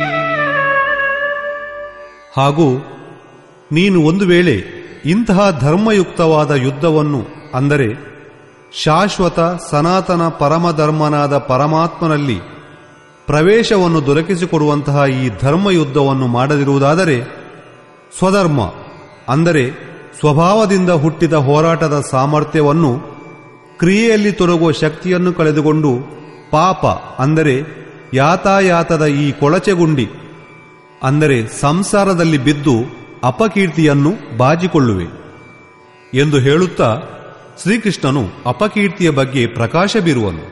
ಹಾಗೂ ನೀನು ಒಂದು ವೇಳೆ ಇಂತಹ ಧರ್ಮಯುಕ್ತವಾದ ಯುದ್ಧವನ್ನು ಅಂದರೆ ಶಾಶ್ವತ ಸನಾತನ ಪರಮಧರ್ಮನಾದ ಪರಮಾತ್ಮನಲ್ಲಿ ಪ್ರವೇಶವನ್ನು ದೊರಕಿಸಿಕೊಡುವಂತಹ ಈ ಧರ್ಮಯುದ್ಧವನ್ನು ಮಾಡದಿರುವುದಾದರೆ ಸ್ವಧರ್ಮ ಅಂದರೆ ಸ್ವಭಾವದಿಂದ ಹುಟ್ಟಿದ ಹೋರಾಟದ ಸಾಮರ್ಥ್ಯವನ್ನು ಕ್ರಿಯೆಯಲ್ಲಿ ತೊಡಗುವ ಶಕ್ತಿಯನ್ನು ಕಳೆದುಕೊಂಡು ಪಾಪ ಅಂದರೆ ಯಾತಾಯಾತದ ಈ ಕೊಳಚೆಗುಂಡಿ ಅಂದರೆ ಸಂಸಾರದಲ್ಲಿ ಬಿದ್ದು ಅಪಕೀರ್ತಿಯನ್ನು ಬಾಜಿಕೊಳ್ಳುವೆ ಎಂದು ಹೇಳುತ್ತಾ ಶ್ರೀಕೃಷ್ಣನು ಅಪಕೀರ್ತಿಯ ಬಗ್ಗೆ ಪ್ರಕಾಶ ಬೀರುವನು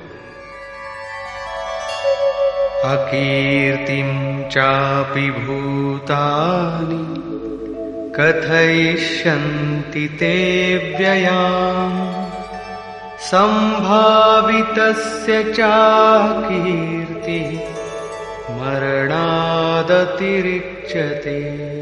अकीर्तिं चापि भूतानि कथयिष्यन्ति ते व्ययाम् सम्भावितस्य चाकीर्तिः मरणादतिरिच्यते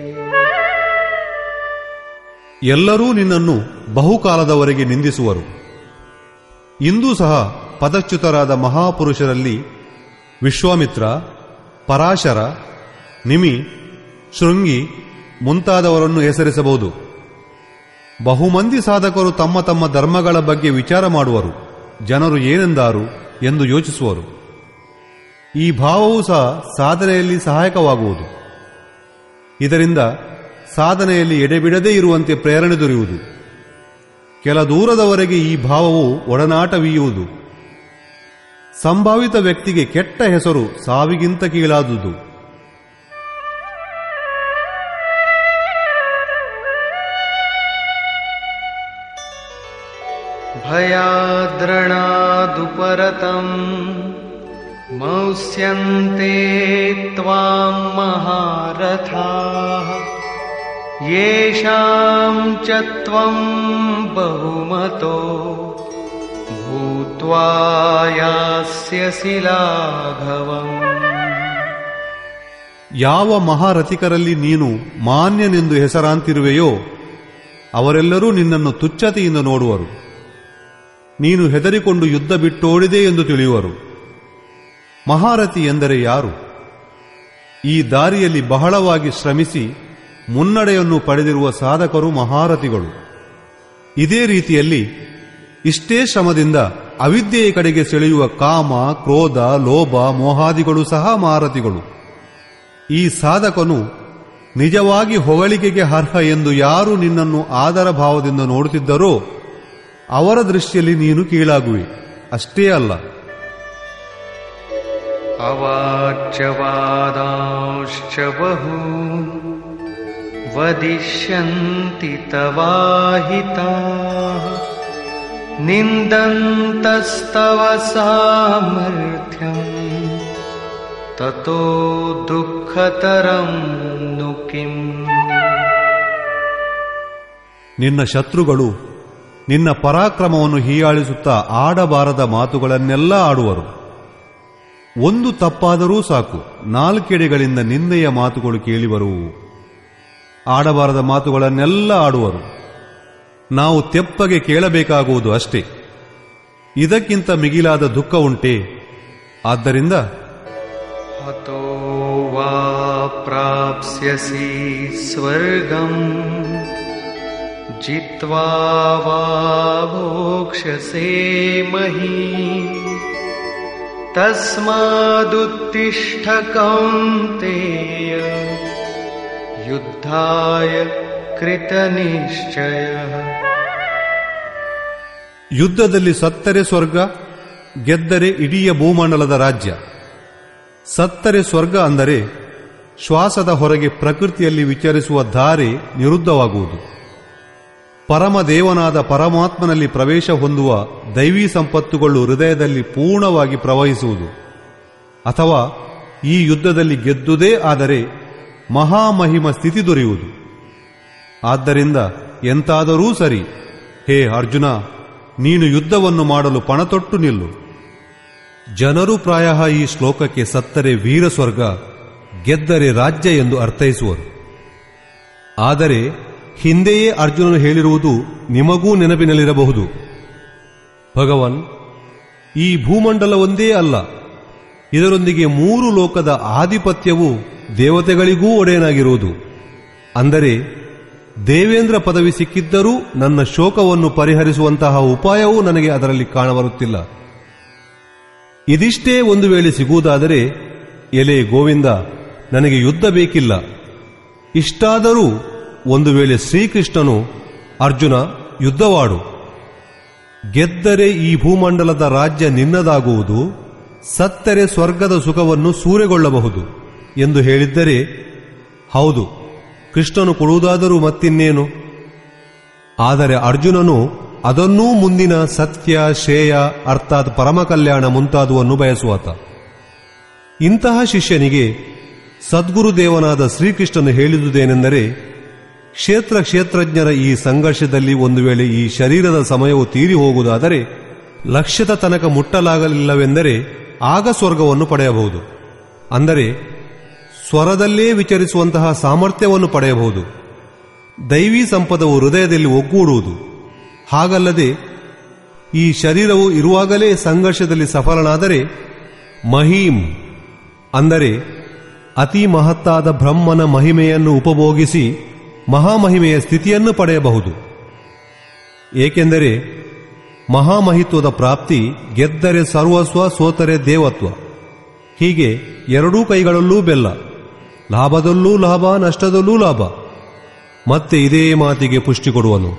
ಎಲ್ಲರೂ ನಿನ್ನನ್ನು ಬಹುಕಾಲದವರೆಗೆ ನಿಂದಿಸುವರು ಇಂದೂ ಸಹ ಪದಚ್ಯುತರಾದ ಮಹಾಪುರುಷರಲ್ಲಿ ವಿಶ್ವಾಮಿತ್ರ ಪರಾಶರ ನಿಮಿ ಶೃಂಗಿ ಮುಂತಾದವರನ್ನು ಹೆಸರಿಸಬಹುದು ಬಹುಮಂದಿ ಸಾಧಕರು ತಮ್ಮ ತಮ್ಮ ಧರ್ಮಗಳ ಬಗ್ಗೆ ವಿಚಾರ ಮಾಡುವರು ಜನರು ಏನೆಂದಾರು ಎಂದು ಯೋಚಿಸುವರು ಈ ಭಾವವೂ ಸಹ ಸಾಧನೆಯಲ್ಲಿ ಸಹಾಯಕವಾಗುವುದು ಇದರಿಂದ ಸಾಧನೆಯಲ್ಲಿ ಎಡೆಬಿಡದೇ ಇರುವಂತೆ ಪ್ರೇರಣೆ ದೊರೆಯುವುದು ಕೆಲ ದೂರದವರೆಗೆ ಈ ಭಾವವು ಒಡನಾಟವೀಯುವುದು ಸಂಭಾವಿತ ವ್ಯಕ್ತಿಗೆ ಕೆಟ್ಟ ಹೆಸರು ಸಾವಿಗಿಂತ ಕೀಳಾದುದು भयाद्रणादुपरतम् मौस्यन्ते त्वाम् महारथाः येषाम् च त्वम् बहुमतो भूत्वा यास्यसि लाघवम् ಯಾವ ಮಹಾರಥಿಕರಲ್ಲಿ ನೀನು ಮಾನ್ಯನೆಂದು ಹೆಸರಾಂತಿರುವೆಯೋ ಅವರೆಲ್ಲರೂ ನಿನ್ನನ್ನು ತುಚ್ಛತೆಯಿಂದ ನೋಡುವರು ನೀನು ಹೆದರಿಕೊಂಡು ಯುದ್ಧ ಬಿಟ್ಟೋಡಿದೆ ಎಂದು ತಿಳಿಯುವರು ಮಹಾರಥಿ ಎಂದರೆ ಯಾರು ಈ ದಾರಿಯಲ್ಲಿ ಬಹಳವಾಗಿ ಶ್ರಮಿಸಿ ಮುನ್ನಡೆಯನ್ನು ಪಡೆದಿರುವ ಸಾಧಕರು ಮಹಾರಥಿಗಳು ಇದೇ ರೀತಿಯಲ್ಲಿ ಇಷ್ಟೇ ಶ್ರಮದಿಂದ ಅವಿದ್ಯೆಯ ಕಡೆಗೆ ಸೆಳೆಯುವ ಕಾಮ ಕ್ರೋಧ ಲೋಭ ಮೋಹಾದಿಗಳು ಸಹ ಮಹಾರಥಿಗಳು ಈ ಸಾಧಕನು ನಿಜವಾಗಿ ಹೊಗಳಿಕೆಗೆ ಅರ್ಹ ಎಂದು ಯಾರು ನಿನ್ನನ್ನು ಆದರ ಭಾವದಿಂದ ನೋಡುತ್ತಿದ್ದರೋ ಅವರ ದೃಷ್ಟಿಯಲ್ಲಿ ನೀನು ಕೀಳಾಗುವೆ ಅಷ್ಟೇ ಅಲ್ಲ अवाच्यवादांश्च बहून् वदिष्यन्ति तवाहिताः निन्दन्तस्तव सामर्थ्यम् ततो दुःखतरं नु किम् ನಿನ್ನ ಶತ್ರುಗಳು ನಿನ್ನ ಪರಾಕ್ರಮವನ್ನು ಹೀಯಾಳಿಸುತ್ತಾ ಆಡಬಾರದ ಮಾತುಗಳನ್ನೆಲ್ಲ ಆಡುವರು ಒಂದು ತಪ್ಪಾದರೂ ಸಾಕು ನಾಲ್ಕೆಡೆಗಳಿಂದ ನಿಂದೆಯ ಮಾತುಗಳು ಕೇಳಿಬರುವು ಆಡಬಾರದ ಮಾತುಗಳನ್ನೆಲ್ಲ ಆಡುವರು ನಾವು ತೆಪ್ಪಗೆ ಕೇಳಬೇಕಾಗುವುದು ಅಷ್ಟೇ ಇದಕ್ಕಿಂತ ಮಿಗಿಲಾದ ದುಃಖ ಉಂಟೆ ಆದ್ದರಿಂದ हतो वा प्राप्स्यसि स्वर्गम् जित्वा वा भोक्ष्यसे महीम् तस्मादुत्तिष्ठ कौन्तेय युद्धाय कृतनिश्चयः ಯುದ್ಧದಲ್ಲಿ ಸತ್ತರೆ ಸ್ವರ್ಗ ಗೆದ್ದರೆ ಇಡೀ ಭೂಮಂಡಲದ ರಾಜ್ಯ ಸತ್ತರೆ ಸ್ವರ್ಗ ಅಂದರೆ ಶ್ವಾಸದ ಹೊರಗೆ ಪ್ರಕೃತಿಯಲ್ಲಿ ವಿಚರಿಸುವ ದಾರಿ ನಿರುದ್ಧವಾಗುವುದು ಪರಮದೇವನಾದ ಪರಮಾತ್ಮನಲ್ಲಿ ಪ್ರವೇಶ ಹೊಂದುವ ದೈವೀ ಸಂಪತ್ತುಗಳು ಹೃದಯದಲ್ಲಿ ಪೂರ್ಣವಾಗಿ ಪ್ರವಹಿಸುವುದು ಅಥವಾ ಈ ಯುದ್ಧದಲ್ಲಿ ಗೆದ್ದುದೇ ಆದರೆ ಮಹಾಮಹಿಮ ಸ್ಥಿತಿ ದೊರೆಯುವುದು ಆದ್ದರಿಂದ ಎಂತಾದರೂ ಸರಿ ಹೇ ಅರ್ಜುನ ನೀನು ಯುದ್ಧವನ್ನು ಮಾಡಲು ಪಣತೊಟ್ಟು ನಿಲ್ಲು ಜನರು ಪ್ರಾಯ ಈ ಶ್ಲೋಕಕ್ಕೆ ಸತ್ತರೆ ವೀರ ಸ್ವರ್ಗ ಗೆದ್ದರೆ ರಾಜ್ಯ ಎಂದು ಅರ್ಥೈಸುವರು ಆದರೆ ಹಿಂದೆಯೇ ಅರ್ಜುನನು ಹೇಳಿರುವುದು ನಿಮಗೂ ನೆನಪಿನಲ್ಲಿರಬಹುದು ಭಗವನ್ ಈ ಭೂಮಂಡಲ ಒಂದೇ ಅಲ್ಲ ಇದರೊಂದಿಗೆ ಮೂರು ಲೋಕದ ಆಧಿಪತ್ಯವು ದೇವತೆಗಳಿಗೂ ಒಡೆಯನಾಗಿರುವುದು ಅಂದರೆ ದೇವೇಂದ್ರ ಪದವಿ ಸಿಕ್ಕಿದ್ದರೂ ನನ್ನ ಶೋಕವನ್ನು ಪರಿಹರಿಸುವಂತಹ ಉಪಾಯವೂ ನನಗೆ ಅದರಲ್ಲಿ ಕಾಣಬರುತ್ತಿಲ್ಲ ಇದಿಷ್ಟೇ ಒಂದು ವೇಳೆ ಸಿಗುವುದಾದರೆ ಎಲೆ ಗೋವಿಂದ ನನಗೆ ಯುದ್ಧ ಬೇಕಿಲ್ಲ ಇಷ್ಟಾದರೂ ಒಂದು ವೇಳೆ ಶ್ರೀಕೃಷ್ಣನು ಅರ್ಜುನ ಯುದ್ಧವಾಡು ಗೆದ್ದರೆ ಈ ಭೂಮಂಡಲದ ರಾಜ್ಯ ನಿನ್ನದಾಗುವುದು ಸತ್ತರೆ ಸ್ವರ್ಗದ ಸುಖವನ್ನು ಸೂರೆಗೊಳ್ಳಬಹುದು ಎಂದು ಹೇಳಿದ್ದರೆ ಹೌದು ಕೃಷ್ಣನು ಕೊಡುವುದಾದರೂ ಮತ್ತಿನ್ನೇನು ಆದರೆ ಅರ್ಜುನನು ಅದನ್ನೂ ಮುಂದಿನ ಸತ್ಯ ಶ್ರೇಯ ಅರ್ಥಾತ್ ಪರಮ ಕಲ್ಯಾಣ ಮುಂತಾದುವನ್ನು ಬಯಸುವಾತ ಇಂತಹ ಶಿಷ್ಯನಿಗೆ ಸದ್ಗುರುದೇವನಾದ ಶ್ರೀಕೃಷ್ಣನು ಹೇಳಿದುದೇನೆಂದರೆ ಕ್ಷೇತ್ರ ಕ್ಷೇತ್ರಜ್ಞರ ಈ ಸಂಘರ್ಷದಲ್ಲಿ ಒಂದು ವೇಳೆ ಈ ಶರೀರದ ಸಮಯವು ತೀರಿ ಹೋಗುವುದಾದರೆ ಲಕ್ಷ್ಯದ ತನಕ ಮುಟ್ಟಲಾಗಲಿಲ್ಲವೆಂದರೆ ಆಗ ಸ್ವರ್ಗವನ್ನು ಪಡೆಯಬಹುದು ಅಂದರೆ ಸ್ವರದಲ್ಲೇ ವಿಚರಿಸುವಂತಹ ಸಾಮರ್ಥ್ಯವನ್ನು ಪಡೆಯಬಹುದು ದೈವೀ ಸಂಪದವು ಹೃದಯದಲ್ಲಿ ಒಗ್ಗೂಡುವುದು ಹಾಗಲ್ಲದೆ ಈ ಶರೀರವು ಇರುವಾಗಲೇ ಸಂಘರ್ಷದಲ್ಲಿ ಸಫಲನಾದರೆ ಮಹೀಂ ಅಂದರೆ ಅತಿ ಮಹತ್ತಾದ ಬ್ರಹ್ಮನ ಮಹಿಮೆಯನ್ನು ಉಪಭೋಗಿಸಿ ಮಹಾಮಹಿಮೆಯ ಸ್ಥಿತಿಯನ್ನು ಪಡೆಯಬಹುದು ಏಕೆಂದರೆ ಮಹಾಮಹಿತ್ವದ ಪ್ರಾಪ್ತಿ ಗೆದ್ದರೆ ಸರ್ವಸ್ವ ಸೋತರೆ ದೇವತ್ವ ಹೀಗೆ ಎರಡೂ ಕೈಗಳಲ್ಲೂ ಬೆಲ್ಲ ಲಾಭದಲ್ಲೂ ಲಾಭ ನಷ್ಟದಲ್ಲೂ ಲಾಭ ಮತ್ತೆ ಇದೇ ಮಾತಿಗೆ ಪುಷ್ಟಿ ಕೊಡುವನು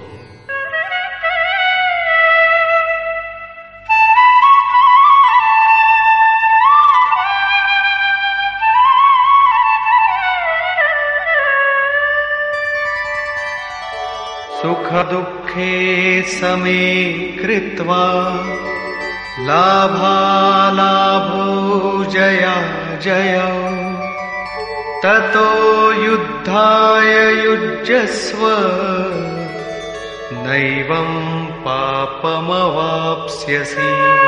सुखदुःखे समे कृत्वा लाभालाभो जया जयौ ततो युद्धाय युज्यस्व नैवं पापमवाप्स्यसि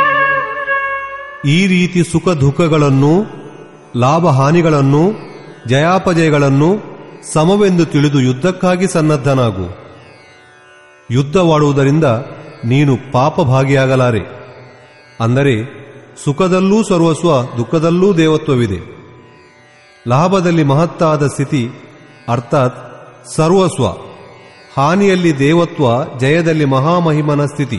ಈ ರೀತಿ ಸುಖ ದುಃಖಗಳನ್ನು ಲಾಭ ಹಾನಿಗಳನ್ನು ಜಯಾಪಜಯಗಳನ್ನು ಸಮವೆಂದು ತಿಳಿದು ಯುದ್ಧಕ್ಕಾಗಿ ಸನ್ನದ್ಧನಾಗು ಯುದ್ಧವಾಡುವುದರಿಂದ ನೀನು ಪಾಪ ಭಾಗಿಯಾಗಲಾರೆ ಅಂದರೆ ಸುಖದಲ್ಲೂ ಸರ್ವಸ್ವ ದುಃಖದಲ್ಲೂ ದೇವತ್ವವಿದೆ ಲಾಭದಲ್ಲಿ ಮಹತ್ತಾದ ಸ್ಥಿತಿ ಅರ್ಥಾತ್ ಸರ್ವಸ್ವ ಹಾನಿಯಲ್ಲಿ ದೇವತ್ವ ಜಯದಲ್ಲಿ ಮಹಾಮಹಿಮನ ಸ್ಥಿತಿ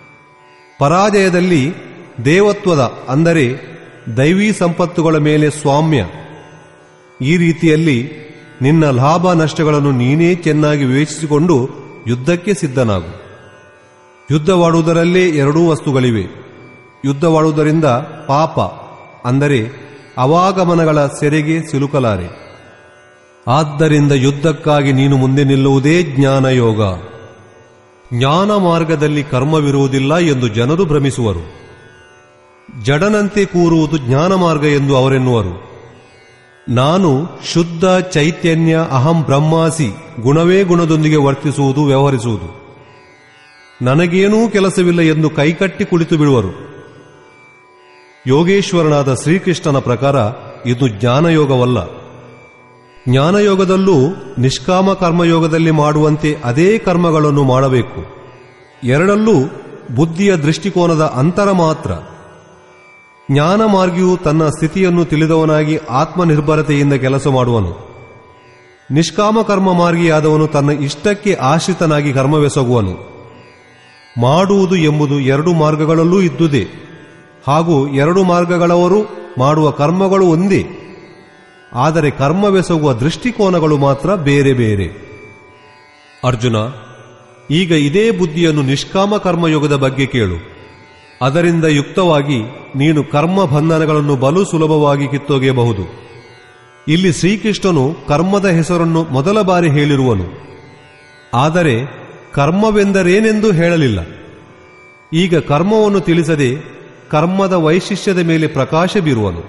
ಪರಾಜಯದಲ್ಲಿ ದೇವತ್ವದ ಅಂದರೆ ದೈವೀ ಸಂಪತ್ತುಗಳ ಮೇಲೆ ಸ್ವಾಮ್ಯ ಈ ರೀತಿಯಲ್ಲಿ ನಿನ್ನ ಲಾಭ ನಷ್ಟಗಳನ್ನು ನೀನೇ ಚೆನ್ನಾಗಿ ವಿವೇಚಿಸಿಕೊಂಡು ಯುದ್ಧಕ್ಕೆ ಸಿದ್ಧನಾಗು ಯುದ್ಧವಾಡುವುದರಲ್ಲೇ ಎರಡೂ ವಸ್ತುಗಳಿವೆ ಯುದ್ಧವಾಡುವುದರಿಂದ ಪಾಪ ಅಂದರೆ ಅವಾಗಮನಗಳ ಸೆರೆಗೆ ಸಿಲುಕಲಾರೆ ಆದ್ದರಿಂದ ಯುದ್ಧಕ್ಕಾಗಿ ನೀನು ಮುಂದೆ ನಿಲ್ಲುವುದೇ ಜ್ಞಾನಯೋಗ ಜ್ಞಾನ ಮಾರ್ಗದಲ್ಲಿ ಕರ್ಮವಿರುವುದಿಲ್ಲ ಎಂದು ಜನರು ಭ್ರಮಿಸುವರು ಜಡನಂತೆ ಕೂರುವುದು ಜ್ಞಾನ ಮಾರ್ಗ ಎಂದು ಅವರೆನ್ನುವರು ನಾನು ಶುದ್ಧ ಚೈತನ್ಯ ಅಹಂ ಬ್ರಹ್ಮಾಸಿ ಗುಣವೇ ಗುಣದೊಂದಿಗೆ ವರ್ತಿಸುವುದು ವ್ಯವಹರಿಸುವುದು ನನಗೇನೂ ಕೆಲಸವಿಲ್ಲ ಎಂದು ಕೈಕಟ್ಟಿ ಕುಳಿತು ಬಿಡುವರು ಯೋಗೇಶ್ವರನಾದ ಶ್ರೀಕೃಷ್ಣನ ಪ್ರಕಾರ ಇದು ಜ್ಞಾನಯೋಗವಲ್ಲ ಜ್ಞಾನಯೋಗದಲ್ಲೂ ನಿಷ್ಕಾಮ ಕರ್ಮಯೋಗದಲ್ಲಿ ಮಾಡುವಂತೆ ಅದೇ ಕರ್ಮಗಳನ್ನು ಮಾಡಬೇಕು ಎರಡಲ್ಲೂ ಬುದ್ಧಿಯ ದೃಷ್ಟಿಕೋನದ ಅಂತರ ಮಾತ್ರ ಜ್ಞಾನ ಮಾರ್ಗಿಯು ತನ್ನ ಸ್ಥಿತಿಯನ್ನು ತಿಳಿದವನಾಗಿ ಆತ್ಮನಿರ್ಭರತೆಯಿಂದ ಕೆಲಸ ಮಾಡುವನು ನಿಷ್ಕಾಮ ಕರ್ಮ ಮಾರ್ಗಿಯಾದವನು ತನ್ನ ಇಷ್ಟಕ್ಕೆ ಆಶ್ರಿತನಾಗಿ ಕರ್ಮವೆಸಗುವನು ಮಾಡುವುದು ಎಂಬುದು ಎರಡು ಮಾರ್ಗಗಳಲ್ಲೂ ಇದ್ದುದೇ ಹಾಗೂ ಎರಡು ಮಾರ್ಗಗಳವರು ಮಾಡುವ ಕರ್ಮಗಳು ಒಂದೇ ಆದರೆ ಕರ್ಮವೆಸಗುವ ದೃಷ್ಟಿಕೋನಗಳು ಮಾತ್ರ ಬೇರೆ ಬೇರೆ ಅರ್ಜುನ ಈಗ ಇದೇ ಬುದ್ಧಿಯನ್ನು ನಿಷ್ಕಾಮ ಕರ್ಮಯೋಗದ ಬಗ್ಗೆ ಕೇಳು ಅದರಿಂದ ಯುಕ್ತವಾಗಿ ನೀನು ಕರ್ಮ ಬಂಧನಗಳನ್ನು ಬಲು ಸುಲಭವಾಗಿ ಕಿತ್ತೊಗೆಯಬಹುದು ಇಲ್ಲಿ ಶ್ರೀಕೃಷ್ಣನು ಕರ್ಮದ ಹೆಸರನ್ನು ಮೊದಲ ಬಾರಿ ಹೇಳಿರುವನು ಆದರೆ ಕರ್ಮವೆಂದರೇನೆಂದು ಹೇಳಲಿಲ್ಲ ಈಗ ಕರ್ಮವನ್ನು ತಿಳಿಸದೆ ಕರ್ಮದ ವೈಶಿಷ್ಟ್ಯದ ಮೇಲೆ ಪ್ರಕಾಶ ಬೀರುವನು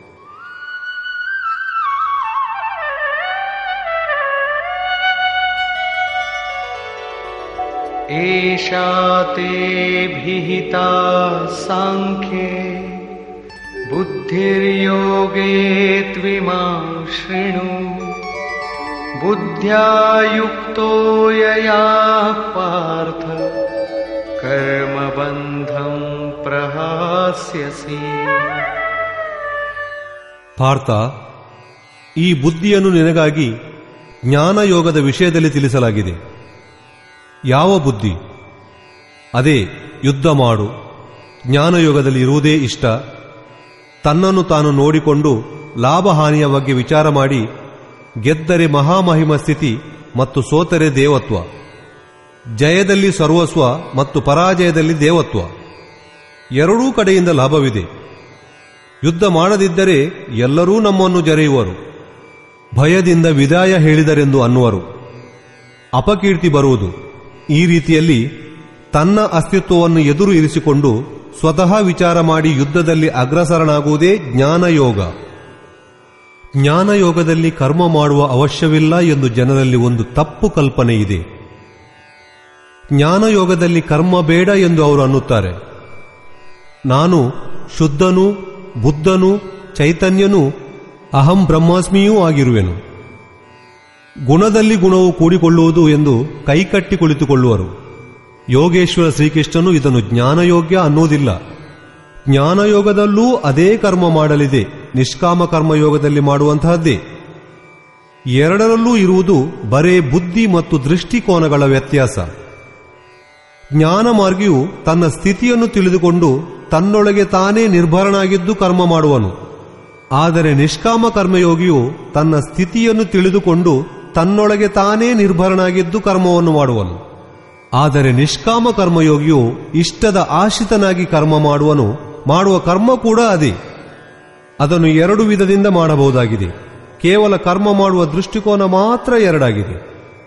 एषा ते भिहिता साङ्ख्ये बुद्धिर्योगे त्विमां शृणु बुद्ध्या युक्तो यया पार्थ कर्मबन्धं प्रहास्यसि ಪಾರ್ಥ ಈ ಬುದ್ಧಿಯನ್ನು ನಿನಗಾಗಿ ಜ್ಞಾನಯೋಗದ ವಿಷಯದಲ್ಲಿ ತಿಳಿಸಲಾಗಿದೆ ಯಾವ ಬುದ್ಧಿ ಅದೇ ಯುದ್ಧ ಮಾಡು ಜ್ಞಾನಯೋಗದಲ್ಲಿ ಇರುವುದೇ ಇಷ್ಟ ತನ್ನನ್ನು ತಾನು ನೋಡಿಕೊಂಡು ಲಾಭ ಹಾನಿಯ ಬಗ್ಗೆ ವಿಚಾರ ಮಾಡಿ ಗೆದ್ದರೆ ಮಹಾಮಹಿಮ ಸ್ಥಿತಿ ಮತ್ತು ಸೋತರೆ ದೇವತ್ವ ಜಯದಲ್ಲಿ ಸರ್ವಸ್ವ ಮತ್ತು ಪರಾಜಯದಲ್ಲಿ ದೇವತ್ವ ಎರಡೂ ಕಡೆಯಿಂದ ಲಾಭವಿದೆ ಯುದ್ಧ ಮಾಡದಿದ್ದರೆ ಎಲ್ಲರೂ ನಮ್ಮನ್ನು ಜರೆಯುವರು ಭಯದಿಂದ ವಿದಾಯ ಹೇಳಿದರೆಂದು ಅನ್ನುವರು ಅಪಕೀರ್ತಿ ಬರುವುದು ಈ ರೀತಿಯಲ್ಲಿ ತನ್ನ ಅಸ್ತಿತ್ವವನ್ನು ಎದುರು ಇರಿಸಿಕೊಂಡು ಸ್ವತಃ ವಿಚಾರ ಮಾಡಿ ಯುದ್ಧದಲ್ಲಿ ಅಗ್ರಸರನಾಗುವುದೇ ಜ್ಞಾನಯೋಗ ಜ್ಞಾನಯೋಗದಲ್ಲಿ ಕರ್ಮ ಮಾಡುವ ಅವಶ್ಯವಿಲ್ಲ ಎಂದು ಜನರಲ್ಲಿ ಒಂದು ತಪ್ಪು ಕಲ್ಪನೆ ಇದೆ ಜ್ಞಾನಯೋಗದಲ್ಲಿ ಕರ್ಮ ಬೇಡ ಎಂದು ಅವರು ಅನ್ನುತ್ತಾರೆ ನಾನು ಶುದ್ಧನೂ ಬುದ್ಧನೂ ಚೈತನ್ಯನೂ ಅಹಂ ಬ್ರಹ್ಮಾಸ್ಮಿಯೂ ಆಗಿರುವೆನು ಗುಣದಲ್ಲಿ ಗುಣವು ಕೂಡಿಕೊಳ್ಳುವುದು ಎಂದು ಕೈಕಟ್ಟಿ ಕುಳಿತುಕೊಳ್ಳುವರು ಯೋಗೇಶ್ವರ ಶ್ರೀಕೃಷ್ಣನು ಇದನ್ನು ಜ್ಞಾನಯೋಗ್ಯ ಅನ್ನುವುದಿಲ್ಲ ಜ್ಞಾನಯೋಗದಲ್ಲೂ ಅದೇ ಕರ್ಮ ಮಾಡಲಿದೆ ನಿಷ್ಕಾಮ ಕರ್ಮಯೋಗದಲ್ಲಿ ಮಾಡುವಂತಹದ್ದೇ ಎರಡರಲ್ಲೂ ಇರುವುದು ಬರೇ ಬುದ್ಧಿ ಮತ್ತು ದೃಷ್ಟಿಕೋನಗಳ ವ್ಯತ್ಯಾಸ ಜ್ಞಾನ ಮಾರ್ಗಿಯು ತನ್ನ ಸ್ಥಿತಿಯನ್ನು ತಿಳಿದುಕೊಂಡು ತನ್ನೊಳಗೆ ತಾನೇ ನಿರ್ಭರನಾಗಿದ್ದು ಕರ್ಮ ಮಾಡುವನು ಆದರೆ ನಿಷ್ಕಾಮ ಕರ್ಮಯೋಗಿಯು ತನ್ನ ಸ್ಥಿತಿಯನ್ನು ತಿಳಿದುಕೊಂಡು ತನ್ನೊಳಗೆ ತಾನೇ ನಿರ್ಭರನಾಗಿದ್ದು ಕರ್ಮವನ್ನು ಮಾಡುವನು ಆದರೆ ನಿಷ್ಕಾಮ ಕರ್ಮಯೋಗಿಯು ಇಷ್ಟದ ಆಶ್ರಿತನಾಗಿ ಕರ್ಮ ಮಾಡುವನು ಮಾಡುವ ಕರ್ಮ ಕೂಡ ಅದೇ ಅದನ್ನು ಎರಡು ವಿಧದಿಂದ ಮಾಡಬಹುದಾಗಿದೆ ಕೇವಲ ಕರ್ಮ ಮಾಡುವ ದೃಷ್ಟಿಕೋನ ಮಾತ್ರ ಎರಡಾಗಿದೆ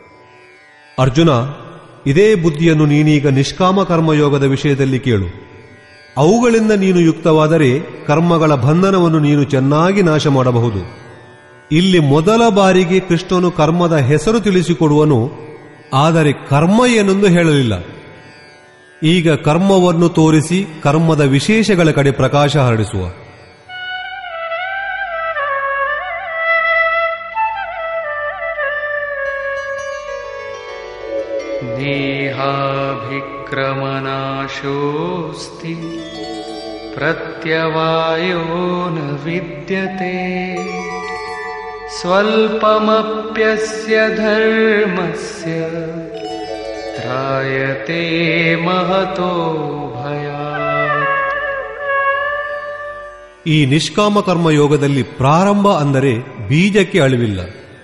ಅರ್ಜುನ ಇದೇ ಬುದ್ಧಿಯನ್ನು ನೀನೀಗ ನಿಷ್ಕಾಮ ಕರ್ಮಯೋಗದ ವಿಷಯದಲ್ಲಿ ಕೇಳು ಅವುಗಳಿಂದ ನೀನು ಯುಕ್ತವಾದರೆ ಕರ್ಮಗಳ ಬಂಧನವನ್ನು ನೀನು ಚೆನ್ನಾಗಿ ನಾಶ ಮಾಡಬಹುದು ಇಲ್ಲಿ ಮೊದಲ ಬಾರಿಗೆ ಕೃಷ್ಣನು ಕರ್ಮದ ಹೆಸರು ತಿಳಿಸಿಕೊಡುವನು ಆದರೆ ಕರ್ಮ ಏನೆಂದು ಹೇಳಲಿಲ್ಲ ಈಗ ಕರ್ಮವನ್ನು ತೋರಿಸಿ ಕರ್ಮದ ವಿಶೇಷಗಳ ಕಡೆ ಪ್ರಕಾಶ ಹರಡಿಸುವ नेहाभिक्रमनाशोऽस्ति प्रत्यवायो न विद्यते स्वल्पमप्यस्य धर्मस्य त्रायते महतो भयात् ಈ ನಿಷ್ಕಾಮ ಕರ್ಮ ಯೋಗದಲ್ಲಿ ಪ್ರಾರಂಭ ಅಂದರೆ ಬೀಜಕ್ಕೆ ಅಳಿವಿಲ್ಲ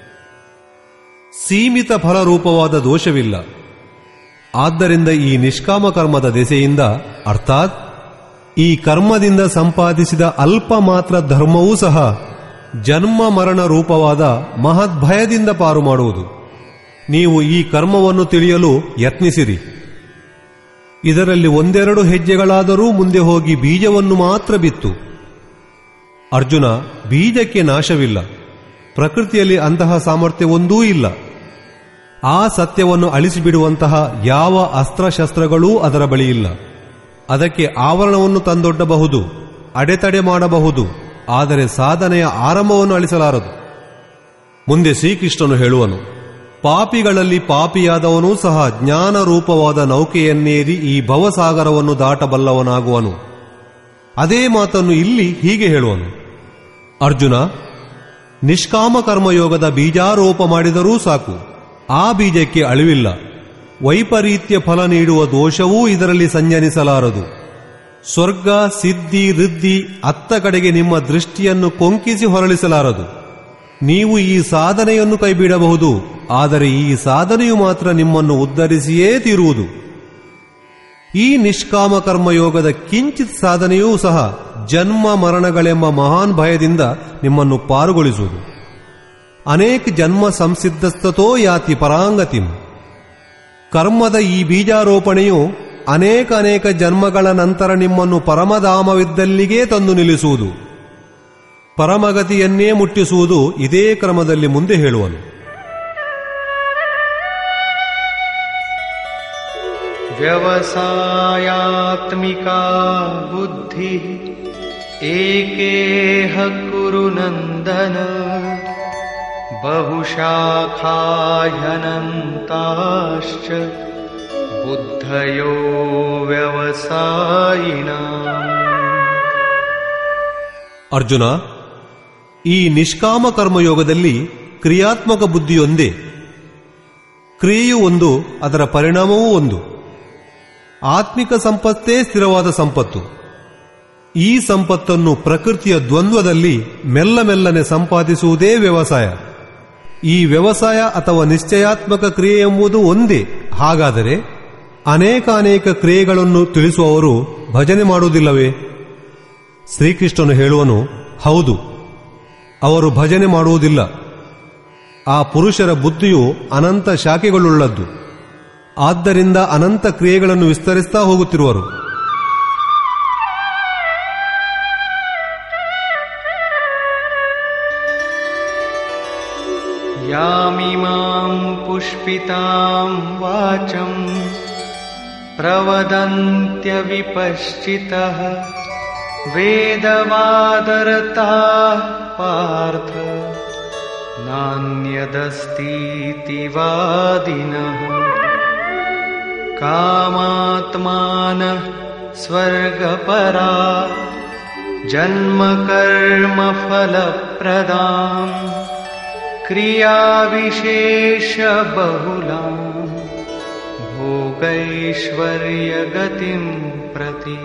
ಸೀಮಿತ ಫಲರೂಪವಾದ ದೋಷವಿಲ್ಲ ಆದ್ದರಿಂದ ಈ ನಿಷ್ಕಾಮ ಕರ್ಮದ ದೆಸೆಯಿಂದ ಅರ್ಥಾತ್ ಈ ಕರ್ಮದಿಂದ ಸಂಪಾದಿಸಿದ ಅಲ್ಪ ಮಾತ್ರ ಧರ್ಮವೂ ಸಹ ಜನ್ಮ ಮರಣ ರೂಪವಾದ ಮಹದ್ಭಯದಿಂದ ಪಾರು ಮಾಡುವುದು ನೀವು ಈ ಕರ್ಮವನ್ನು ತಿಳಿಯಲು ಯತ್ನಿಸಿರಿ ಇದರಲ್ಲಿ ಒಂದೆರಡು ಹೆಜ್ಜೆಗಳಾದರೂ ಮುಂದೆ ಹೋಗಿ ಬೀಜವನ್ನು ಮಾತ್ರ ಬಿತ್ತು ಅರ್ಜುನ ಬೀಜಕ್ಕೆ ನಾಶವಿಲ್ಲ ಪ್ರಕೃತಿಯಲ್ಲಿ ಅಂತಹ ಸಾಮರ್ಥ್ಯವೊಂದೂ ಇಲ್ಲ ಆ ಸತ್ಯವನ್ನು ಅಳಿಸಿಬಿಡುವಂತಹ ಯಾವ ಅಸ್ತ್ರಶಸ್ತ್ರಗಳೂ ಅದರ ಬಳಿ ಇಲ್ಲ ಅದಕ್ಕೆ ಆವರಣವನ್ನು ತಂದೊಡ್ಡಬಹುದು ಅಡೆತಡೆ ಮಾಡಬಹುದು ಆದರೆ ಸಾಧನೆಯ ಆರಂಭವನ್ನು ಅಳಿಸಲಾರದು ಮುಂದೆ ಶ್ರೀಕೃಷ್ಣನು ಹೇಳುವನು ಪಾಪಿಗಳಲ್ಲಿ ಪಾಪಿಯಾದವನೂ ಸಹ ಜ್ಞಾನ ರೂಪವಾದ ನೌಕೆಯನ್ನೇರಿ ಈ ಭವಸಾಗರವನ್ನು ದಾಟಬಲ್ಲವನಾಗುವನು ಅದೇ ಮಾತನ್ನು ಇಲ್ಲಿ ಹೀಗೆ ಹೇಳುವನು ಅರ್ಜುನ ನಿಷ್ಕಾಮ ಕರ್ಮಯೋಗದ ಬೀಜಾರೋಪ ಮಾಡಿದರೂ ಸಾಕು ಆ ಬೀಜಕ್ಕೆ ಅಳಿವಿಲ್ಲ ವೈಪರೀತ್ಯ ಫಲ ನೀಡುವ ದೋಷವೂ ಇದರಲ್ಲಿ ಸಂಜನಿಸಲಾರದು ಸ್ವರ್ಗ ಸಿದ್ಧಿ ರಿದ್ಧಿ ಅತ್ತ ಕಡೆಗೆ ನಿಮ್ಮ ದೃಷ್ಟಿಯನ್ನು ಕೊಂಕಿಸಿ ಹೊರಳಿಸಲಾರದು ನೀವು ಈ ಸಾಧನೆಯನ್ನು ಕೈಬಿಡಬಹುದು ಆದರೆ ಈ ಸಾಧನೆಯು ಮಾತ್ರ ನಿಮ್ಮನ್ನು ಉದ್ಧರಿಸಿಯೇ ತೀರುವುದು ಈ ನಿಷ್ಕಾಮ ಕರ್ಮಯೋಗದ ಕಿಂಚಿತ್ ಸಾಧನೆಯೂ ಸಹ ಜನ್ಮ ಮರಣಗಳೆಂಬ ಮಹಾನ್ ಭಯದಿಂದ ನಿಮ್ಮನ್ನು ಪಾರುಗೊಳಿಸುವುದು ಅನೇಕ ಜನ್ಮ ಸಂಸಿದ್ಧಸ್ತತೋ ಯಾತಿ ಪರಾಂಗತಿಂ ಕರ್ಮದ ಈ ಬೀಜಾರೋಪಣೆಯು ಅನೇಕ ಅನೇಕ ಜನ್ಮಗಳ ನಂತರ ನಿಮ್ಮನ್ನು ಪರಮಧಾಮವಿದ್ದಲ್ಲಿಗೇ ತಂದು ನಿಲ್ಲಿಸುವುದು ಪರಮಗತಿಯನ್ನೇ ಮುಟ್ಟಿಸುವುದು ಇದೇ ಕ್ರಮದಲ್ಲಿ ಮುಂದೆ ಹೇಳುವನು व्यवसायात्मिका बुद्धिः एकेह कुरु नन्दन बहुशाखाह्यनन्ताश्च बुद्धयो व्यवसायिनाम् ಅರ್ಜುನ ಈ ನಿಷ್ಕಾಮ ಕರ್ಮಯೋಗದಲ್ಲಿ ಕ್ರಿಯಾತ್ಮಕ ಬುದ್ಧಿಯೊಂದೇ ಕ್ರಿಯೆಯು ಒಂದು ಅದರ ಪರಿಣಾಮವೂ ಒಂದು ಆತ್ಮಿಕ ಸಂಪತ್ತೇ ಸ್ಥಿರವಾದ ಸಂಪತ್ತು ಈ ಸಂಪತ್ತನ್ನು ಪ್ರಕೃತಿಯ ದ್ವಂದ್ವದಲ್ಲಿ ಮೆಲ್ಲ ಮೆಲ್ಲನೆ ಸಂಪಾದಿಸುವುದೇ ವ್ಯವಸಾಯ ಈ ವ್ಯವಸಾಯ ಅಥವಾ ನಿಶ್ಚಯಾತ್ಮಕ ಕ್ರಿಯೆ ಎಂಬುದು ಒಂದೇ ಹಾಗಾದರೆ ಅನೇಕಾನೇಕ ಕ್ರಿಯೆಗಳನ್ನು ತಿಳಿಸುವವರು ಭಜನೆ ಮಾಡುವುದಿಲ್ಲವೇ ಶ್ರೀಕೃಷ್ಣನು ಹೇಳುವನು ಹೌದು ಅವರು ಭಜನೆ ಮಾಡುವುದಿಲ್ಲ ಆ ಪುರುಷರ ಬುದ್ಧಿಯು ಅನಂತ ಶಾಖೆಗಳುಳ್ಳದ್ದು ಆದ್ದರಿಂದ ಅನಂತ ಕ್ರಿಯೆಗಳನ್ನು ವಿಸ್ತರಿಸ್ತಾ ಹೋಗುತ್ತಿರುವರು यामिमाम् पुष्पिताम् वाचम् प्रवदन्त्यविपश्चितः वेदवादरताः पार्थ नान्यदस्तीति वादिनः कामात्मानः स्वर्गपरा जन्मकर्मफलप्रदाम् क्रियाविशेषबहुलाम् भोगैश्वर्यगतिम् प्रति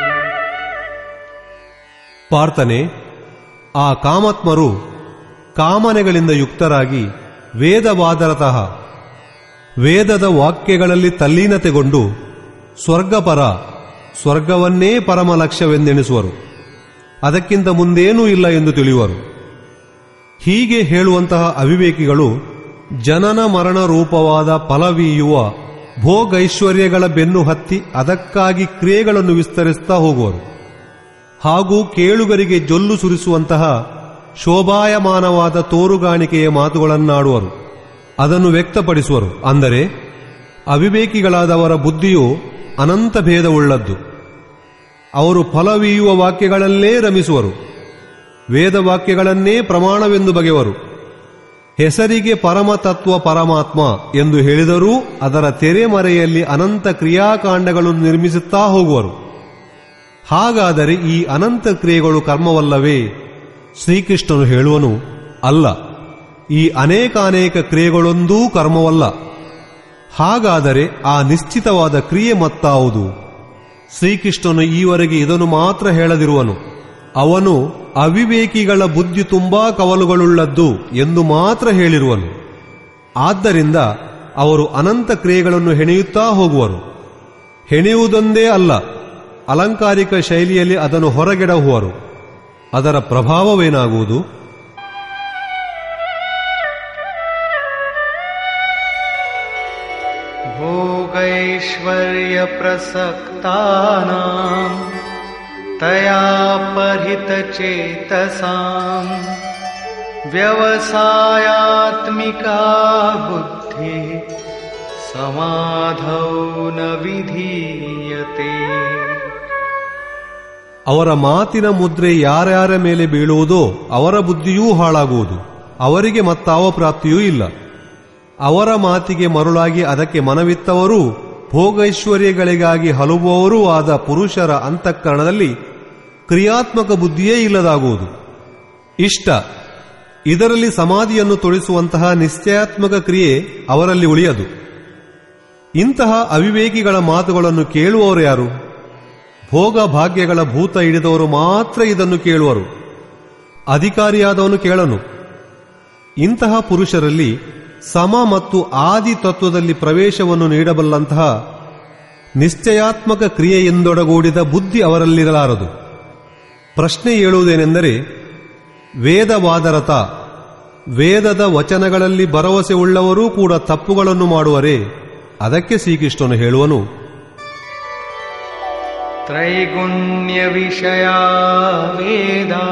ಪಾರ್ಥನೆ ಆ ಕಾಮಾತ್ಮರು ಕಾಮನೆಗಳಿಂದ ಯುಕ್ತರಾಗಿ ವೇದವಾದರತಃ ವೇದದ ವಾಕ್ಯಗಳಲ್ಲಿ ತಲ್ಲೀನತೆಗೊಂಡು ಸ್ವರ್ಗಪರ ಸ್ವರ್ಗವನ್ನೇ ಪರಮ ಲಕ್ಷ್ಯವೆಂದೆಣಿಸುವರು ಅದಕ್ಕಿಂತ ಮುಂದೇನೂ ಇಲ್ಲ ಎಂದು ತಿಳಿಯುವರು ಹೀಗೆ ಹೇಳುವಂತಹ ಅವಿವೇಕಿಗಳು ಜನನ ಮರಣ ರೂಪವಾದ ಫಲವೀಯುವ ಭೋಗೈಶ್ವರ್ಯಗಳ ಬೆನ್ನು ಹತ್ತಿ ಅದಕ್ಕಾಗಿ ಕ್ರಿಯೆಗಳನ್ನು ವಿಸ್ತರಿಸ್ತಾ ಹೋಗುವರು ಹಾಗೂ ಕೇಳುಗರಿಗೆ ಜೊಲ್ಲು ಸುರಿಸುವಂತಹ ಶೋಭಾಯಮಾನವಾದ ತೋರುಗಾಣಿಕೆಯ ಮಾತುಗಳನ್ನಾಡುವರು ಅದನ್ನು ವ್ಯಕ್ತಪಡಿಸುವರು ಅಂದರೆ ಅವಿವೇಕಿಗಳಾದವರ ಬುದ್ಧಿಯು ಅನಂತ ಭೇದವುಳ್ಳದ್ದು ಅವರು ಫಲವೀಯುವ ವಾಕ್ಯಗಳಲ್ಲೇ ರಮಿಸುವರು ವೇದವಾಕ್ಯಗಳನ್ನೇ ಪ್ರಮಾಣವೆಂದು ಬಗೆವರು ಹೆಸರಿಗೆ ಪರಮತತ್ವ ಪರಮಾತ್ಮ ಎಂದು ಹೇಳಿದರೂ ಅದರ ತೆರೆಮರೆಯಲ್ಲಿ ಅನಂತ ಕ್ರಿಯಾಕಾಂಡಗಳನ್ನು ನಿರ್ಮಿಸುತ್ತಾ ಹೋಗುವರು ಹಾಗಾದರೆ ಈ ಅನಂತ ಕ್ರಿಯೆಗಳು ಕರ್ಮವಲ್ಲವೇ ಶ್ರೀಕೃಷ್ಣನು ಹೇಳುವನು ಅಲ್ಲ ಈ ಅನೇಕಾನೇಕ ಕ್ರಿಯೆಗಳೊಂದೂ ಕರ್ಮವಲ್ಲ ಹಾಗಾದರೆ ಆ ನಿಶ್ಚಿತವಾದ ಕ್ರಿಯೆ ಮತ್ತಾವುದು ಶ್ರೀಕೃಷ್ಣನು ಈವರೆಗೆ ಇದನ್ನು ಮಾತ್ರ ಹೇಳದಿರುವನು ಅವನು ಅವಿವೇಕಿಗಳ ಬುದ್ಧಿ ತುಂಬಾ ಕವಲುಗಳುಳ್ಳದ್ದು ಎಂದು ಮಾತ್ರ ಹೇಳಿರುವನು ಆದ್ದರಿಂದ ಅವರು ಅನಂತ ಕ್ರಿಯೆಗಳನ್ನು ಹೆಣೆಯುತ್ತಾ ಹೋಗುವರು ಹೆಣೆಯುವುದೊಂದೇ ಅಲ್ಲ ಅಲಂಕಾರಿಕ ಶೈಲಿಯಲ್ಲಿ ಅದನ್ನು ಹೊರಗೆಡಹುವರು ಅದರ ಪ್ರಭಾವವೇನಾಗುವುದು भोगैश्वर्यप्रसक्तानाम् तया परितचेतसाम् व्यवसायात्मिका बुद्धिः समाधौ न विधीयते ಅವರ ಮಾತಿನ ಮುದ್ರೆ ಯಾರ್ಯಾರ ಮೇಲೆ ಬೀಳುವುದೋ ಅವರ ಬುದ್ಧಿಯೂ ಹಾಳಾಗುವುದು ಅವರಿಗೆ ಮತ್ತಾವ ಪ್ರಾಪ್ತಿಯೂ ಇಲ್ಲ ಅವರ ಮಾತಿಗೆ ಮರುಳಾಗಿ ಅದಕ್ಕೆ ಮನವಿತ್ತವರೂ ಭೋಗೈಶ್ವರ್ಯಗಳಿಗಾಗಿ ಹಲುಬುವವರೂ ಆದ ಪುರುಷರ ಅಂತಃಕರಣದಲ್ಲಿ ಕ್ರಿಯಾತ್ಮಕ ಬುದ್ಧಿಯೇ ಇಲ್ಲದಾಗುವುದು ಇಷ್ಟ ಇದರಲ್ಲಿ ಸಮಾಧಿಯನ್ನು ತೊಳಿಸುವಂತಹ ನಿಶ್ಚಯಾತ್ಮಕ ಕ್ರಿಯೆ ಅವರಲ್ಲಿ ಉಳಿಯದು ಇಂತಹ ಅವಿವೇಕಿಗಳ ಮಾತುಗಳನ್ನು ಕೇಳುವವರು ಯಾರು ಭೋಗ ಭಾಗ್ಯಗಳ ಭೂತ ಹಿಡಿದವರು ಮಾತ್ರ ಇದನ್ನು ಕೇಳುವರು ಅಧಿಕಾರಿಯಾದವನು ಕೇಳನು ಇಂತಹ ಪುರುಷರಲ್ಲಿ ಸಮ ಮತ್ತು ಆದಿ ತತ್ವದಲ್ಲಿ ಪ್ರವೇಶವನ್ನು ನೀಡಬಲ್ಲಂತಹ ನಿಶ್ಚಯಾತ್ಮಕ ಕ್ರಿಯೆಯಿಂದೊಡಗೂಡಿದ ಬುದ್ಧಿ ಅವರಲ್ಲಿರಲಾರದು ಪ್ರಶ್ನೆ ಏಳುವುದೇನೆಂದರೆ ವೇದವಾದರತ ವೇದದ ವಚನಗಳಲ್ಲಿ ಭರವಸೆ ಉಳ್ಳವರೂ ಕೂಡ ತಪ್ಪುಗಳನ್ನು ಮಾಡುವರೇ ಅದಕ್ಕೆ ಶ್ರೀಕೃಷ್ಣನು ಹೇಳುವನು त्रैगुण्यविषया वेदा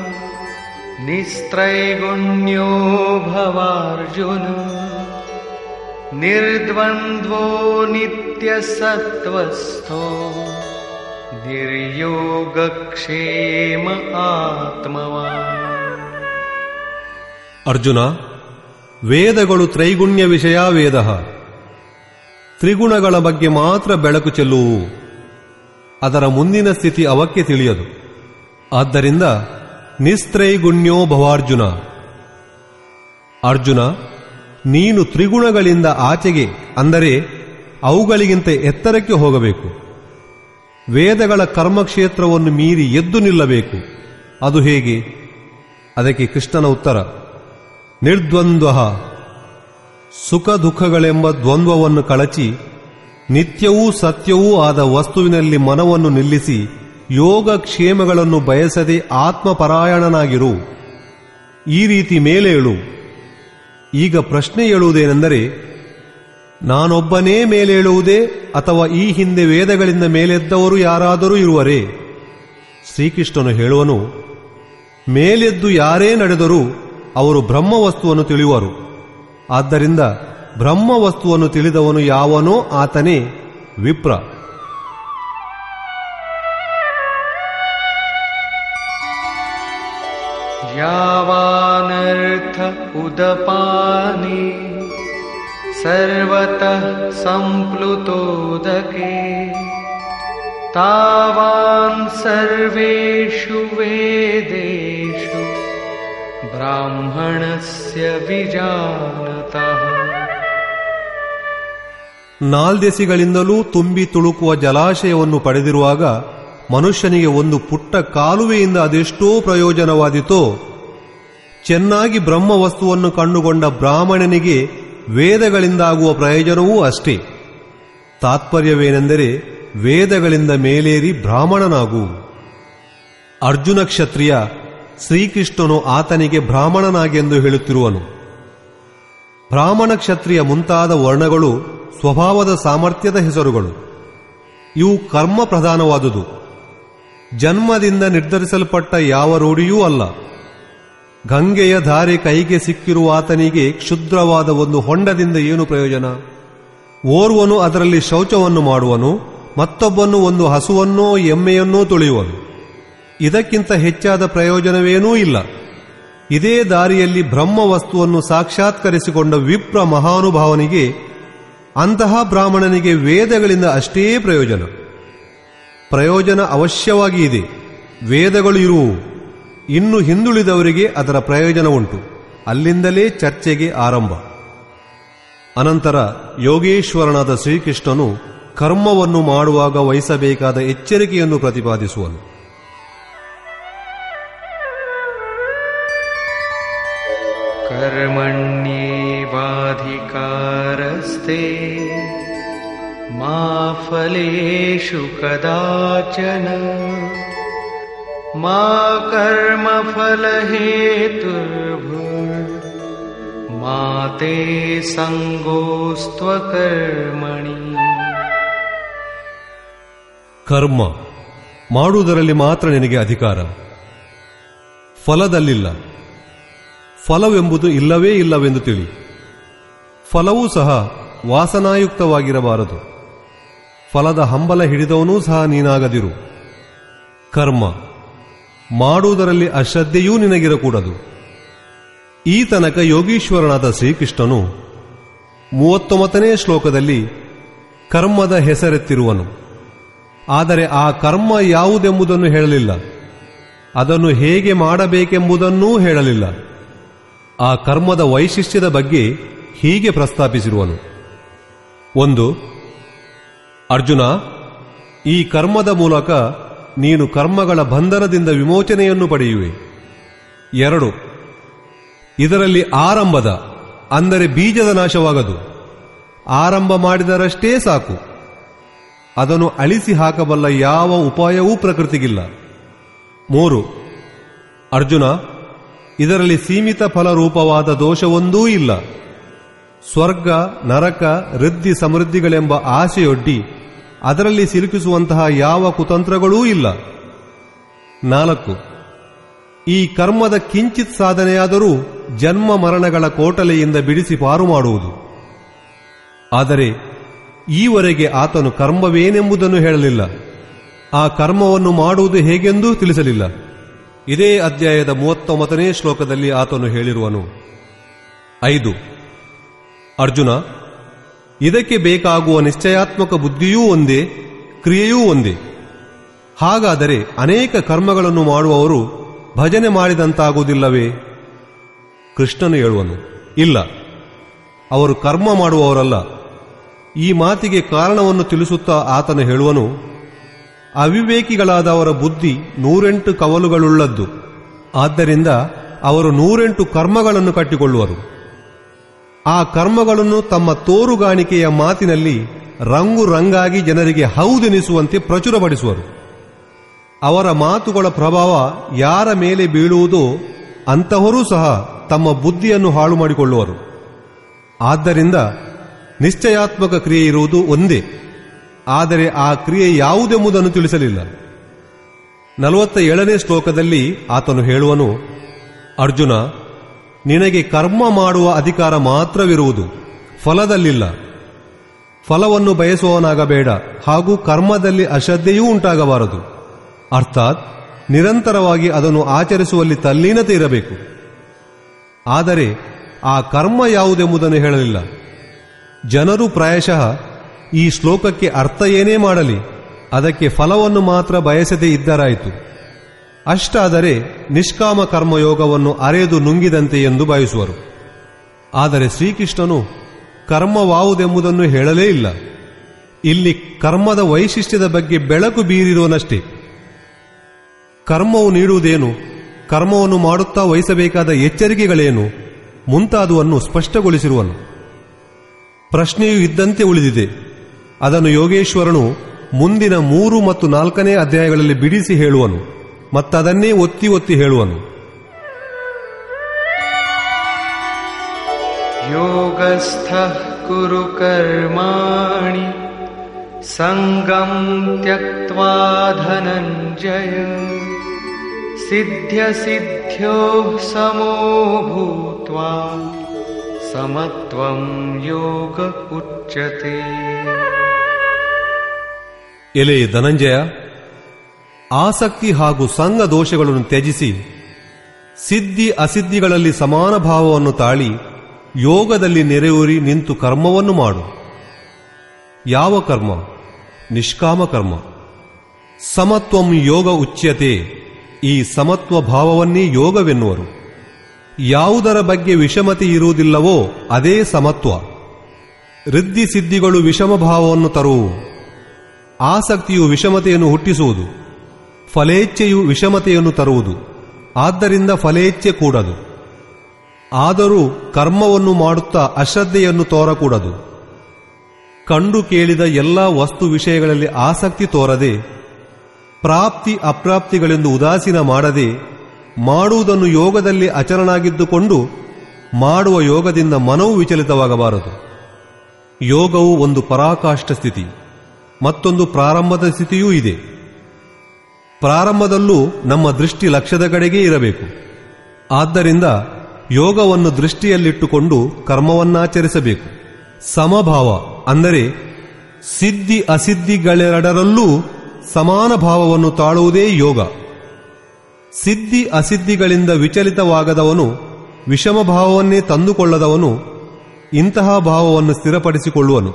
निस्त्रैगुण्यो भवार्जुन निर्द्वन्द्वो नित्यसत्त्वस्थो निर्योगक्षेम आत्मवान् ಅರ್ಜುನ ವೇದಗಳು ತ್ರೈಗುಣ್ಯ ವಿಷಯ ವೇದ ತ್ರಿಗುಣಗಳ ಬಗ್ಗೆ ಮಾತ್ರ ಬೆಳಕು ಚೆಲ್ಲುವು ಅದರ ಮುಂದಿನ ಸ್ಥಿತಿ ಅವಕ್ಕೆ ತಿಳಿಯದು ಆದ್ದರಿಂದ ನಿಸ್ತ್ರೈಗುಣ್ಯೋ ಭವಾರ್ಜುನ ಅರ್ಜುನ ನೀನು ತ್ರಿಗುಣಗಳಿಂದ ಆಚೆಗೆ ಅಂದರೆ ಅವುಗಳಿಗಿಂತ ಎತ್ತರಕ್ಕೆ ಹೋಗಬೇಕು ವೇದಗಳ ಕರ್ಮಕ್ಷೇತ್ರವನ್ನು ಮೀರಿ ಎದ್ದು ನಿಲ್ಲಬೇಕು ಅದು ಹೇಗೆ ಅದಕ್ಕೆ ಕೃಷ್ಣನ ಉತ್ತರ ನಿರ್ದ್ವಂದ್ವ ಸುಖ ದುಃಖಗಳೆಂಬ ದ್ವಂದ್ವವನ್ನು ಕಳಚಿ ನಿತ್ಯವೂ ಸತ್ಯವೂ ಆದ ವಸ್ತುವಿನಲ್ಲಿ ಮನವನ್ನು ನಿಲ್ಲಿಸಿ ಯೋಗ ಕ್ಷೇಮಗಳನ್ನು ಬಯಸದೆ ಆತ್ಮಪರಾಯಣನಾಗಿರು ಈ ರೀತಿ ಮೇಲೇಳು ಈಗ ಪ್ರಶ್ನೆ ಏಳುವುದೇನೆಂದರೆ ನಾನೊಬ್ಬನೇ ಮೇಲೇಳುವುದೇ ಅಥವಾ ಈ ಹಿಂದೆ ವೇದಗಳಿಂದ ಮೇಲೆದ್ದವರು ಯಾರಾದರೂ ಇರುವರೇ ಶ್ರೀಕೃಷ್ಣನು ಹೇಳುವನು ಮೇಲೆದ್ದು ಯಾರೇ ನಡೆದರೂ ಅವರು ಬ್ರಹ್ಮವಸ್ತುವನ್ನು ತಿಳಿಯುವರು ಆದ್ದರಿಂದ ಬ್ರಹ್ಮವಸ್ತುವನ್ನು ತಿಳಿದವನು ಯಾವನೋ ಆತನೇ ವಿಪ್ರ यावानर्थ उदपाने सर्वतः सम्प्लुतोदके तावान् सर्वेषु वेदेषु ब्राह्मणस्य विजानतः ನಾಲ್ದೆಸಿಗಳಿಂದಲೂ ತುಂಬಿ ತುಳುಕುವ ಜಲಾಶಯವನ್ನು ಪಡೆದಿರುವಾಗ ಮನುಷ್ಯನಿಗೆ ಒಂದು ಪುಟ್ಟ ಕಾಲುವೆಯಿಂದ ಅದೆಷ್ಟೋ ಪ್ರಯೋಜನವಾದಿತೋ ಚೆನ್ನಾಗಿ ಬ್ರಹ್ಮವಸ್ತುವನ್ನು ಕಂಡುಕೊಂಡ ಬ್ರಾಹ್ಮಣನಿಗೆ ವೇದಗಳಿಂದಾಗುವ ಪ್ರಯೋಜನವೂ ಅಷ್ಟೇ ತಾತ್ಪರ್ಯವೇನೆಂದರೆ ವೇದಗಳಿಂದ ಮೇಲೇರಿ ಬ್ರಾಹ್ಮಣನಾಗು ಅರ್ಜುನ ಕ್ಷತ್ರಿಯ ಶ್ರೀಕೃಷ್ಣನು ಆತನಿಗೆ ಬ್ರಾಹ್ಮಣನಾಗೆಂದು ಹೇಳುತ್ತಿರುವನು ಬ್ರಾಹ್ಮಣ ಕ್ಷತ್ರಿಯ ಮುಂತಾದ ವರ್ಣಗಳು ಸ್ವಭಾವದ ಸಾಮರ್ಥ್ಯದ ಹೆಸರುಗಳು ಇವು ಕರ್ಮ ಪ್ರಧಾನವಾದುದು ಜನ್ಮದಿಂದ ನಿರ್ಧರಿಸಲ್ಪಟ್ಟ ಯಾವ ರೂಢಿಯೂ ಅಲ್ಲ ಗಂಗೆಯ ಧಾರೆ ಕೈಗೆ ಸಿಕ್ಕಿರುವ ಆತನಿಗೆ ಕ್ಷುದ್ರವಾದ ಒಂದು ಹೊಂಡದಿಂದ ಏನು ಪ್ರಯೋಜನ ಓರ್ವನು ಅದರಲ್ಲಿ ಶೌಚವನ್ನು ಮಾಡುವನು ಮತ್ತೊಬ್ಬನು ಒಂದು ಹಸುವನ್ನೋ ಎಮ್ಮೆಯನ್ನೋ ತುಳಿಯುವನು ಇದಕ್ಕಿಂತ ಹೆಚ್ಚಾದ ಪ್ರಯೋಜನವೇನೂ ಇಲ್ಲ ಇದೇ ದಾರಿಯಲ್ಲಿ ಬ್ರಹ್ಮವಸ್ತುವನ್ನು ಸಾಕ್ಷಾತ್ಕರಿಸಿಕೊಂಡ ವಿಪ್ರ ಮಹಾನುಭಾವನಿಗೆ ಅಂತಹ ಬ್ರಾಹ್ಮಣನಿಗೆ ವೇದಗಳಿಂದ ಅಷ್ಟೇ ಪ್ರಯೋಜನ ಪ್ರಯೋಜನ ಅವಶ್ಯವಾಗಿ ಇದೆ ವೇದಗಳು ಇರುವು ಇನ್ನು ಹಿಂದುಳಿದವರಿಗೆ ಅದರ ಪ್ರಯೋಜನ ಉಂಟು ಅಲ್ಲಿಂದಲೇ ಚರ್ಚೆಗೆ ಆರಂಭ ಅನಂತರ ಯೋಗೇಶ್ವರನಾದ ಶ್ರೀಕೃಷ್ಣನು ಕರ್ಮವನ್ನು ಮಾಡುವಾಗ ವಹಿಸಬೇಕಾದ ಎಚ್ಚರಿಕೆಯನ್ನು ಪ್ರತಿಪಾದಿಸುವನು कर्मण्येवाधिकारस्ते मा फलेषु कदाचन मा कर्मफलहेतुर्भुर् मा ते सङ्गोऽस्त्वकर्मणि ಕರ್ಮ ಮಾಡುವುದರಲ್ಲಿ ಮಾತ್ರ ನಿನಗೆ ಅಧಿಕಾರ ಫಲದಲ್ಲಿಲ್ಲ ಫಲವೆಂಬುದು ಇಲ್ಲವೇ ಇಲ್ಲವೆಂದು ತಿಳಿ ಫಲವೂ ಸಹ ವಾಸನಾಯುಕ್ತವಾಗಿರಬಾರದು ಫಲದ ಹಂಬಲ ಹಿಡಿದವನೂ ಸಹ ನೀನಾಗದಿರು ಕರ್ಮ ಮಾಡುವುದರಲ್ಲಿ ಅಶ್ರದ್ಧೆಯೂ ನಿನಗಿರಕೂಡದು ಈ ತನಕ ಯೋಗೀಶ್ವರನಾದ ಶ್ರೀಕೃಷ್ಣನು ಮೂವತ್ತೊಂಬತ್ತನೇ ಶ್ಲೋಕದಲ್ಲಿ ಕರ್ಮದ ಹೆಸರೆತ್ತಿರುವನು ಆದರೆ ಆ ಕರ್ಮ ಯಾವುದೆಂಬುದನ್ನು ಹೇಳಲಿಲ್ಲ ಅದನ್ನು ಹೇಗೆ ಮಾಡಬೇಕೆಂಬುದನ್ನೂ ಹೇಳಲಿಲ್ಲ ಆ ಕರ್ಮದ ವೈಶಿಷ್ಟ್ಯದ ಬಗ್ಗೆ ಹೀಗೆ ಪ್ರಸ್ತಾಪಿಸಿರುವನು ಒಂದು ಅರ್ಜುನ ಈ ಕರ್ಮದ ಮೂಲಕ ನೀನು ಕರ್ಮಗಳ ಬಂಧನದಿಂದ ವಿಮೋಚನೆಯನ್ನು ಪಡೆಯುವೆ ಎರಡು ಇದರಲ್ಲಿ ಆರಂಭದ ಅಂದರೆ ಬೀಜದ ನಾಶವಾಗದು ಆರಂಭ ಮಾಡಿದರಷ್ಟೇ ಸಾಕು ಅದನ್ನು ಅಳಿಸಿ ಹಾಕಬಲ್ಲ ಯಾವ ಉಪಾಯವೂ ಪ್ರಕೃತಿಗಿಲ್ಲ ಮೂರು ಅರ್ಜುನ ಇದರಲ್ಲಿ ಸೀಮಿತ ಫಲರೂಪವಾದ ದೋಷವೊಂದೂ ಇಲ್ಲ ಸ್ವರ್ಗ ನರಕ ವೃದ್ಧಿ ಸಮೃದ್ಧಿಗಳೆಂಬ ಆಸೆಯೊಡ್ಡಿ ಅದರಲ್ಲಿ ಸಿಲುಕಿಸುವಂತಹ ಯಾವ ಕುತಂತ್ರಗಳೂ ಇಲ್ಲ ನಾಲ್ಕು ಈ ಕರ್ಮದ ಕಿಂಚಿತ್ ಸಾಧನೆಯಾದರೂ ಜನ್ಮ ಮರಣಗಳ ಕೋಟಲೆಯಿಂದ ಬಿಡಿಸಿ ಪಾರು ಮಾಡುವುದು ಆದರೆ ಈವರೆಗೆ ಆತನು ಕರ್ಮವೇನೆಂಬುದನ್ನು ಹೇಳಲಿಲ್ಲ ಆ ಕರ್ಮವನ್ನು ಮಾಡುವುದು ಹೇಗೆಂದೂ ತಿಳಿಸಲಿಲ್ಲ ಇದೇ ಅಧ್ಯಾಯದ ಮೂವತ್ತೊಂಬತ್ತನೇ ಶ್ಲೋಕದಲ್ಲಿ ಆತನು ಹೇಳಿರುವನು ಐದು ಅರ್ಜುನ ಇದಕ್ಕೆ ಬೇಕಾಗುವ ನಿಶ್ಚಯಾತ್ಮಕ ಬುದ್ಧಿಯೂ ಒಂದೇ ಕ್ರಿಯೆಯೂ ಒಂದೇ ಹಾಗಾದರೆ ಅನೇಕ ಕರ್ಮಗಳನ್ನು ಮಾಡುವವರು ಭಜನೆ ಮಾಡಿದಂತಾಗುವುದಿಲ್ಲವೇ ಕೃಷ್ಣನು ಹೇಳುವನು ಇಲ್ಲ ಅವರು ಕರ್ಮ ಮಾಡುವವರಲ್ಲ ಈ ಮಾತಿಗೆ ಕಾರಣವನ್ನು ತಿಳಿಸುತ್ತಾ ಆತನು ಹೇಳುವನು ಅವಿವೇಕಿಗಳಾದವರ ಬುದ್ಧಿ ನೂರೆಂಟು ಕವಲುಗಳುಳ್ಳದ್ದು ಆದ್ದರಿಂದ ಅವರು ನೂರೆಂಟು ಕರ್ಮಗಳನ್ನು ಕಟ್ಟಿಕೊಳ್ಳುವರು ಆ ಕರ್ಮಗಳನ್ನು ತಮ್ಮ ತೋರುಗಾಣಿಕೆಯ ಮಾತಿನಲ್ಲಿ ರಂಗು ರಂಗಾಗಿ ಜನರಿಗೆ ಹೌದೆನಿಸುವಂತೆ ಪ್ರಚುರಪಡಿಸುವರು ಅವರ ಮಾತುಗಳ ಪ್ರಭಾವ ಯಾರ ಮೇಲೆ ಬೀಳುವುದೋ ಅಂತಹವರೂ ಸಹ ತಮ್ಮ ಬುದ್ಧಿಯನ್ನು ಹಾಳು ಮಾಡಿಕೊಳ್ಳುವರು ಆದ್ದರಿಂದ ನಿಶ್ಚಯಾತ್ಮಕ ಕ್ರಿಯೆ ಇರುವುದು ಒಂದೇ ಆದರೆ ಆ ಕ್ರಿಯೆ ಯಾವುದೆಂಬುದನ್ನು ತಿಳಿಸಲಿಲ್ಲ ನಲವತ್ತ ಏಳನೇ ಶ್ಲೋಕದಲ್ಲಿ ಆತನು ಹೇಳುವನು ಅರ್ಜುನ ನಿನಗೆ ಕರ್ಮ ಮಾಡುವ ಅಧಿಕಾರ ಮಾತ್ರವಿರುವುದು ಫಲದಲ್ಲಿಲ್ಲ ಫಲವನ್ನು ಬಯಸುವವನಾಗಬೇಡ ಹಾಗೂ ಕರ್ಮದಲ್ಲಿ ಅಶ್ರದ್ಧೆಯೂ ಉಂಟಾಗಬಾರದು ಅರ್ಥಾತ್ ನಿರಂತರವಾಗಿ ಅದನ್ನು ಆಚರಿಸುವಲ್ಲಿ ತಲ್ಲೀನತೆ ಇರಬೇಕು ಆದರೆ ಆ ಕರ್ಮ ಯಾವುದೆಂಬುದನ್ನು ಹೇಳಲಿಲ್ಲ ಜನರು ಪ್ರಾಯಶಃ ಈ ಶ್ಲೋಕಕ್ಕೆ ಅರ್ಥ ಏನೇ ಮಾಡಲಿ ಅದಕ್ಕೆ ಫಲವನ್ನು ಮಾತ್ರ ಬಯಸದೇ ಇದ್ದರಾಯಿತು ಅಷ್ಟಾದರೆ ನಿಷ್ಕಾಮ ಕರ್ಮಯೋಗವನ್ನು ಅರೆದು ನುಂಗಿದಂತೆ ಎಂದು ಭಾವಿಸುವರು ಆದರೆ ಶ್ರೀಕೃಷ್ಣನು ಕರ್ಮವಾವುದೆಂಬುದನ್ನು ಹೇಳಲೇ ಇಲ್ಲ ಇಲ್ಲಿ ಕರ್ಮದ ವೈಶಿಷ್ಟ್ಯದ ಬಗ್ಗೆ ಬೆಳಕು ಬೀರಿರುವನಷ್ಟೇ ಕರ್ಮವು ನೀಡುವುದೇನು ಕರ್ಮವನ್ನು ಮಾಡುತ್ತಾ ವಹಿಸಬೇಕಾದ ಎಚ್ಚರಿಕೆಗಳೇನು ಮುಂತಾದುವನ್ನು ಸ್ಪಷ್ಟಗೊಳಿಸಿರುವನು ಪ್ರಶ್ನೆಯು ಇದ್ದಂತೆ ಉಳಿದಿದೆ ಅದನ್ನು ಯೋಗೇಶ್ವರನು ಮುಂದಿನ ಮೂರು ಮತ್ತು ನಾಲ್ಕನೇ ಅಧ್ಯಾಯಗಳಲ್ಲಿ ಬಿಡಿಸಿ ಹೇಳುವನು ಮತ್ತದನ್ನೇ ಒತ್ತಿ ಒತ್ತಿ ಹೇಳುವನು योगस्थः कुरु कर्माणि सङ्गम् त्यक्त्वा धनञ्जय सिद्ध्यसिद्ध्योः समो भूत्वा समत्वम् योग उच्यते ಎಲೆ ಧನಂಜಯ ಆಸಕ್ತಿ ಹಾಗೂ ಸಂಘ ದೋಷಗಳನ್ನು ತ್ಯಜಿಸಿ ಸಿದ್ಧಿ ಅಸಿದ್ಧಿಗಳಲ್ಲಿ ಸಮಾನ ಭಾವವನ್ನು ತಾಳಿ ಯೋಗದಲ್ಲಿ ನೆರೆಯೂರಿ ನಿಂತು ಕರ್ಮವನ್ನು ಮಾಡು ಯಾವ ಕರ್ಮ ನಿಷ್ಕಾಮ ಕರ್ಮ ಸಮತ್ವಂ ಯೋಗ ಉಚ್ಯತೆ ಈ ಸಮತ್ವ ಭಾವವನ್ನೇ ಯೋಗವೆನ್ನುವರು ಯಾವುದರ ಬಗ್ಗೆ ವಿಷಮತೆ ಇರುವುದಿಲ್ಲವೋ ಅದೇ ಸಮತ್ವ ರಿದ್ಧಿ ಸಿದ್ಧಿಗಳು ವಿಷಮ ಭಾವವನ್ನು ತರುವು ಆಸಕ್ತಿಯು ವಿಷಮತೆಯನ್ನು ಹುಟ್ಟಿಸುವುದು ಫಲೇಚ್ಛೆಯು ವಿಷಮತೆಯನ್ನು ತರುವುದು ಆದ್ದರಿಂದ ಫಲೇಚ್ಛೆ ಕೂಡದು ಆದರೂ ಕರ್ಮವನ್ನು ಮಾಡುತ್ತಾ ಅಶ್ರದ್ಧೆಯನ್ನು ತೋರಕೂಡದು ಕಂಡು ಕೇಳಿದ ಎಲ್ಲಾ ವಸ್ತು ವಿಷಯಗಳಲ್ಲಿ ಆಸಕ್ತಿ ತೋರದೆ ಪ್ರಾಪ್ತಿ ಅಪ್ರಾಪ್ತಿಗಳೆಂದು ಉದಾಸೀನ ಮಾಡದೆ ಮಾಡುವುದನ್ನು ಯೋಗದಲ್ಲಿ ಅಚರನಾಗಿದ್ದುಕೊಂಡು ಮಾಡುವ ಯೋಗದಿಂದ ಮನವು ವಿಚಲಿತವಾಗಬಾರದು ಯೋಗವು ಒಂದು ಪರಾಕಾಷ್ಠ ಸ್ಥಿತಿ ಮತ್ತೊಂದು ಪ್ರಾರಂಭದ ಸ್ಥಿತಿಯೂ ಇದೆ ಪ್ರಾರಂಭದಲ್ಲೂ ನಮ್ಮ ದೃಷ್ಟಿ ಲಕ್ಷ್ಯದ ಕಡೆಗೇ ಇರಬೇಕು ಆದ್ದರಿಂದ ಯೋಗವನ್ನು ದೃಷ್ಟಿಯಲ್ಲಿಟ್ಟುಕೊಂಡು ಕರ್ಮವನ್ನಾಚರಿಸಬೇಕು ಸಮಭಾವ ಅಂದರೆ ಸಿದ್ಧಿ ಅಸಿದ್ಧಿಗಳೆರಡರಲ್ಲೂ ಸಮಾನ ಭಾವವನ್ನು ತಾಳುವುದೇ ಯೋಗ ಸಿದ್ಧಿ ಅಸಿದ್ಧಿಗಳಿಂದ ವಿಚಲಿತವಾಗದವನು ವಿಷಮ ಭಾವವನ್ನೇ ತಂದುಕೊಳ್ಳದವನು ಇಂತಹ ಭಾವವನ್ನು ಸ್ಥಿರಪಡಿಸಿಕೊಳ್ಳುವನು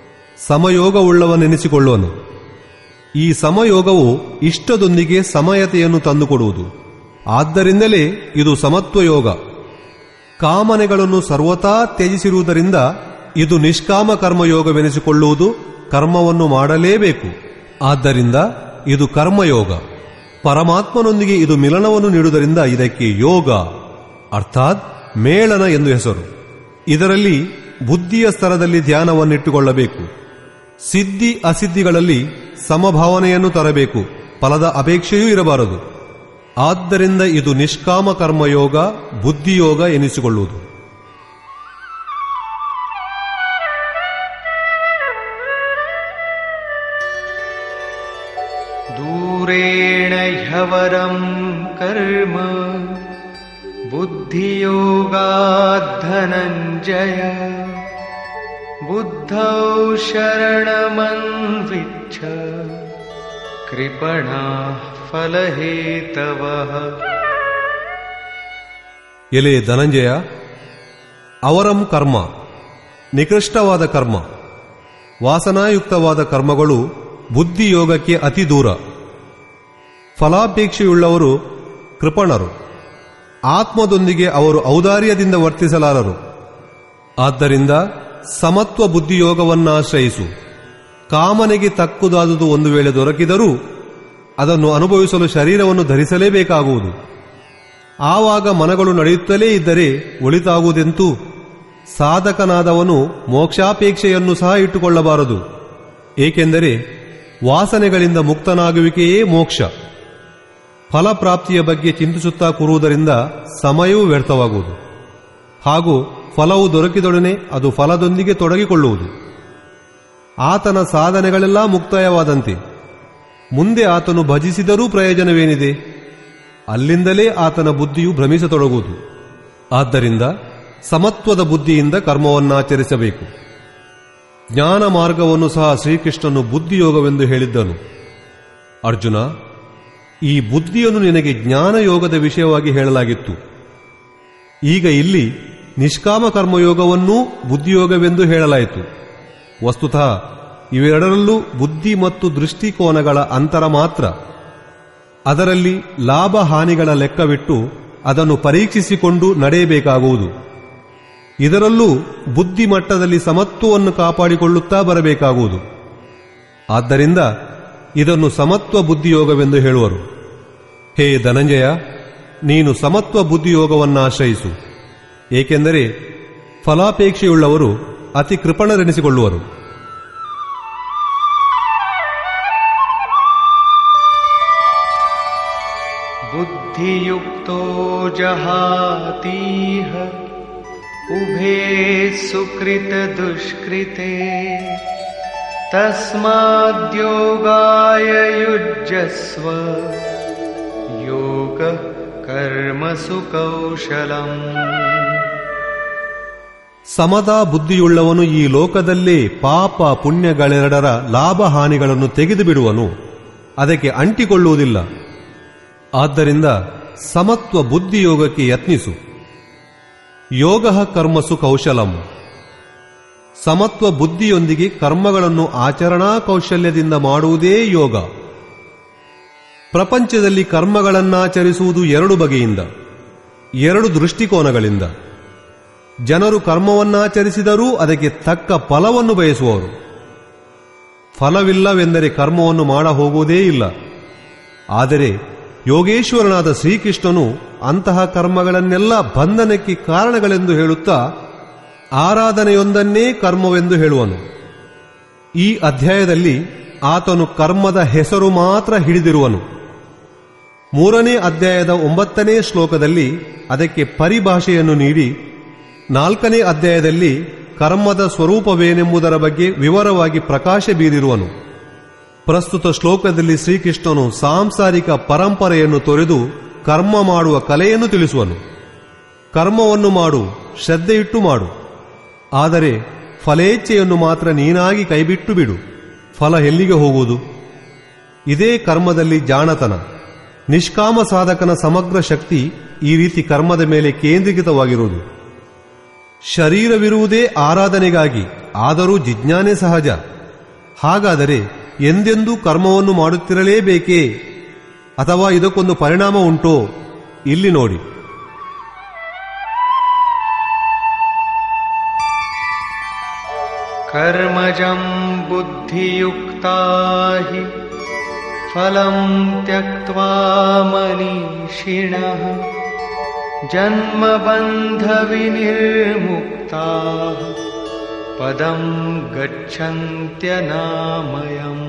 ಸಮಯೋಗವುಳ್ಳವನೆನಿಸಿಕೊಳ್ಳುವನು ಈ ಸಮಯೋಗವು ಇಷ್ಟದೊಂದಿಗೆ ಸಮಯತೆಯನ್ನು ತಂದುಕೊಡುವುದು ಆದ್ದರಿಂದಲೇ ಇದು ಸಮತ್ವ ಯೋಗ ಕಾಮನೆಗಳನ್ನು ಸರ್ವತಾ ತ್ಯಜಿಸಿರುವುದರಿಂದ ಇದು ನಿಷ್ಕಾಮ ಕರ್ಮಯೋಗವೆನಿಸಿಕೊಳ್ಳುವುದು ಕರ್ಮವನ್ನು ಮಾಡಲೇಬೇಕು ಆದ್ದರಿಂದ ಇದು ಕರ್ಮಯೋಗ ಪರಮಾತ್ಮನೊಂದಿಗೆ ಇದು ಮಿಲನವನ್ನು ನೀಡುವುದರಿಂದ ಇದಕ್ಕೆ ಯೋಗ ಅರ್ಥಾತ್ ಮೇಳನ ಎಂದು ಹೆಸರು ಇದರಲ್ಲಿ ಬುದ್ಧಿಯ ಸ್ತರದಲ್ಲಿ ಧ್ಯಾನವನ್ನಿಟ್ಟುಕೊಳ್ಳಬೇಕು ಸಿದ್ಧಿ ಅಸಿದ್ಧಿಗಳಲ್ಲಿ ಸಮಭಾವನೆಯನ್ನು ತರಬೇಕು ಫಲದ ಅಪೇಕ್ಷೆಯೂ ಇರಬಾರದು ಆದ್ದರಿಂದ ಇದು ನಿಷ್ಕಾಮ ಕರ್ಮಯೋಗ ಬುದ್ಧಿಯೋಗ ಎನಿಸಿಕೊಳ್ಳುವುದು दूरेण ह्यवरम् कर्म बुद्धियोगाद्धनञ्जय बुद्धौ शरणमन्विच्छ कृपणाः फलहेतवः ಎಲೆ ಧನಂಜಯ ಅವರಂ ಕರ್ಮ ನಿಕೃಷ್ಟವಾದ ಕರ್ಮ ವಾಸನಾಯುಕ್ತವಾದ ಕರ್ಮಗಳು ಬುದ್ಧಿಯೋಗಕ್ಕೆ ಅತಿ ದೂರ ಫಲಾಪೇಕ್ಷೆಯುಳ್ಳವರು ಕೃಪಣರು ಆತ್ಮದೊಂದಿಗೆ ಅವರು ಔದಾರ್ಯದಿಂದ ವರ್ತಿಸಲಾರರು ಆದ್ದರಿಂದ ಸಮತ್ವ ಬುದ್ಧಿಯೋಗವನ್ನಾಶ್ರಯಿಸು ಕಾಮನೆಗೆ ತಕ್ಕುದಾದುದು ಒಂದು ವೇಳೆ ದೊರಕಿದರೂ ಅದನ್ನು ಅನುಭವಿಸಲು ಶರೀರವನ್ನು ಧರಿಸಲೇಬೇಕಾಗುವುದು ಆವಾಗ ಮನಗಳು ನಡೆಯುತ್ತಲೇ ಇದ್ದರೆ ಒಳಿತಾಗುವುದೆಂತೂ ಸಾಧಕನಾದವನು ಮೋಕ್ಷಾಪೇಕ್ಷೆಯನ್ನು ಸಹ ಇಟ್ಟುಕೊಳ್ಳಬಾರದು ಏಕೆಂದರೆ ವಾಸನೆಗಳಿಂದ ಮುಕ್ತನಾಗುವಿಕೆಯೇ ಮೋಕ್ಷ ಫಲಪ್ರಾಪ್ತಿಯ ಬಗ್ಗೆ ಚಿಂತಿಸುತ್ತಾ ಕೂರುವುದರಿಂದ ಸಮಯವೂ ವ್ಯರ್ಥವಾಗುವುದು ಹಾಗೂ ಫಲವು ದೊರಕಿದೊಡನೆ ಅದು ಫಲದೊಂದಿಗೆ ತೊಡಗಿಕೊಳ್ಳುವುದು ಆತನ ಸಾಧನೆಗಳೆಲ್ಲ ಮುಕ್ತಾಯವಾದಂತೆ ಮುಂದೆ ಆತನು ಭಜಿಸಿದರೂ ಪ್ರಯೋಜನವೇನಿದೆ ಅಲ್ಲಿಂದಲೇ ಆತನ ಬುದ್ಧಿಯು ಭ್ರಮಿಸತೊಡಗುವುದು ಆದ್ದರಿಂದ ಸಮತ್ವದ ಬುದ್ಧಿಯಿಂದ ಕರ್ಮವನ್ನಾಚರಿಸಬೇಕು ಜ್ಞಾನ ಮಾರ್ಗವನ್ನು ಸಹ ಶ್ರೀಕೃಷ್ಣನು ಬುದ್ಧಿಯೋಗವೆಂದು ಹೇಳಿದ್ದನು ಅರ್ಜುನ ಈ ಬುದ್ಧಿಯನ್ನು ನಿನಗೆ ಜ್ಞಾನಯೋಗದ ವಿಷಯವಾಗಿ ಹೇಳಲಾಗಿತ್ತು ಈಗ ಇಲ್ಲಿ ನಿಷ್ಕಾಮ ಕರ್ಮಯೋಗವನ್ನೂ ಬುದ್ಧಿಯೋಗವೆಂದು ಹೇಳಲಾಯಿತು ವಸ್ತುತಃ ಇವೆರಡರಲ್ಲೂ ಬುದ್ಧಿ ಮತ್ತು ದೃಷ್ಟಿಕೋನಗಳ ಅಂತರ ಮಾತ್ರ ಅದರಲ್ಲಿ ಲಾಭ ಹಾನಿಗಳ ಲೆಕ್ಕವಿಟ್ಟು ಅದನ್ನು ಪರೀಕ್ಷಿಸಿಕೊಂಡು ನಡೆಯಬೇಕಾಗುವುದು ಇದರಲ್ಲೂ ಬುದ್ಧಿ ಮಟ್ಟದಲ್ಲಿ ಸಮತ್ವವನ್ನು ಕಾಪಾಡಿಕೊಳ್ಳುತ್ತಾ ಬರಬೇಕಾಗುವುದು ಆದ್ದರಿಂದ ಇದನ್ನು ಸಮತ್ವ ಬುದ್ಧಿಯೋಗವೆಂದು ಹೇಳುವರು ಹೇ ಧನಂಜಯ ನೀನು ಸಮತ್ವ ಬುದ್ಧಿಯೋಗವನ್ನಾಶ್ರಯಿಸು ಏಕೆಂದರೆ ಫಲಾಪೇಕ್ಷೆಯುಳ್ಳವರು ಅತಿ ಕೃಪಣರೆನಿಸಿಕೊಳ್ಳುವರು बुद्धियुक्तो जहातीह उभे सुकृतदुष्कृते तस्माद्योगाय युज्यस्व योगः कर्मसु कौशलम् ಸಮದ ಬುದ್ಧಿಯುಳ್ಳವನು ಈ ಲೋಕದಲ್ಲೇ ಪಾಪ ಪುಣ್ಯಗಳೆರಡರ ಲಾಭ ಹಾನಿಗಳನ್ನು ತೆಗೆದು ಬಿಡುವನು ಅದಕ್ಕೆ ಅಂಟಿಕೊಳ್ಳುವುದಿಲ್ಲ ಆದ್ದರಿಂದ ಸಮತ್ವ ಬುದ್ಧಿಯೋಗಕ್ಕೆ ಯತ್ನಿಸು ಯೋಗ ಕರ್ಮಸು ಕೌಶಲಂ ಸಮತ್ವ ಬುದ್ಧಿಯೊಂದಿಗೆ ಕರ್ಮಗಳನ್ನು ಆಚರಣಾ ಕೌಶಲ್ಯದಿಂದ ಮಾಡುವುದೇ ಯೋಗ ಪ್ರಪಂಚದಲ್ಲಿ ಕರ್ಮಗಳನ್ನಾಚರಿಸುವುದು ಎರಡು ಬಗೆಯಿಂದ ಎರಡು ದೃಷ್ಟಿಕೋನಗಳಿಂದ ಜನರು ಕರ್ಮವನ್ನಾಚರಿಸಿದರೂ ಅದಕ್ಕೆ ತಕ್ಕ ಫಲವನ್ನು ಬಯಸುವವರು ಫಲವಿಲ್ಲವೆಂದರೆ ಕರ್ಮವನ್ನು ಮಾಡ ಹೋಗುವುದೇ ಇಲ್ಲ ಆದರೆ ಯೋಗೇಶ್ವರನಾದ ಶ್ರೀಕೃಷ್ಣನು ಅಂತಹ ಕರ್ಮಗಳನ್ನೆಲ್ಲ ಬಂಧನಕ್ಕೆ ಕಾರಣಗಳೆಂದು ಹೇಳುತ್ತಾ ಆರಾಧನೆಯೊಂದನ್ನೇ ಕರ್ಮವೆಂದು ಹೇಳುವನು ಈ ಅಧ್ಯಾಯದಲ್ಲಿ ಆತನು ಕರ್ಮದ ಹೆಸರು ಮಾತ್ರ ಹಿಡಿದಿರುವನು ಮೂರನೇ ಅಧ್ಯಾಯದ ಒಂಬತ್ತನೇ ಶ್ಲೋಕದಲ್ಲಿ ಅದಕ್ಕೆ ಪರಿಭಾಷೆಯನ್ನು ನೀಡಿ ನಾಲ್ಕನೇ ಅಧ್ಯಾಯದಲ್ಲಿ ಕರ್ಮದ ಸ್ವರೂಪವೇನೆಂಬುದರ ಬಗ್ಗೆ ವಿವರವಾಗಿ ಪ್ರಕಾಶ ಬೀರಿರುವನು ಪ್ರಸ್ತುತ ಶ್ಲೋಕದಲ್ಲಿ ಶ್ರೀಕೃಷ್ಣನು ಸಾಂಸಾರಿಕ ಪರಂಪರೆಯನ್ನು ತೊರೆದು ಕರ್ಮ ಮಾಡುವ ಕಲೆಯನ್ನು ತಿಳಿಸುವನು ಕರ್ಮವನ್ನು ಮಾಡು ಶ್ರದ್ಧೆಯಿಟ್ಟು ಮಾಡು ಆದರೆ ಫಲೇಚ್ಛೆಯನ್ನು ಮಾತ್ರ ನೀನಾಗಿ ಕೈಬಿಟ್ಟು ಬಿಡು ಫಲ ಎಲ್ಲಿಗೆ ಹೋಗುವುದು ಇದೇ ಕರ್ಮದಲ್ಲಿ ಜಾಣತನ ನಿಷ್ಕಾಮ ಸಾಧಕನ ಸಮಗ್ರ ಶಕ್ತಿ ಈ ರೀತಿ ಕರ್ಮದ ಮೇಲೆ ಕೇಂದ್ರೀಕೃತವಾಗಿರುವುದು ಶರೀರವಿರುವುದೇ ಆರಾಧನೆಗಾಗಿ ಆದರೂ ಜಿಜ್ಞಾನೆ ಸಹಜ ಹಾಗಾದರೆ ಎಂದೆಂದೂ ಕರ್ಮವನ್ನು ಮಾಡುತ್ತಿರಲೇಬೇಕೇ ಅಥವಾ ಇದಕ್ಕೊಂದು ಪರಿಣಾಮ ಉಂಟೋ ಇಲ್ಲಿ ನೋಡಿ कर्मजम् बुद्धियुक्ता हि फलम् त्यक्त्वा मनीषिणः जन्मबन्धविनिर्मुक्ताः पदम् गच्छन्त्यनामयम्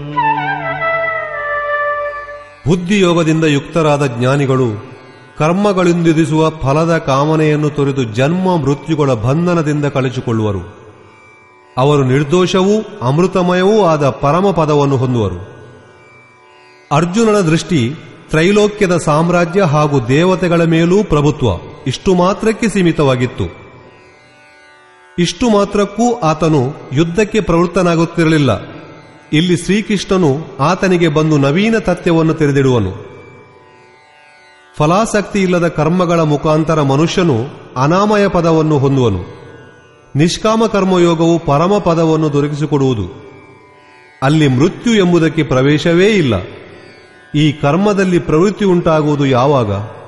ಬುದ್ಧಿಯೋಗದಿಂದ ಯುಕ್ತರಾದ ಜ್ಞಾನಿಗಳು ಕರ್ಮಗಳಿಂದಿರಿಸುವ ಫಲದ ಕಾಮನೆಯನ್ನು ತೊರೆದು ಜನ್ಮ ಮೃತ್ಯುಗಳ ಬಂಧನದಿಂದ ಕಳಚಿಕೊಳ್ಳುವರು ಅವರು ನಿರ್ದೋಷವೂ ಅಮೃತಮಯವೂ ಆದ ಪರಮ ಪದವನ್ನು ಹೊಂದುವರು ಅರ್ಜುನನ ದೃಷ್ಟಿ ತ್ರೈಲೋಕ್ಯದ ಸಾಮ್ರಾಜ್ಯ ಹಾಗೂ ದೇವತೆಗಳ ಮೇಲೂ ಪ್ರಭುತ್ವ ಇಷ್ಟು ಮಾತ್ರಕ್ಕೆ ಸೀಮಿತವಾಗಿತ್ತು ಇಷ್ಟು ಮಾತ್ರಕ್ಕೂ ಆತನು ಯುದ್ಧಕ್ಕೆ ಪ್ರವೃತ್ತನಾಗುತ್ತಿರಲಿಲ್ಲ ಇಲ್ಲಿ ಶ್ರೀಕೃಷ್ಣನು ಆತನಿಗೆ ಬಂದು ನವೀನ ತಥ್ಯವನ್ನು ತೆರೆದಿಡುವನು ಫಲಾಸಕ್ತಿ ಇಲ್ಲದ ಕರ್ಮಗಳ ಮುಖಾಂತರ ಮನುಷ್ಯನು ಅನಾಮಯ ಪದವನ್ನು ಹೊಂದುವನು ನಿಷ್ಕಾಮ ಕರ್ಮಯೋಗವು ಪರಮ ಪದವನ್ನು ದೊರಕಿಸಿಕೊಡುವುದು ಅಲ್ಲಿ ಮೃತ್ಯು ಎಂಬುದಕ್ಕೆ ಪ್ರವೇಶವೇ ಇಲ್ಲ ಈ ಕರ್ಮದಲ್ಲಿ ಪ್ರವೃತ್ತಿ ಉಂಟಾಗುವುದು ಯಾವಾಗ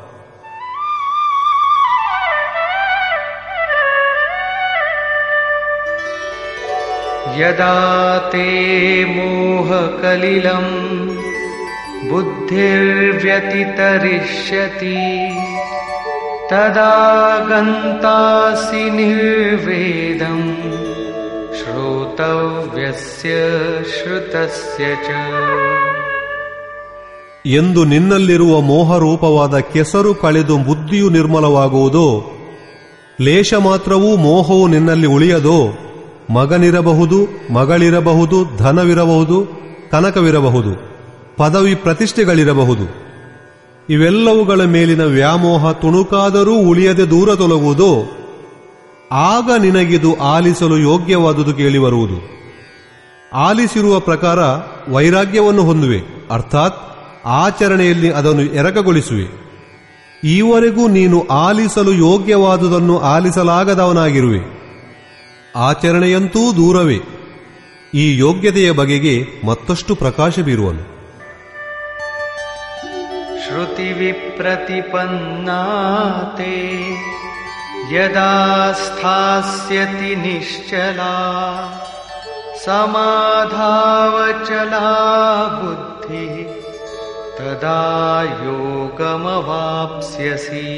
यदा ते मोहकलिलम् बुद्धिर्व्यतितरिष्यति तदा गन्तासि निर्वेदम् श्रोतव्यस्य श्रुतस्य च ಎಂದು ನಿನ್ನಲ್ಲಿರುವ ಮೋಹರೂಪವಾದ ಕೆಸರು ಕಳೆದು ಬುದ್ಧಿಯು ನಿರ್ಮಲವಾಗುವುದೋ ಲೇಷ ಮಾತ್ರವೂ ಮೋಹವು ನಿನ್ನಲ್ಲಿ ಉಳಿಯದೋ ಮಗನಿರಬಹುದು ಮಗಳಿರಬಹುದು ಧನವಿರಬಹುದು ಕನಕವಿರಬಹುದು ಪದವಿ ಪ್ರತಿಷ್ಠೆಗಳಿರಬಹುದು ಇವೆಲ್ಲವುಗಳ ಮೇಲಿನ ವ್ಯಾಮೋಹ ತುಣುಕಾದರೂ ಉಳಿಯದೆ ದೂರ ತೊಲಗುವುದೋ ಆಗ ನಿನಗಿದು ಆಲಿಸಲು ಯೋಗ್ಯವಾದುದು ಕೇಳಿಬರುವುದು ಆಲಿಸಿರುವ ಪ್ರಕಾರ ವೈರಾಗ್ಯವನ್ನು ಹೊಂದುವೆ ಅರ್ಥಾತ್ ಆಚರಣೆಯಲ್ಲಿ ಅದನ್ನು ಎರಕಗೊಳಿಸುವೆ ಈವರೆಗೂ ನೀನು ಆಲಿಸಲು ಯೋಗ್ಯವಾದುದನ್ನು ಆಲಿಸಲಾಗದವನಾಗಿರುವೆ ಆಚರಣೆಯಂತೂ ದೂರವೇ ಈ ಯೋಗ್ಯತೆಯ ಬಗೆಗೆ ಮತ್ತಷ್ಟು ಪ್ರಕಾಶ ಬೀರುವನು श्रुतिविप्रतिपन्ना ते यदा स्थास्यति निश्चला समाधावचला बुद्धिः तदा योगमवाप्स्यसि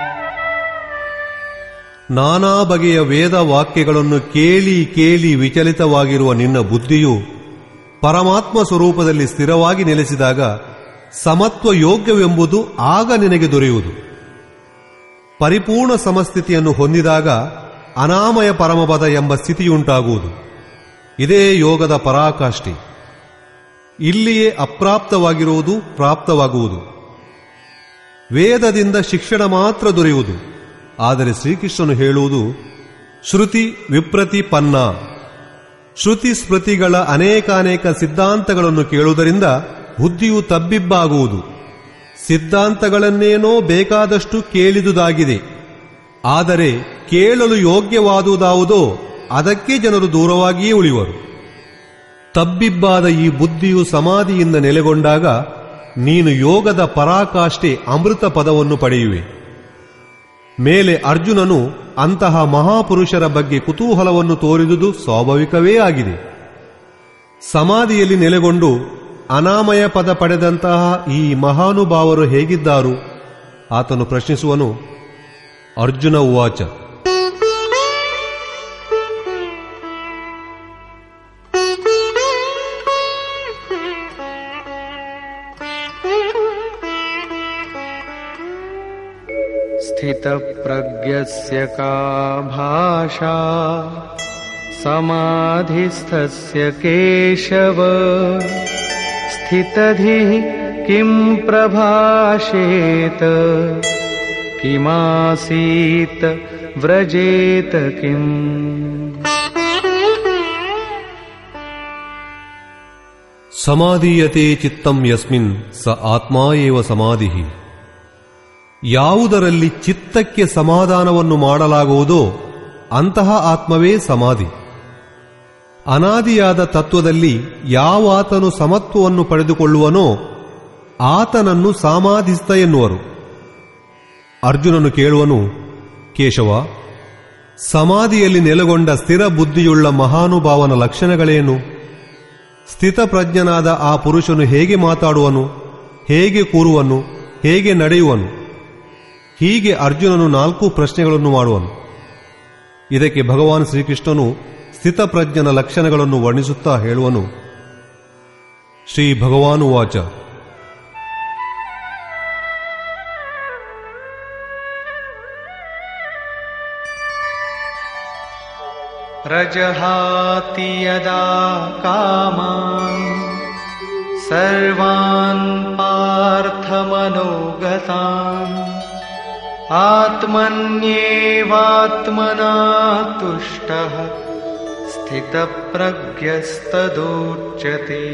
ನಾನಾ ಬಗೆಯ ವೇದ ವಾಕ್ಯಗಳನ್ನು ಕೇಳಿ ಕೇಳಿ ವಿಚಲಿತವಾಗಿರುವ ನಿನ್ನ ಬುದ್ಧಿಯು ಪರಮಾತ್ಮ ಸ್ವರೂಪದಲ್ಲಿ ಸ್ಥಿರವಾಗಿ ನೆಲೆಸಿದಾಗ ಸಮತ್ವ ಯೋಗ್ಯವೆಂಬುದು ಆಗ ನಿನಗೆ ದೊರೆಯುವುದು ಪರಿಪೂರ್ಣ ಸಮಸ್ಥಿತಿಯನ್ನು ಹೊಂದಿದಾಗ ಅನಾಮಯ ಪರಮಪದ ಎಂಬ ಸ್ಥಿತಿಯುಂಟಾಗುವುದು ಇದೇ ಯೋಗದ ಪರಾಕಾಷ್ಠೆ ಇಲ್ಲಿಯೇ ಅಪ್ರಾಪ್ತವಾಗಿರುವುದು ಪ್ರಾಪ್ತವಾಗುವುದು ವೇದದಿಂದ ಶಿಕ್ಷಣ ಮಾತ್ರ ದೊರೆಯುವುದು ಆದರೆ ಶ್ರೀಕೃಷ್ಣನು ಹೇಳುವುದು ಶ್ರುತಿ ವಿಪ್ರತಿಪನ್ನ ಶ್ರುತಿ ಸ್ಮೃತಿಗಳ ಅನೇಕಾನೇಕ ಸಿದ್ಧಾಂತಗಳನ್ನು ಕೇಳುವುದರಿಂದ ಬುದ್ಧಿಯು ತಬ್ಬಿಬ್ಬಾಗುವುದು ಸಿದ್ಧಾಂತಗಳನ್ನೇನೋ ಬೇಕಾದಷ್ಟು ಕೇಳಿದುದಾಗಿದೆ ಆದರೆ ಕೇಳಲು ಯೋಗ್ಯವಾದುದಾವುದೋ ಅದಕ್ಕೆ ಜನರು ದೂರವಾಗಿಯೇ ಉಳಿಯುವರು ತಬ್ಬಿಬ್ಬಾದ ಈ ಬುದ್ಧಿಯು ಸಮಾಧಿಯಿಂದ ನೆಲೆಗೊಂಡಾಗ ನೀನು ಯೋಗದ ಪರಾಕಾಷ್ಠೆ ಅಮೃತ ಪದವನ್ನು ಪಡೆಯುವೆ ಮೇಲೆ ಅರ್ಜುನನು ಅಂತಹ ಮಹಾಪುರುಷರ ಬಗ್ಗೆ ಕುತೂಹಲವನ್ನು ತೋರಿದುದು ಸ್ವಾಭಾವಿಕವೇ ಆಗಿದೆ ಸಮಾಧಿಯಲ್ಲಿ ನೆಲೆಗೊಂಡು ಅನಾಮಯ ಪದ ಪಡೆದಂತಹ ಈ ಮಹಾನುಭಾವರು ಹೇಗಿದ್ದಾರು ಆತನು ಪ್ರಶ್ನಿಸುವನು ಅರ್ಜುನ ಉವಾಚ स्थितप्रज्ञस्य का भाषा समाधिस्थस्य केशव स्थितधिः किं प्रभाषेत किमासीत् व्रजेत किम् ಸಮಾಧೀಯತೆ ಚಿತ್ತಂ ಯಸ್ಮಿನ್ ಸ ಆತ್ಮಾ ಏವ ಸಮಾಧಿ ಯಾವುದರಲ್ಲಿ ಚಿತ್ತಕ್ಕೆ ಸಮಾಧಾನವನ್ನು ಮಾಡಲಾಗುವುದೋ ಅಂತಹ ಆತ್ಮವೇ ಸಮಾಧಿ ಅನಾದಿಯಾದ ತತ್ವದಲ್ಲಿ ಯಾವಾತನು ಸಮತ್ವವನ್ನು ಪಡೆದುಕೊಳ್ಳುವನೋ ಆತನನ್ನು ಸಮಾಧಿಸ್ತ ಎನ್ನುವರು ಅರ್ಜುನನು ಕೇಳುವನು ಕೇಶವ ಸಮಾಧಿಯಲ್ಲಿ ನೆಲೆಗೊಂಡ ಸ್ಥಿರ ಬುದ್ಧಿಯುಳ್ಳ ಮಹಾನುಭಾವನ ಲಕ್ಷಣಗಳೇನು ಸ್ಥಿತಪ್ರಜ್ಞನಾದ ಆ ಪುರುಷನು ಹೇಗೆ ಮಾತಾಡುವನು ಹೇಗೆ ಕೂರುವನು ಹೇಗೆ ನಡೆಯುವನು ಹೀಗೆ ಅರ್ಜುನನು ನಾಲ್ಕು ಪ್ರಶ್ನೆಗಳನ್ನು ಮಾಡುವನು ಇದಕ್ಕೆ ಭಗವಾನ್ ಶ್ರೀಕೃಷ್ಣನು ಸ್ಥಿತಪ್ರಜ್ಞನ ಲಕ್ಷಣಗಳನ್ನು ವರ್ಣಿಸುತ್ತಾ ಹೇಳುವನು ಶ್ರೀ ಭಗವಾನು ವಾಚ प्रजहाति यदा कामान् सर्वान् पार्थमनोगतान् आत्मन्येवात्मना तुष्टः स्थितप्रज्ञस्तदोच्यते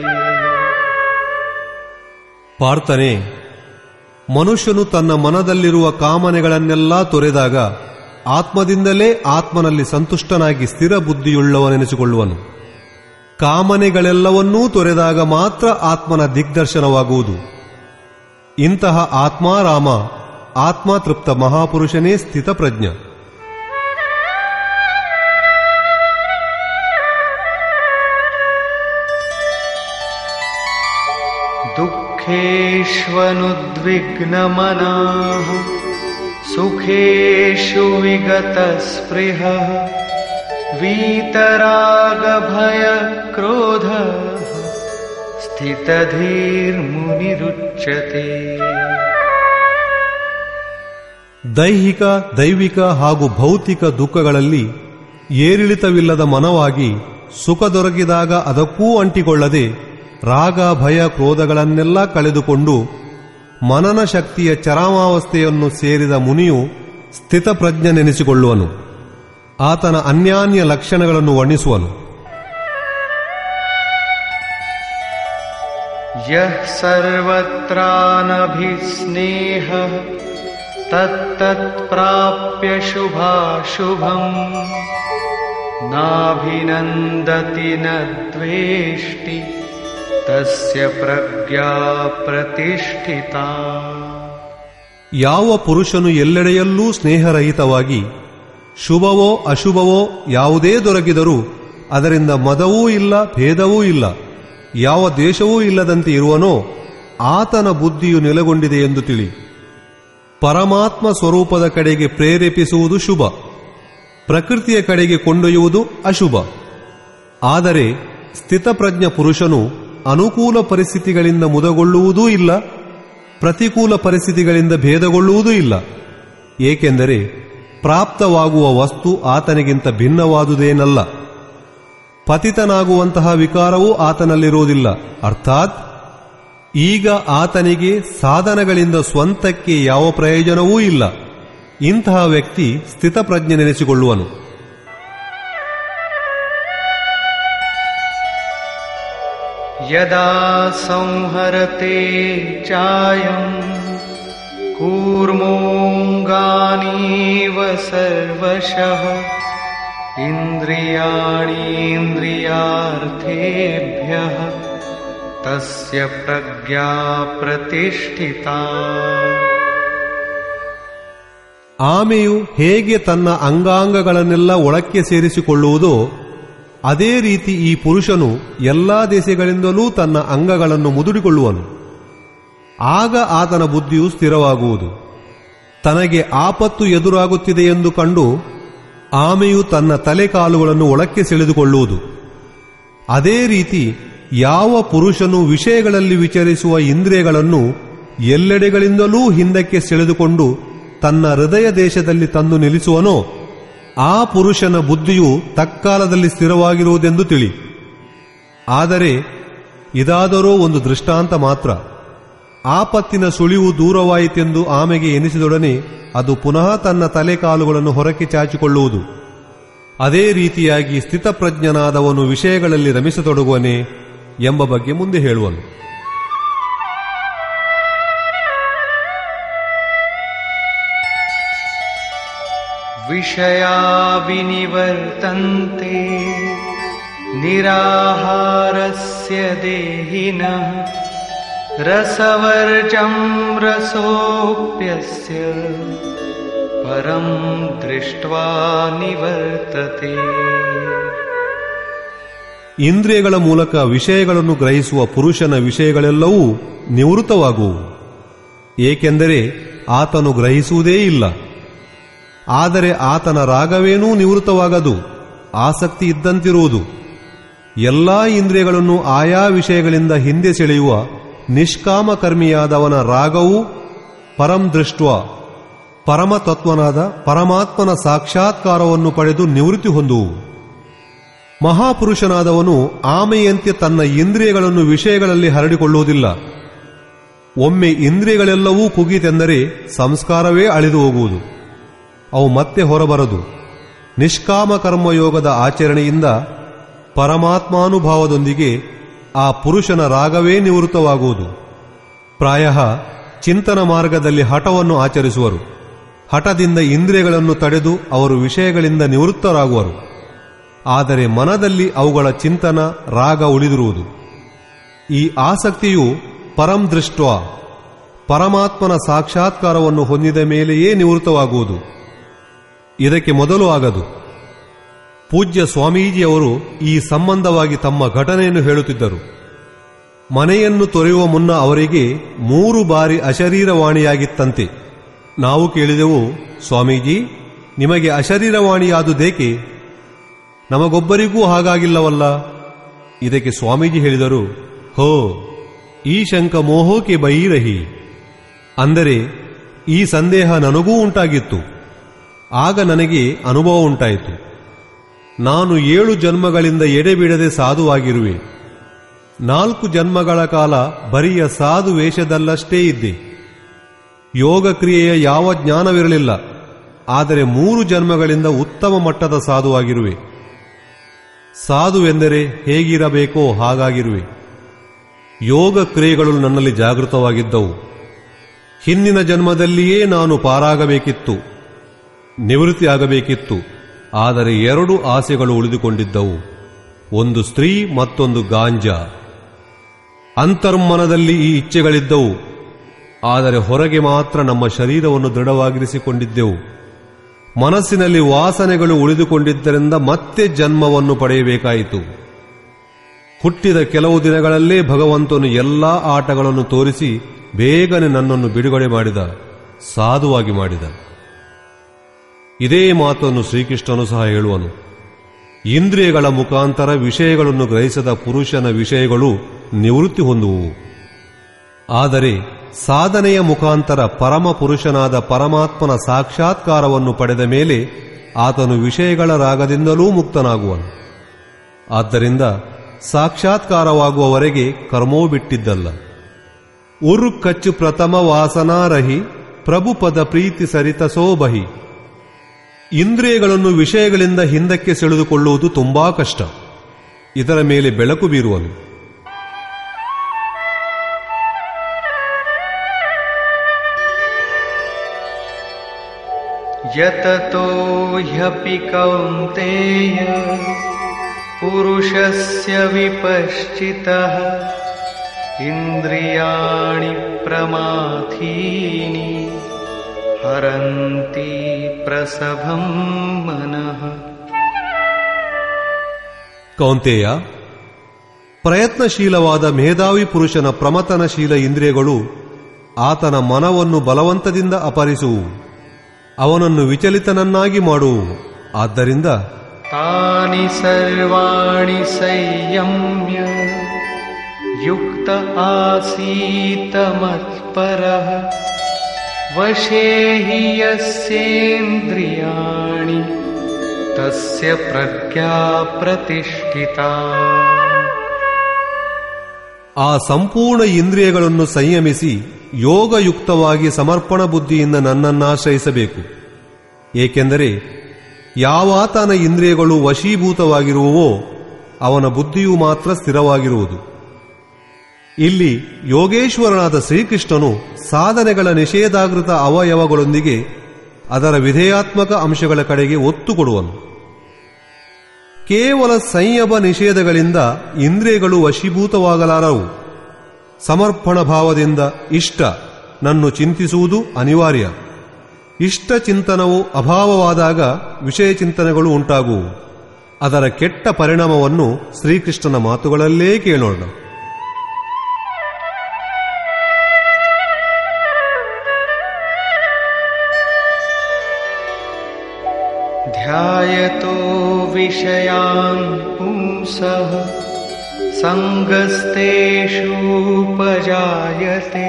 ಪಾರ್ಥನೆ ಮನುಷ್ಯನು ತನ್ನ ಮನದಲ್ಲಿರುವ ಕಾಮನೆಗಳನ್ನೆಲ್ಲ ತೊರೆದಾಗ ಆತ್ಮದಿಂದಲೇ ಆತ್ಮನಲ್ಲಿ ಸಂತುಷ್ಟನಾಗಿ ಸ್ಥಿರ ಬುದ್ಧಿಯುಳ್ಳವನೆನಿಸಿಕೊಳ್ಳುವನು ಕಾಮನೆಗಳೆಲ್ಲವನ್ನೂ ತೊರೆದಾಗ ಮಾತ್ರ ಆತ್ಮನ ದಿಗ್ದರ್ಶನವಾಗುವುದು ಇಂತಹ ಆತ್ಮಾರಾಮ ಆತ್ಮತೃಪ್ತ ಮಹಾಪುರುಷನೇ ಸ್ಥಿತಪ್ರಜ್ಞ दुःखेष्वनुद्विग्नमनाः सुखेषु विगतस्पृहः वीतरागभयक्रोधः स्थितधीर्मुनिरुच्यते ದೈಹಿಕ ದೈವಿಕ ಹಾಗೂ ಭೌತಿಕ ದುಃಖಗಳಲ್ಲಿ ಏರಿಳಿತವಿಲ್ಲದ ಮನವಾಗಿ ಸುಖ ದೊರಕಿದಾಗ ಅದಕ್ಕೂ ಅಂಟಿಕೊಳ್ಳದೆ ರಾಗ ಭಯ ಕ್ರೋಧಗಳನ್ನೆಲ್ಲ ಕಳೆದುಕೊಂಡು ಮನನ ಶಕ್ತಿಯ ಚರಾಮಾವಸ್ಥೆಯನ್ನು ಸೇರಿದ ಮುನಿಯು ಸ್ಥಿತಪ್ರಜ್ಞನೆನಿಸಿಕೊಳ್ಳುವನು ಆತನ ಅನ್ಯಾನ್ಯ ಲಕ್ಷಣಗಳನ್ನು ವರ್ಣಿಸುವನು यः सर्वत्रानभिस्नेहः तत्तत्प्राप्य शुभाशुभम् नाभिनन्दति न द्वेष्टि तस्य प्रज्ञा प्रतिष्ठिता ಯಾವ ಪುರುಷನು ಎಲ್ಲೆಡೆಯಲ್ಲೂ ಸ್ನೇಹರಹಿತವಾಗಿ ಶುಭವೋ ಅಶುಭವೋ ಯಾವುದೇ ದೊರಕಿದರೂ ಅದರಿಂದ ಮದವೂ ಇಲ್ಲ ಭೇದವೂ ಇಲ್ಲ ಯಾವ ದ್ವೇಷವೂ ಇಲ್ಲದಂತೆ ಇರುವನೋ ಆತನ ಬುದ್ಧಿಯು ನೆಲೆಗೊಂಡಿದೆ ಎಂದು ತಿಳಿ ಪರಮಾತ್ಮ ಸ್ವರೂಪದ ಕಡೆಗೆ ಪ್ರೇರೇಪಿಸುವುದು ಶುಭ ಪ್ರಕೃತಿಯ ಕಡೆಗೆ ಕೊಂಡೊಯ್ಯುವುದು ಅಶುಭ ಆದರೆ ಸ್ಥಿತಪ್ರಜ್ಞ ಪುರುಷನು ಅನುಕೂಲ ಪರಿಸ್ಥಿತಿಗಳಿಂದ ಮುದಗೊಳ್ಳುವುದೂ ಇಲ್ಲ ಪ್ರತಿಕೂಲ ಪರಿಸ್ಥಿತಿಗಳಿಂದ ಭೇದಗೊಳ್ಳುವುದೂ ಇಲ್ಲ ಏಕೆಂದರೆ ಪ್ರಾಪ್ತವಾಗುವ ವಸ್ತು ಆತನಿಗಿಂತ ಭಿನ್ನವಾದುದೇನಲ್ಲ ಪತಿತನಾಗುವಂತಹ ವಿಕಾರವೂ ಆತನಲ್ಲಿರುವುದಿಲ್ಲ ಅರ್ಥಾತ್ ಈಗ ಆತನಿಗೆ ಸಾಧನಗಳಿಂದ ಸ್ವಂತಕ್ಕೆ ಯಾವ ಪ್ರಯೋಜನವೂ ಇಲ್ಲ ಇಂತಹ ವ್ಯಕ್ತಿ ಸ್ಥಿತಪ್ರಜ್ಞೆನೆನಿಸಿಕೊಳ್ಳುವನು यदा संहरते चायम् कूर्मोऽङ्गानीव सर्वशः इन्द्रियाणीन्द्रियार्थेभ्यः तस्य प्रज्ञा प्रतिष्ठिता ಆಮೆಯು ಹೇಗೆ ತನ್ನ ಅಂಗಾಂಗಗಳನ್ನೆಲ್ಲ ಒಳಕ್ಕೆ ಸೇರಿಸಿಕೊಳ್ಳುವುದೋ ಅದೇ ರೀತಿ ಈ ಪುರುಷನು ಎಲ್ಲಾ ದೇಶಗಳಿಂದಲೂ ತನ್ನ ಅಂಗಗಳನ್ನು ಮುದುಡಿಕೊಳ್ಳುವನು ಆಗ ಆತನ ಬುದ್ಧಿಯು ಸ್ಥಿರವಾಗುವುದು ತನಗೆ ಆಪತ್ತು ಎದುರಾಗುತ್ತಿದೆ ಎಂದು ಕಂಡು ಆಮೆಯು ತನ್ನ ತಲೆ ಕಾಲುಗಳನ್ನು ಒಳಕ್ಕೆ ಸೆಳೆದುಕೊಳ್ಳುವುದು ಅದೇ ರೀತಿ ಯಾವ ಪುರುಷನು ವಿಷಯಗಳಲ್ಲಿ ವಿಚರಿಸುವ ಇಂದ್ರಿಯಗಳನ್ನು ಎಲ್ಲೆಡೆಗಳಿಂದಲೂ ಹಿಂದಕ್ಕೆ ಸೆಳೆದುಕೊಂಡು ತನ್ನ ಹೃದಯ ದೇಶದಲ್ಲಿ ತಂದು ನಿಲ್ಲಿಸುವನೋ ಆ ಪುರುಷನ ಬುದ್ಧಿಯು ತಕ್ಕಾಲದಲ್ಲಿ ಸ್ಥಿರವಾಗಿರುವುದೆಂದು ತಿಳಿ ಆದರೆ ಇದಾದರೋ ಒಂದು ದೃಷ್ಟಾಂತ ಮಾತ್ರ ಆಪತ್ತಿನ ಸುಳಿವು ದೂರವಾಯಿತೆಂದು ಆಮೆಗೆ ಎನಿಸಿದೊಡನೆ ಅದು ಪುನಃ ತನ್ನ ತಲೆ ಕಾಲುಗಳನ್ನು ಹೊರಕ್ಕೆ ಚಾಚಿಕೊಳ್ಳುವುದು ಅದೇ ರೀತಿಯಾಗಿ ಸ್ಥಿತಪ್ರಜ್ಞನಾದವನು ವಿಷಯಗಳಲ್ಲಿ ರಮಿಸತೊಡಗುವನೆ ಎಂಬ ಬಗ್ಗೆ ಮುಂದೆ ಹೇಳುವನು विषया विनिवर्तन्ते निराहारस्य देहिनः रसवर्जं रसोऽप्यस्य परं दृष्ट्वा निवर्तते ಇಂದ್ರಿಯಗಳ ಮೂಲಕ ವಿಷಯಗಳನ್ನು ಗ್ರಹಿಸುವ ಪುರುಷನ ವಿಷಯಗಳೆಲ್ಲವೂ ನಿವೃತ್ತವಾಗುವು ಏಕೆಂದರೆ ಆತನು ಗ್ರಹಿಸುವುದೇ ಇಲ್ಲ ಆದರೆ ಆತನ ರಾಗವೇನೂ ನಿವೃತ್ತವಾಗದು ಆಸಕ್ತಿ ಇದ್ದಂತಿರುವುದು ಎಲ್ಲಾ ಇಂದ್ರಿಯಗಳನ್ನು ಆಯಾ ವಿಷಯಗಳಿಂದ ಹಿಂದೆ ಸೆಳೆಯುವ ನಿಷ್ಕಾಮ ಕರ್ಮಿಯಾದವನ ರಾಗವೂ ಪರಂ ದೃಷ್ಟ ಪರಮತತ್ವನಾದ ಪರಮಾತ್ಮನ ಸಾಕ್ಷಾತ್ಕಾರವನ್ನು ಪಡೆದು ನಿವೃತ್ತಿ ಹೊಂದುವು ಮಹಾಪುರುಷನಾದವನು ಆಮೆಯಂತೆ ತನ್ನ ಇಂದ್ರಿಯಗಳನ್ನು ವಿಷಯಗಳಲ್ಲಿ ಹರಡಿಕೊಳ್ಳುವುದಿಲ್ಲ ಒಮ್ಮೆ ಇಂದ್ರಿಯಗಳೆಲ್ಲವೂ ಕುಗಿತೆಂದರೆ ಸಂಸ್ಕಾರವೇ ಅಳಿದು ಹೋಗುವುದು ಅವು ಮತ್ತೆ ಹೊರಬರದು ನಿಷ್ಕಾಮ ಕರ್ಮಯೋಗದ ಆಚರಣೆಯಿಂದ ಪರಮಾತ್ಮಾನುಭಾವದೊಂದಿಗೆ ಆ ಪುರುಷನ ರಾಗವೇ ನಿವೃತ್ತವಾಗುವುದು ಪ್ರಾಯ ಚಿಂತನ ಮಾರ್ಗದಲ್ಲಿ ಹಠವನ್ನು ಆಚರಿಸುವರು ಹಠದಿಂದ ಇಂದ್ರಿಯಗಳನ್ನು ತಡೆದು ಅವರು ವಿಷಯಗಳಿಂದ ನಿವೃತ್ತರಾಗುವರು ಆದರೆ ಮನದಲ್ಲಿ ಅವುಗಳ ಚಿಂತನ ರಾಗ ಉಳಿದಿರುವುದು ಈ ಆಸಕ್ತಿಯು ಪರಂ ದೃಷ್ಟ ಪರಮಾತ್ಮನ ಸಾಕ್ಷಾತ್ಕಾರವನ್ನು ಹೊಂದಿದ ಮೇಲೆಯೇ ನಿವೃತ್ತವಾಗುವುದು ಇದಕ್ಕೆ ಮೊದಲು ಆಗದು ಪೂಜ್ಯ ಸ್ವಾಮೀಜಿಯವರು ಈ ಸಂಬಂಧವಾಗಿ ತಮ್ಮ ಘಟನೆಯನ್ನು ಹೇಳುತ್ತಿದ್ದರು ಮನೆಯನ್ನು ತೊರೆಯುವ ಮುನ್ನ ಅವರಿಗೆ ಮೂರು ಬಾರಿ ಅಶರೀರವಾಣಿಯಾಗಿತ್ತಂತೆ ನಾವು ಕೇಳಿದೆವು ಸ್ವಾಮೀಜಿ ನಿಮಗೆ ಅಶರೀರವಾಣಿಯಾದುದೇಕೆ ನಮಗೊಬ್ಬರಿಗೂ ಹಾಗಾಗಿಲ್ಲವಲ್ಲ ಇದಕ್ಕೆ ಸ್ವಾಮೀಜಿ ಹೇಳಿದರು ಹೋ ಈ ಶಂಕ ಮೋಹೋಕೆ ಬೈರಹಿ ಅಂದರೆ ಈ ಸಂದೇಹ ನನಗೂ ಉಂಟಾಗಿತ್ತು ಆಗ ನನಗೆ ಅನುಭವ ಉಂಟಾಯಿತು ನಾನು ಏಳು ಜನ್ಮಗಳಿಂದ ಎಡೆಬಿಡದೆ ಸಾಧುವಾಗಿರುವೆ ನಾಲ್ಕು ಜನ್ಮಗಳ ಕಾಲ ಬರಿಯ ಸಾಧು ವೇಷದಲ್ಲಷ್ಟೇ ಇದ್ದೆ ಯೋಗ ಕ್ರಿಯೆಯ ಯಾವ ಜ್ಞಾನವಿರಲಿಲ್ಲ ಆದರೆ ಮೂರು ಜನ್ಮಗಳಿಂದ ಉತ್ತಮ ಮಟ್ಟದ ಸಾಧುವಾಗಿರುವೆ ಸಾಧುವೆಂದರೆ ಹೇಗಿರಬೇಕೋ ಹಾಗಾಗಿರುವೆ ಯೋಗ ಕ್ರಿಯೆಗಳು ನನ್ನಲ್ಲಿ ಜಾಗೃತವಾಗಿದ್ದವು ಹಿಂದಿನ ಜನ್ಮದಲ್ಲಿಯೇ ನಾನು ಪಾರಾಗಬೇಕಿತ್ತು ನಿವೃತ್ತಿಯಾಗಬೇಕಿತ್ತು ಆದರೆ ಎರಡು ಆಸೆಗಳು ಉಳಿದುಕೊಂಡಿದ್ದವು ಒಂದು ಸ್ತ್ರೀ ಮತ್ತೊಂದು ಗಾಂಜಾ ಅಂತರ್ಮನದಲ್ಲಿ ಈ ಇಚ್ಛೆಗಳಿದ್ದವು ಆದರೆ ಹೊರಗೆ ಮಾತ್ರ ನಮ್ಮ ಶರೀರವನ್ನು ದೃಢವಾಗಿರಿಸಿಕೊಂಡಿದ್ದೆವು ಮನಸ್ಸಿನಲ್ಲಿ ವಾಸನೆಗಳು ಉಳಿದುಕೊಂಡಿದ್ದರಿಂದ ಮತ್ತೆ ಜನ್ಮವನ್ನು ಪಡೆಯಬೇಕಾಯಿತು ಹುಟ್ಟಿದ ಕೆಲವು ದಿನಗಳಲ್ಲೇ ಭಗವಂತನು ಎಲ್ಲಾ ಆಟಗಳನ್ನು ತೋರಿಸಿ ಬೇಗನೆ ನನ್ನನ್ನು ಬಿಡುಗಡೆ ಮಾಡಿದ ಸಾಧುವಾಗಿ ಮಾಡಿದ ಇದೇ ಮಾತನ್ನು ಶ್ರೀಕೃಷ್ಣನು ಸಹ ಹೇಳುವನು ಇಂದ್ರಿಯಗಳ ಮುಖಾಂತರ ವಿಷಯಗಳನ್ನು ಗ್ರಹಿಸದ ಪುರುಷನ ವಿಷಯಗಳು ನಿವೃತ್ತಿ ಹೊಂದುವು ಆದರೆ ಸಾಧನೆಯ ಮುಖಾಂತರ ಪರಮ ಪುರುಷನಾದ ಪರಮಾತ್ಮನ ಸಾಕ್ಷಾತ್ಕಾರವನ್ನು ಪಡೆದ ಮೇಲೆ ಆತನು ವಿಷಯಗಳ ರಾಗದಿಂದಲೂ ಮುಕ್ತನಾಗುವನು ಆದ್ದರಿಂದ ಸಾಕ್ಷಾತ್ಕಾರವಾಗುವವರೆಗೆ ಕರ್ಮೋ ಬಿಟ್ಟಿದ್ದಲ್ಲ ಉರು ಕಚ್ಚು ಪ್ರಥಮ ವಾಸನಾರಹಿ ಪ್ರಭುಪದ ಪ್ರೀತಿ ಸರಿತ ಸೋಬಹಿ ಇಂದ್ರಿಯಗಳನ್ನು ವಿಷಯಗಳಿಂದ ಹಿಂದಕ್ಕೆ ಸೆಳೆದುಕೊಳ್ಳುವುದು ತುಂಬಾ ಕಷ್ಟ ಇದರ ಮೇಲೆ ಬೆಳಕು ಬೀರುವನು यततो ह्यपि कौन्तेय पुरुषस्य विपश्चितः इन्द्रियाणि प्रमाथीनि हरन्ति प्रसभं मनः ಕೌಂತೆಯ ಪ್ರಯತ್ನಶೀಲವಾದ ಮೇಧಾವಿ ಪುರುಷನ ಪ್ರಮತನಶೀಲ ಇಂದ್ರಿಯಗಳು ಆತನ ಮನವನ್ನು ಬಲವಂತದಿಂದ ಅಪಹರಿಸುವು ಅವನನ್ನು ವಿಚಲಿತನನ್ನಾಗಿ ಮಾಡುವು ಆದ್ದರಿಂದ तानि सर्वाणि संयम्य युक्त आसीत मत्परः वशे हि यस्येन्द्रियाणि तस्य प्रज्ञा प्रतिष्ठिता ಆ ಸಂಪೂರ್ಣ ಇಂದ್ರಿಯಗಳನ್ನು ಸಂಯಮಿಸಿ ಯೋಗಯುಕ್ತವಾಗಿ ಸಮರ್ಪಣ ಬುದ್ಧಿಯಿಂದ ನನ್ನನ್ನಾಶ್ರಯಿಸಬೇಕು ಏಕೆಂದರೆ ಯಾವಾತನ ಇಂದ್ರಿಯಗಳು ವಶೀಭೂತವಾಗಿರುವವೋ ಅವನ ಬುದ್ಧಿಯು ಮಾತ್ರ ಸ್ಥಿರವಾಗಿರುವುದು ಇಲ್ಲಿ ಯೋಗೇಶ್ವರನಾದ ಶ್ರೀಕೃಷ್ಣನು ಸಾಧನೆಗಳ ನಿಷೇಧಾಗೃತ ಅವಯವಗಳೊಂದಿಗೆ ಅದರ ವಿಧೇಯಾತ್ಮಕ ಅಂಶಗಳ ಕಡೆಗೆ ಒತ್ತು ಕೊಡುವನು ಕೇವಲ ಸಂಯಮ ನಿಷೇಧಗಳಿಂದ ಇಂದ್ರಿಯಗಳು ವಶೀಭೂತವಾಗಲಾರವು ಸಮರ್ಪಣ ಭಾವದಿಂದ ಇಷ್ಟ ನನ್ನು ಚಿಂತಿಸುವುದು ಅನಿವಾರ್ಯ ಇಷ್ಟ ಚಿಂತನವು ಅಭಾವವಾದಾಗ ವಿಷಯ ಚಿಂತನೆಗಳು ಉಂಟಾಗುವು ಅದರ ಕೆಟ್ಟ ಪರಿಣಾಮವನ್ನು ಶ್ರೀಕೃಷ್ಣನ ಮಾತುಗಳಲ್ಲೇ ಕೇಳೋಣ ध्यायतो विषयान् पुंसः सङ्गस्तेषूपजायते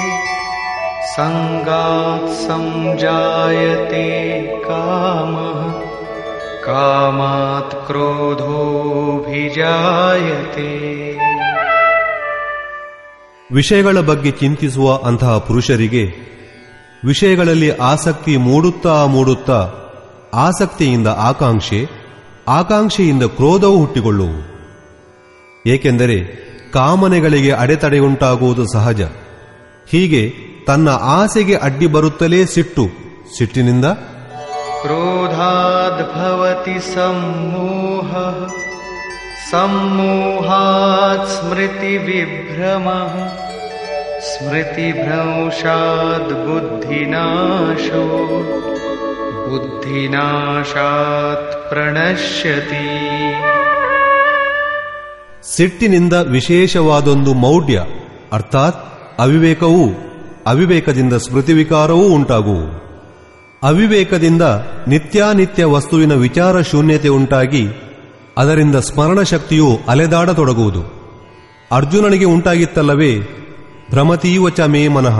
सङ्गात् सञ्जायते कामः कामात् क्रोधोऽभिजायते ವಿಷಯಗಳ ಬಗ್ಗೆ ಚಿಂತಿಸುವ ಅಂತಹ ಪುರುಷರಿಗೆ ವಿಷಯಗಳಲ್ಲಿ ಆಸಕ್ತಿ ಮೂಡುತ್ತಾ ಮೂಡುತ್ತಾ ಆಸಕ್ತಿಯಿಂದ ಆಕಾಂಕ್ಷೆ ಆಕಾಂಕ್ಷೆಯಿಂದ ಕ್ರೋಧವು ಹುಟ್ಟಿಕೊಳ್ಳುವು ಏಕೆಂದರೆ ಕಾಮನೆಗಳಿಗೆ ಅಡೆತಡೆಯುಂಟಾಗುವುದು ಸಹಜ ಹೀಗೆ ತನ್ನ ಆಸೆಗೆ ಅಡ್ಡಿ ಬರುತ್ತಲೇ ಸಿಟ್ಟು ಸಿಟ್ಟಿನಿಂದ क्रोधाद्भवति सम्मोहः सम्मोहात् स्मृतिविभ्रमः स्मृतिभ्रंशाद् बुद्धिनाशो बुद्धिनाशात् प्रणश्यति ಸಿಟ್ಟಿನಿಂದ ವಿಶೇಷವಾದೊಂದು ಮೌಢ್ಯ ಅರ್ಥಾತ್ ಅವಿವೇಕವೂ ಅವಿವೇಕದಿಂದ ಸ್ಮೃತಿವಿಕಾರವೂ ಉಂಟಾಗುವು ಅವಿವೇಕದಿಂದ ನಿತ್ಯಾನಿತ್ಯ ವಸ್ತುವಿನ ವಿಚಾರ ಶೂನ್ಯತೆ ಉಂಟಾಗಿ ಅದರಿಂದ ಸ್ಮರಣ ಶಕ್ತಿಯು ಅಲೆದಾಡತೊಡಗುವುದು ಅರ್ಜುನನಿಗೆ ಉಂಟಾಗಿತ್ತಲ್ಲವೇ ಭ್ರಮತೀವ ಚ ಮೇ ಮನಃ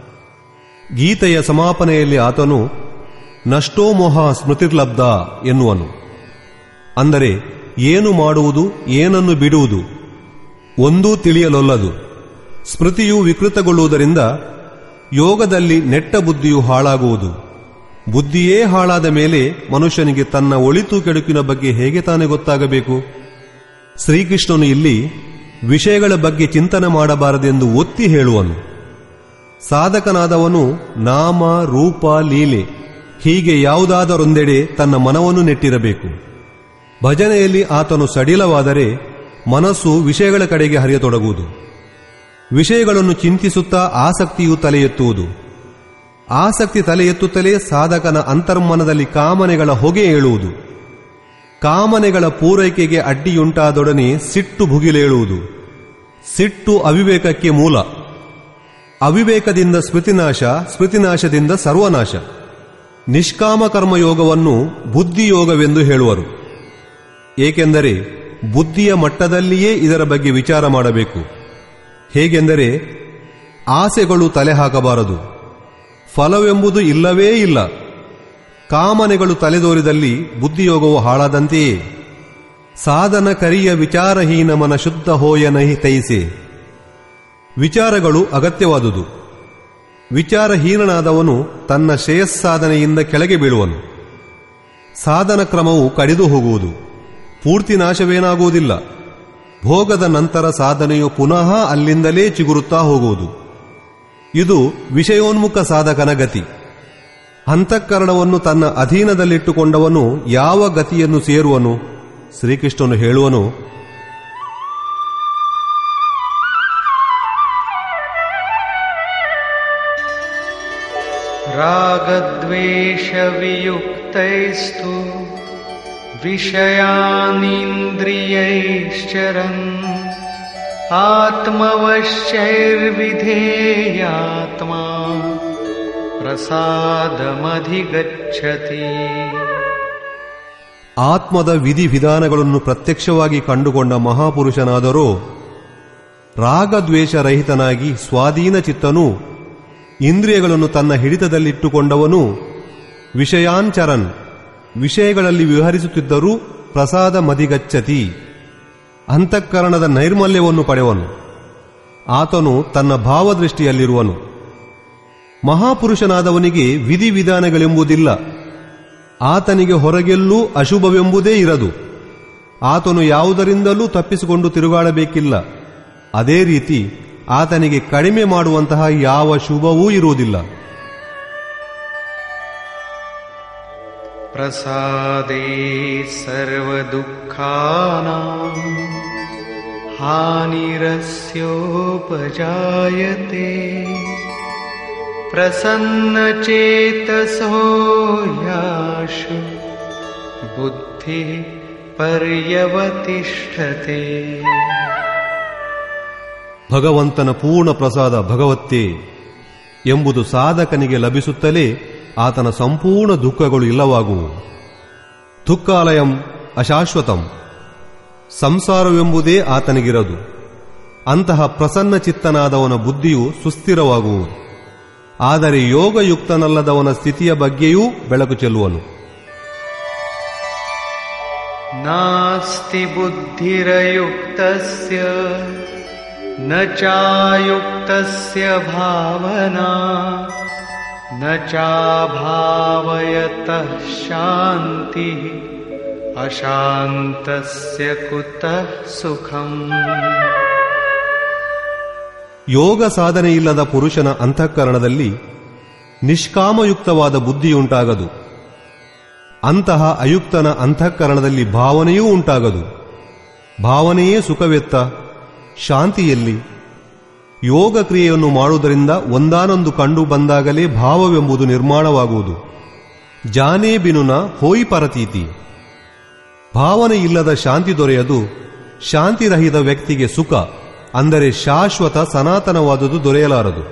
ಗೀತೆಯ ಸಮಾಪನೆಯಲ್ಲಿ ಆತನು ನಷ್ಟೋ ಮೋಹ ಸ್ಮೃತಿರ್ಲಬ್ಧ ಎನ್ನುವನು ಅಂದರೆ ಏನು ಮಾಡುವುದು ಏನನ್ನು ಬಿಡುವುದು ಒಂದೂ ತಿಳಿಯಲೊಲ್ಲದು ಸ್ಮೃತಿಯು ವಿಕೃತಗೊಳ್ಳುವುದರಿಂದ ಯೋಗದಲ್ಲಿ ನೆಟ್ಟ ಬುದ್ಧಿಯು ಹಾಳಾಗುವುದು ಬುದ್ಧಿಯೇ ಹಾಳಾದ ಮೇಲೆ ಮನುಷ್ಯನಿಗೆ ತನ್ನ ಒಳಿತು ಕೆಡುಕಿನ ಬಗ್ಗೆ ಹೇಗೆ ತಾನೇ ಗೊತ್ತಾಗಬೇಕು ಶ್ರೀಕೃಷ್ಣನು ಇಲ್ಲಿ ವಿಷಯಗಳ ಬಗ್ಗೆ ಚಿಂತನೆ ಮಾಡಬಾರದೆಂದು ಒತ್ತಿ ಹೇಳುವನು ಸಾಧಕನಾದವನು ನಾಮ ರೂಪ ಲೀಲೆ ಹೀಗೆ ಯಾವುದಾದರೊಂದೆಡೆ ತನ್ನ ಮನವನ್ನು ನೆಟ್ಟಿರಬೇಕು ಭಜನೆಯಲ್ಲಿ ಆತನು ಸಡಿಲವಾದರೆ ಮನಸ್ಸು ವಿಷಯಗಳ ಕಡೆಗೆ ಹರಿಯತೊಡಗುವುದು ವಿಷಯಗಳನ್ನು ಚಿಂತಿಸುತ್ತಾ ಆಸಕ್ತಿಯು ತಲೆ ಎತ್ತುವುದು ಆಸಕ್ತಿ ತಲೆ ಎತ್ತುತ್ತಲೇ ಸಾಧಕನ ಅಂತರ್ಮನದಲ್ಲಿ ಕಾಮನೆಗಳ ಹೊಗೆ ಏಳುವುದು ಕಾಮನೆಗಳ ಪೂರೈಕೆಗೆ ಅಡ್ಡಿಯುಂಟಾದೊಡನೆ ಸಿಟ್ಟು ಭುಗಿಲೇಳುವುದು ಸಿಟ್ಟು ಅವಿವೇಕಕ್ಕೆ ಮೂಲ ಅವಿವೇಕದಿಂದ ಸ್ಮೃತಿನಾಶ ಸ್ಮೃತಿನಾಶದಿಂದ ಸರ್ವನಾಶ ನಿಷ್ಕಾಮ ಕರ್ಮಯೋಗವನ್ನು ಬುದ್ಧಿಯೋಗವೆಂದು ಹೇಳುವರು ಏಕೆಂದರೆ ಬುದ್ಧಿಯ ಮಟ್ಟದಲ್ಲಿಯೇ ಇದರ ಬಗ್ಗೆ ವಿಚಾರ ಮಾಡಬೇಕು ಹೇಗೆಂದರೆ ಆಸೆಗಳು ತಲೆ ಹಾಕಬಾರದು ಫಲವೆಂಬುದು ಇಲ್ಲವೇ ಇಲ್ಲ ಕಾಮನೆಗಳು ತಲೆದೋರಿದಲ್ಲಿ ಬುದ್ಧಿಯೋಗವು ಹಾಳಾದಂತೆಯೇ ಸಾಧನ ಕರಿಯ ವಿಚಾರಹೀನ ಮನ ಶುದ್ಧ ಹೋಯನಹಿ ತೈಸೆ ವಿಚಾರಗಳು ಅಗತ್ಯವಾದುದು ವಿಚಾರಹೀನನಾದವನು ತನ್ನ ಶ್ರೇಯಸ್ಸಾಧನೆಯಿಂದ ಕೆಳಗೆ ಬೀಳುವನು ಸಾಧನ ಕ್ರಮವು ಕಡಿದು ಹೋಗುವುದು ಪೂರ್ತಿ ನಾಶವೇನಾಗುವುದಿಲ್ಲ ಭೋಗದ ನಂತರ ಸಾಧನೆಯು ಪುನಃ ಅಲ್ಲಿಂದಲೇ ಚಿಗುರುತ್ತಾ ಹೋಗುವುದು ಇದು ವಿಷಯೋನ್ಮುಖ ಸಾಧಕನ ಗತಿ ಅಂತಃಕರಣವನ್ನು ತನ್ನ ಅಧೀನದಲ್ಲಿಟ್ಟುಕೊಂಡವನು ಯಾವ ಗತಿಯನ್ನು ಸೇರುವನು ಶ್ರೀಕೃಷ್ಣನು ಹೇಳುವನು रागद्वेषवियुक्तैस्तु विषयानीन्द्रियैश्चरन् आत्मवश्यैर्विधेयात्मा प्रसादमधिगच्छति ಆತ್ಮದ ವಿಧಿವಿಧಾನಗಳನ್ನು ಪ್ರತ್ಯಕ್ಷವಾಗಿ ಕಂಡುಕೊಂಡ ಮಹಾಪುರುಷನಾದರೋ ರಾಗದ್ವೇಷರಹಿತನಾಗಿ ಸ್ವಾಧೀನ ಚಿತ್ತನೂ ಇಂದ್ರಿಯಗಳನ್ನು ತನ್ನ ಹಿಡಿತದಲ್ಲಿಟ್ಟುಕೊಂಡವನು ವಿಷಯಾಂಚರನ್ ವಿಷಯಗಳಲ್ಲಿ ವಿಹರಿಸುತ್ತಿದ್ದರೂ ಪ್ರಸಾದ ಮದಿಗಚ್ಚತಿ ಅಂತಃಕರಣದ ನೈರ್ಮಲ್ಯವನ್ನು ಪಡೆವನು ಆತನು ತನ್ನ ಭಾವದೃಷ್ಟಿಯಲ್ಲಿರುವನು ಮಹಾಪುರುಷನಾದವನಿಗೆ ವಿಧಿವಿಧಾನಗಳೆಂಬುದಿಲ್ಲ ಆತನಿಗೆ ಹೊರಗೆಲ್ಲೂ ಅಶುಭವೆಂಬುದೇ ಇರದು ಆತನು ಯಾವುದರಿಂದಲೂ ತಪ್ಪಿಸಿಕೊಂಡು ತಿರುಗಾಡಬೇಕಿಲ್ಲ ಅದೇ ರೀತಿ ಆತನಿಗೆ ಕಡಿಮೆ ಮಾಡುವಂತಹ ಯಾವ ಶುಭವೂ ಇರುವುದಿಲ್ಲ प्रसादे सर्वदुःखानाम् हानिरस्योपजायते प्रसन्नचेतसो याशु बुद्धिः पर्यवतिष्ठते ಭಗವಂತನ ಪೂರ್ಣ ಪ್ರಸಾದ ಭಗವತ್ತೇ ಎಂಬುದು ಸಾಧಕನಿಗೆ ಲಭಿಸುತ್ತಲೇ ಆತನ ಸಂಪೂರ್ಣ ದುಃಖಗಳು ಇಲ್ಲವಾಗುವು ದುಃಖಾಲಯಂ ಅಶಾಶ್ವತಂ ಸಂಸಾರವೆಂಬುದೇ ಆತನಿಗಿರದು ಅಂತಹ ಪ್ರಸನ್ನ ಚಿತ್ತನಾದವನ ಬುದ್ಧಿಯು ಸುಸ್ಥಿರವಾಗುವುದು ಆದರೆ ಯೋಗಯುಕ್ತನಲ್ಲದವನ ಸ್ಥಿತಿಯ ಬಗ್ಗೆಯೂ ಬೆಳಕು ಚೆಲ್ಲುವನು नास्ति बुद्धिरयुक्तस्य न चायुक्तस्य भावना न चाभावयतः शान्तिः अशान्तस्य कुतः सुखम् ಯೋಗ ಸಾಧನೆಯಿಲ್ಲದ ಪುರುಷನ ಅಂತಃಕರಣದಲ್ಲಿ ನಿಷ್ಕಾಮಯುಕ್ತವಾದ ಬುದ್ಧಿಯುಂಟಾಗದು ಅಂತಹ ಅಯುಕ್ತನ ಅಂತಃಕರಣದಲ್ಲಿ ಭಾವನೆಯೂ ಉಂಟಾಗದು ಭಾವನೆಯೇ ಸುಖವೆತ್ತ ಶಾಂತಿಯಲ್ಲಿ ಯೋಗ ಕ್ರಿಯೆಯನ್ನು ಮಾಡುವುದರಿಂದ ಒಂದಾನೊಂದು ಕಂಡು ಬಂದಾಗಲೇ ಭಾವವೆಂಬುದು ನಿರ್ಮಾಣವಾಗುವುದು ಜಾನೇ ಬಿನುನ ಹೋಯ್ ಪರತೀತಿ ಭಾವನೆ ಇಲ್ಲದ ಶಾಂತಿ ದೊರೆಯದು ಶಾಂತಿರಹಿತ ವ್ಯಕ್ತಿಗೆ ಸುಖ ಅಂದರೆ ಶಾಶ್ವತ ಸನಾತನವಾದುದು ದೊರೆಯಲಾರದು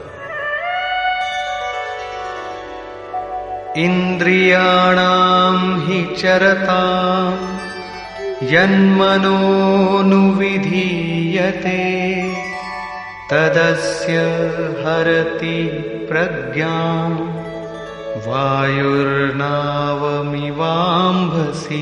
इन्द्रियाणां हि चरताम् यन्मनोनुविधीयते तदस्य हरति प्रज्ञाम् वायुर्नावमिवाम्भसि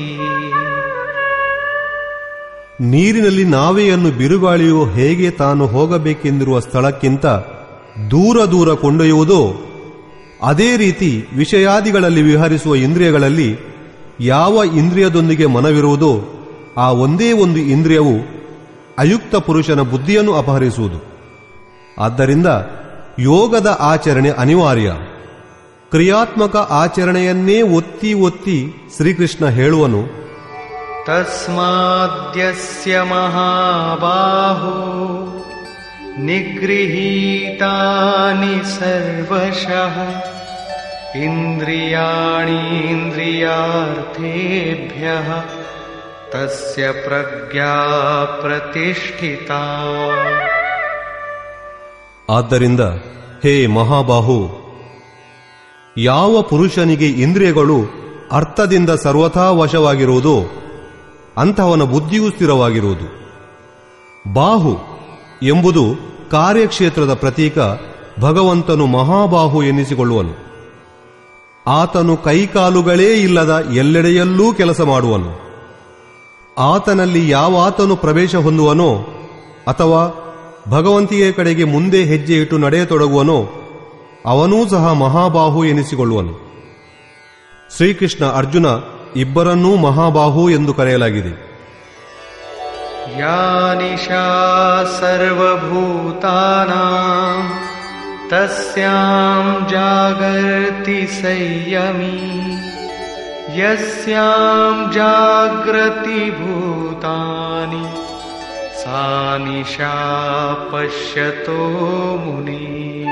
ನೀರಿನಲ್ಲಿ ನಾವೆಯನ್ನು ಬಿರುಗಾಳಿಯು ಹೇಗೆ ತಾನು ಹೋಗಬೇಕೆಂದಿರುವ ಸ್ಥಳಕ್ಕಿಂತ ದೂರ ದೂರ ಕೊಂಡೊಯ್ಯುವುದೋ ಅದೇ ರೀತಿ ವಿಷಯಾದಿಗಳಲ್ಲಿ ವಿಹರಿಸುವ ಇಂದ್ರಿಯಗಳಲ್ಲಿ ಯಾವ ಇಂದ್ರಿಯದೊಂದಿಗೆ ಮನವಿರುವುದೋ ಆ ಒಂದೇ ಒಂದು ಇಂದ್ರಿಯವು ಅಯುಕ್ತ ಪುರುಷನ ಬುದ್ಧಿಯನ್ನು ಅಪಹರಿಸುವುದು ಆದ್ದರಿಂದ ಯೋಗದ ಆಚರಣೆ ಅನಿವಾರ್ಯ ಕ್ರಿಯಾತ್ಮಕ ಆಚರಣೆಯನ್ನೇ ಒತ್ತಿ ಒತ್ತಿ ಶ್ರೀಕೃಷ್ಣ ಹೇಳುವನು तस्माद्यस्य महाबाहो निगृहीतानि सर्वशः इन्द्रियाणीन्द्रियार्थेभ्यः तस्य प्रज्ञा प्रतिष्ठिता ಆದ್ದರಿಂದ ಹೇ ಮಹಾಬಾಹು ಯಾವ ಪುರುಷನಿಗೆ ಇಂದ್ರಿಯಗಳು ಅರ್ಥದಿಂದ ಸರ್ವಥಾ ವಶವಾಗಿರುವುದೋ ಅಂತಹವನ ಬುದ್ಧಿಯೂ ಸ್ಥಿರವಾಗಿರುವುದು ಬಾಹು ಎಂಬುದು ಕಾರ್ಯಕ್ಷೇತ್ರದ ಪ್ರತೀಕ ಭಗವಂತನು ಮಹಾಬಾಹು ಎನ್ನಿಸಿಕೊಳ್ಳುವನು ಆತನು ಕೈಕಾಲುಗಳೇ ಇಲ್ಲದ ಎಲ್ಲೆಡೆಯಲ್ಲೂ ಕೆಲಸ ಮಾಡುವನು ಆತನಲ್ಲಿ ಯಾವಾತನು ಪ್ರವೇಶ ಹೊಂದುವನೋ ಅಥವಾ ಭಗವಂತಿಯ ಕಡೆಗೆ ಮುಂದೆ ಹೆಜ್ಜೆ ಇಟ್ಟು ನಡೆಯತೊಡಗುವನೋ ಅವನೂ ಸಹ ಮಹಾಬಾಹು ಎನಿಸಿಕೊಳ್ಳುವನು ಶ್ರೀಕೃಷ್ಣ ಅರ್ಜುನ ಇಬ್ಬರನ್ನೂ ಮಹಾಬಾಹು ಎಂದು ಕರೆಯಲಾಗಿದೆ या निशा सर्वभूतानां तस्यां जागर्ति संयमी यस्यां जाग्रति भूतानि सा निशा पश्यतो मुनिः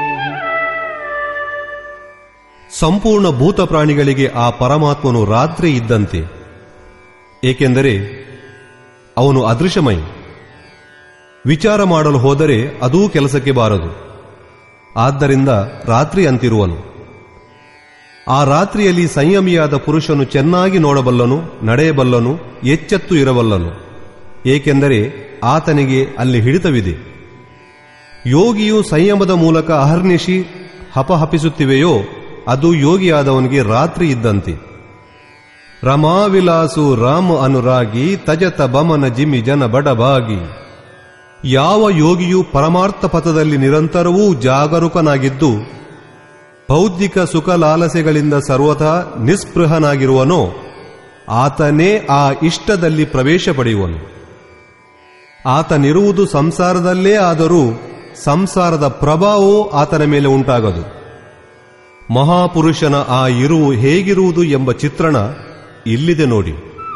ಸಂಪೂರ್ಣ ಭೂತ ಪ್ರಾಣಿಗಳಿಗೆ ಆ ಪರಮಾತ್ಮನು ರಾತ್ರಿ ಇದ್ದಂತೆ ಏಕೆಂದರೆ ಅವನು ಅದೃಶ್ಯಮಯ ವಿಚಾರ ಮಾಡಲು ಹೋದರೆ ಅದೂ ಕೆಲಸಕ್ಕೆ ಬಾರದು ಆದ್ದರಿಂದ ರಾತ್ರಿ ಅಂತಿರುವನು ಆ ರಾತ್ರಿಯಲ್ಲಿ ಸಂಯಮಿಯಾದ ಪುರುಷನು ಚೆನ್ನಾಗಿ ನೋಡಬಲ್ಲನು ನಡೆಯಬಲ್ಲನು ಎಚ್ಚೆತ್ತು ಇರಬಲ್ಲನು ಏಕೆಂದರೆ ಆತನಿಗೆ ಅಲ್ಲಿ ಹಿಡಿತವಿದೆ ಯೋಗಿಯು ಸಂಯಮದ ಮೂಲಕ ಅಹರ್ನಿಶಿ ಹಪಹಪಿಸುತ್ತಿವೆಯೋ ಅದು ಯೋಗಿಯಾದವನಿಗೆ ರಾತ್ರಿ ಇದ್ದಂತೆ ರಮಾವಿಲಾಸು ರಾಮ ಅನುರಾಗಿ ತಜತ ಬಮನ ಜಿಮಿ ಜನ ಬಡಬಾಗಿ ಯಾವ ಯೋಗಿಯು ಪರಮಾರ್ಥ ಪಥದಲ್ಲಿ ನಿರಂತರವೂ ಜಾಗರೂಕನಾಗಿದ್ದು ಬೌದ್ಧಿಕ ಸುಖ ಲಾಲಸೆಗಳಿಂದ ಸರ್ವಥಾ ನಿಸ್ಪೃಹನಾಗಿರುವನೋ ಆತನೇ ಆ ಇಷ್ಟದಲ್ಲಿ ಪ್ರವೇಶ ಪಡೆಯುವನು ಆತನಿರುವುದು ಸಂಸಾರದಲ್ಲೇ ಆದರೂ ಸಂಸಾರದ ಪ್ರಭಾವವೂ ಆತನ ಮೇಲೆ ಉಂಟಾಗದು ಮಹಾಪುರುಷನ ಆ ಇರುವು ಹೇಗಿರುವುದು ಎಂಬ ಚಿತ್ರಣ ಇಲ್ಲಿದೆ ನೋಡಿ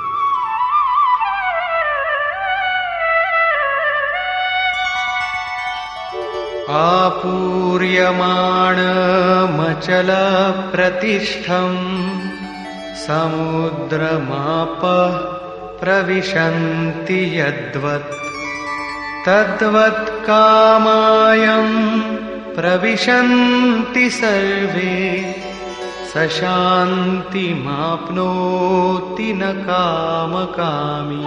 आपूर्यमाणमचलप्रतिष्ठम् समुद्रमापः प्रविशन्ति यद्वत् तद्वत् कामायम् प्रविशन्ति सर्वे स शान्तिमाप्नोति न कामकामी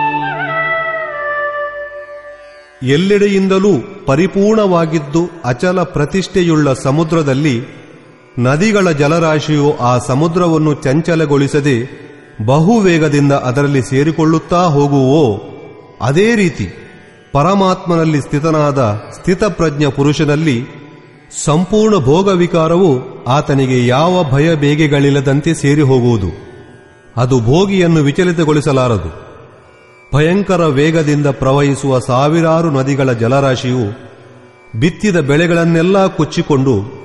ಎಲ್ಲೆಡೆಯಿಂದಲೂ ಪರಿಪೂರ್ಣವಾಗಿದ್ದು ಅಚಲ ಪ್ರತಿಷ್ಠೆಯುಳ್ಳ ಸಮುದ್ರದಲ್ಲಿ ನದಿಗಳ ಜಲರಾಶಿಯು ಆ ಸಮುದ್ರವನ್ನು ಚಂಚಲಗೊಳಿಸದೆ ಬಹುವೇಗದಿಂದ ಅದರಲ್ಲಿ ಸೇರಿಕೊಳ್ಳುತ್ತಾ ಹೋಗುವೋ ಅದೇ ರೀತಿ ಪರಮಾತ್ಮನಲ್ಲಿ ಸ್ಥಿತನಾದ ಸ್ಥಿತಪ್ರಜ್ಞ ಪುರುಷನಲ್ಲಿ ಸಂಪೂರ್ಣ ಭೋಗವಿಕಾರವು ಆತನಿಗೆ ಯಾವ ಭಯ ಬೇಗೆಗಳಿಲ್ಲದಂತೆ ಸೇರಿ ಹೋಗುವುದು ಅದು ಭೋಗಿಯನ್ನು ವಿಚಲಿತಗೊಳಿಸಲಾರದು ಭಯಂಕರ ವೇಗದಿಂದ ಪ್ರವಹಿಸುವ ಸಾವಿರಾರು ನದಿಗಳ ಜಲರಾಶಿಯು ಬಿತ್ತಿದ ಬೆಳೆಗಳನ್ನೆಲ್ಲ ಕೊಚ್ಚಿಕೊಂಡು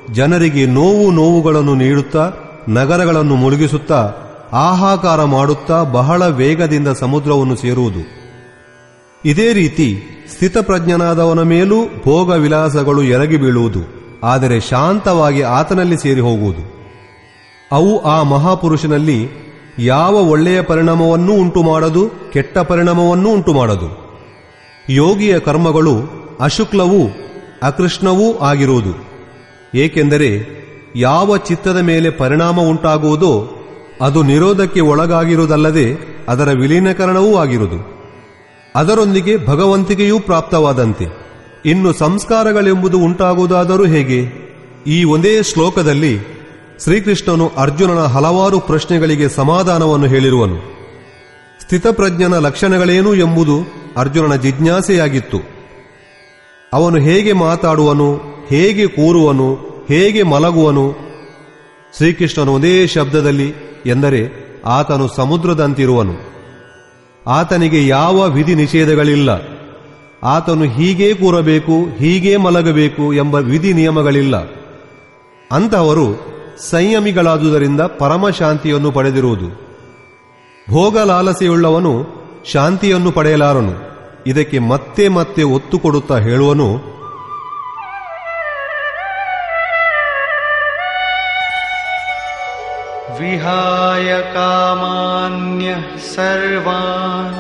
ಜನರಿಗೆ ನೋವು ನೋವುಗಳನ್ನು ನೀಡುತ್ತಾ ನಗರಗಳನ್ನು ಮುಳುಗಿಸುತ್ತಾ ಆಹಾಕಾರ ಮಾಡುತ್ತಾ ಬಹಳ ವೇಗದಿಂದ ಸಮುದ್ರವನ್ನು ಸೇರುವುದು ಇದೇ ರೀತಿ ಸ್ಥಿತಪ್ರಜ್ಞನಾದವನ ಮೇಲೂ ಭೋಗ ವಿಲಾಸಗಳು ಎರಗಿ ಬೀಳುವುದು ಆದರೆ ಶಾಂತವಾಗಿ ಆತನಲ್ಲಿ ಸೇರಿ ಹೋಗುವುದು ಅವು ಆ ಮಹಾಪುರುಷನಲ್ಲಿ ಯಾವ ಒಳ್ಳೆಯ ಪರಿಣಾಮವನ್ನೂ ಉಂಟು ಮಾಡದು ಕೆಟ್ಟ ಪರಿಣಾಮವನ್ನೂ ಉಂಟು ಮಾಡದು ಯೋಗಿಯ ಕರ್ಮಗಳು ಅಶುಕ್ಲವೂ ಅಕೃಷ್ಣವೂ ಆಗಿರುವುದು ಏಕೆಂದರೆ ಯಾವ ಚಿತ್ತದ ಮೇಲೆ ಪರಿಣಾಮ ಉಂಟಾಗುವುದೋ ಅದು ನಿರೋಧಕ್ಕೆ ಒಳಗಾಗಿರುವುದಲ್ಲದೆ ಅದರ ವಿಲೀನಕರಣವೂ ಆಗಿರುವುದು ಅದರೊಂದಿಗೆ ಭಗವಂತಿಗೆಯೂ ಪ್ರಾಪ್ತವಾದಂತೆ ಇನ್ನು ಸಂಸ್ಕಾರಗಳೆಂಬುದು ಉಂಟಾಗುವುದಾದರೂ ಹೇಗೆ ಈ ಒಂದೇ ಶ್ಲೋಕದಲ್ಲಿ ಶ್ರೀಕೃಷ್ಣನು ಅರ್ಜುನನ ಹಲವಾರು ಪ್ರಶ್ನೆಗಳಿಗೆ ಸಮಾಧಾನವನ್ನು ಹೇಳಿರುವನು ಸ್ಥಿತಪ್ರಜ್ಞನ ಲಕ್ಷಣಗಳೇನು ಎಂಬುದು ಅರ್ಜುನನ ಜಿಜ್ಞಾಸೆಯಾಗಿತ್ತು ಅವನು ಹೇಗೆ ಮಾತಾಡುವನು ಹೇಗೆ ಕೂರುವನು ಹೇಗೆ ಮಲಗುವನು ಶ್ರೀಕೃಷ್ಣನು ಒಂದೇ ಶಬ್ದದಲ್ಲಿ ಎಂದರೆ ಆತನು ಸಮುದ್ರದಂತಿರುವನು ಆತನಿಗೆ ಯಾವ ವಿಧಿ ನಿಷೇಧಗಳಿಲ್ಲ ಆತನು ಹೀಗೇ ಕೂರಬೇಕು ಹೀಗೇ ಮಲಗಬೇಕು ಎಂಬ ವಿಧಿ ನಿಯಮಗಳಿಲ್ಲ ಅಂತಹವರು ಸಂಯಮಿಗಳಾದುದರಿಂದ ಪರಮಶಾಂತಿಯನ್ನು ಪಡೆದಿರುವುದು ಭೋಗಲಾಲಸೆಯುಳ್ಳವನು ಶಾಂತಿಯನ್ನು ಪಡೆಯಲಾರನು ಇದಕ್ಕೆ ಮತ್ತೆ ಮತ್ತೆ ಒತ್ತು ಕೊಡುತ್ತಾ ಹೇಳುವನು विहाय कामान्यः सर्वान्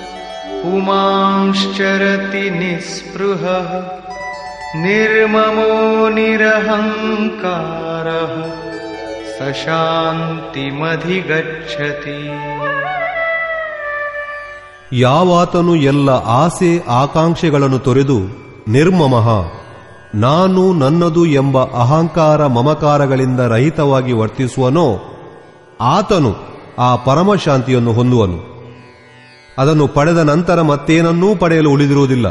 पुमांश्चरति निःस्पृहः निर्ममो निरहङ्कारः स शान्तिमधिगच्छति ಯಾವಾತನು ಎಲ್ಲ ಆಸೆ ಆಕಾಂಕ್ಷೆಗಳನ್ನು ತೊರೆದು ನಿರ್ಮಮಃ ನಾನು ನನ್ನದು ಎಂಬ ಅಹಂಕಾರ ಮಮಕಾರಗಳಿಂದ ರಹಿತವಾಗಿ ವರ್ತಿಸುವನೋ ಆತನು ಆ ಪರಮಶಾಂತಿಯನ್ನು ಹೊಂದುವನು ಅದನ್ನು ಪಡೆದ ನಂತರ ಮತ್ತೇನನ್ನೂ ಪಡೆಯಲು ಉಳಿದಿರುವುದಿಲ್ಲ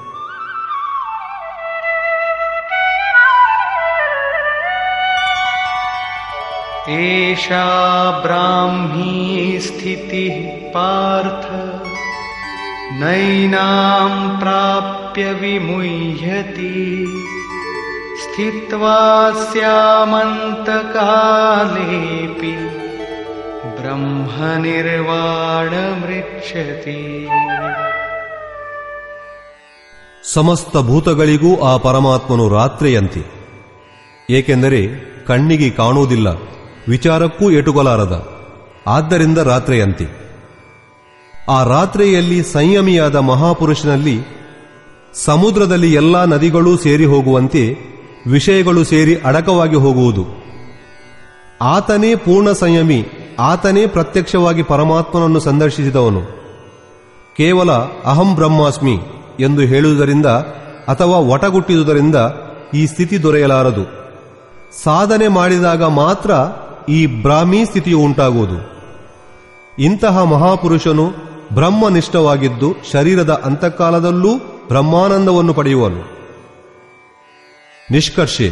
एषा ब्राह्मी स्थितिः पार्थ नैनां प्राप्य विमुह्यति स्थित्वा स्यामन्तकालेऽपि ब्रह्मनिर्वाणमृच्छति ಸಮಸ್ತ ಭೂತಗಳಿಗೂ ಆ ಪರಮಾತ್ಮನು ರಾತ್ರಿಯಂತೆ ಏಕೆಂದರೆ ಕಣ್ಣಿಗೆ ಕಾಣುವುದಿಲ್ಲ ವಿಚಾರಕ್ಕೂ ಎಟುಕಲಾರದ ಆದ್ದರಿಂದ ರಾತ್ರಿಯಂತೆ ಆ ರಾತ್ರಿಯಲ್ಲಿ ಸಂಯಮಿಯಾದ ಮಹಾಪುರುಷನಲ್ಲಿ ಸಮುದ್ರದಲ್ಲಿ ಎಲ್ಲಾ ನದಿಗಳೂ ಸೇರಿ ಹೋಗುವಂತೆ ವಿಷಯಗಳು ಸೇರಿ ಅಡಕವಾಗಿ ಹೋಗುವುದು ಆತನೇ ಪೂರ್ಣ ಸಂಯಮಿ ಆತನೇ ಪ್ರತ್ಯಕ್ಷವಾಗಿ ಪರಮಾತ್ಮನನ್ನು ಸಂದರ್ಶಿಸಿದವನು ಕೇವಲ ಅಹಂ ಬ್ರಹ್ಮಾಸ್ಮಿ ಎಂದು ಹೇಳುವುದರಿಂದ ಅಥವಾ ಒಟಗುಟ್ಟಿದುದರಿಂದ ಈ ಸ್ಥಿತಿ ದೊರೆಯಲಾರದು ಸಾಧನೆ ಮಾಡಿದಾಗ ಮಾತ್ರ ಈ ಬ್ರಾಹ್ಮೀ ಸ್ಥಿತಿಯು ಉಂಟಾಗುವುದು ಇಂತಹ ಮಹಾಪುರುಷನು ಬ್ರಹ್ಮನಿಷ್ಠವಾಗಿದ್ದು ಶರೀರದ ಅಂತಃಕಾಲದಲ್ಲೂ ಬ್ರಹ್ಮಾನಂದವನ್ನು ಪಡೆಯುವನು ನಿಷ್ಕರ್ಷೆ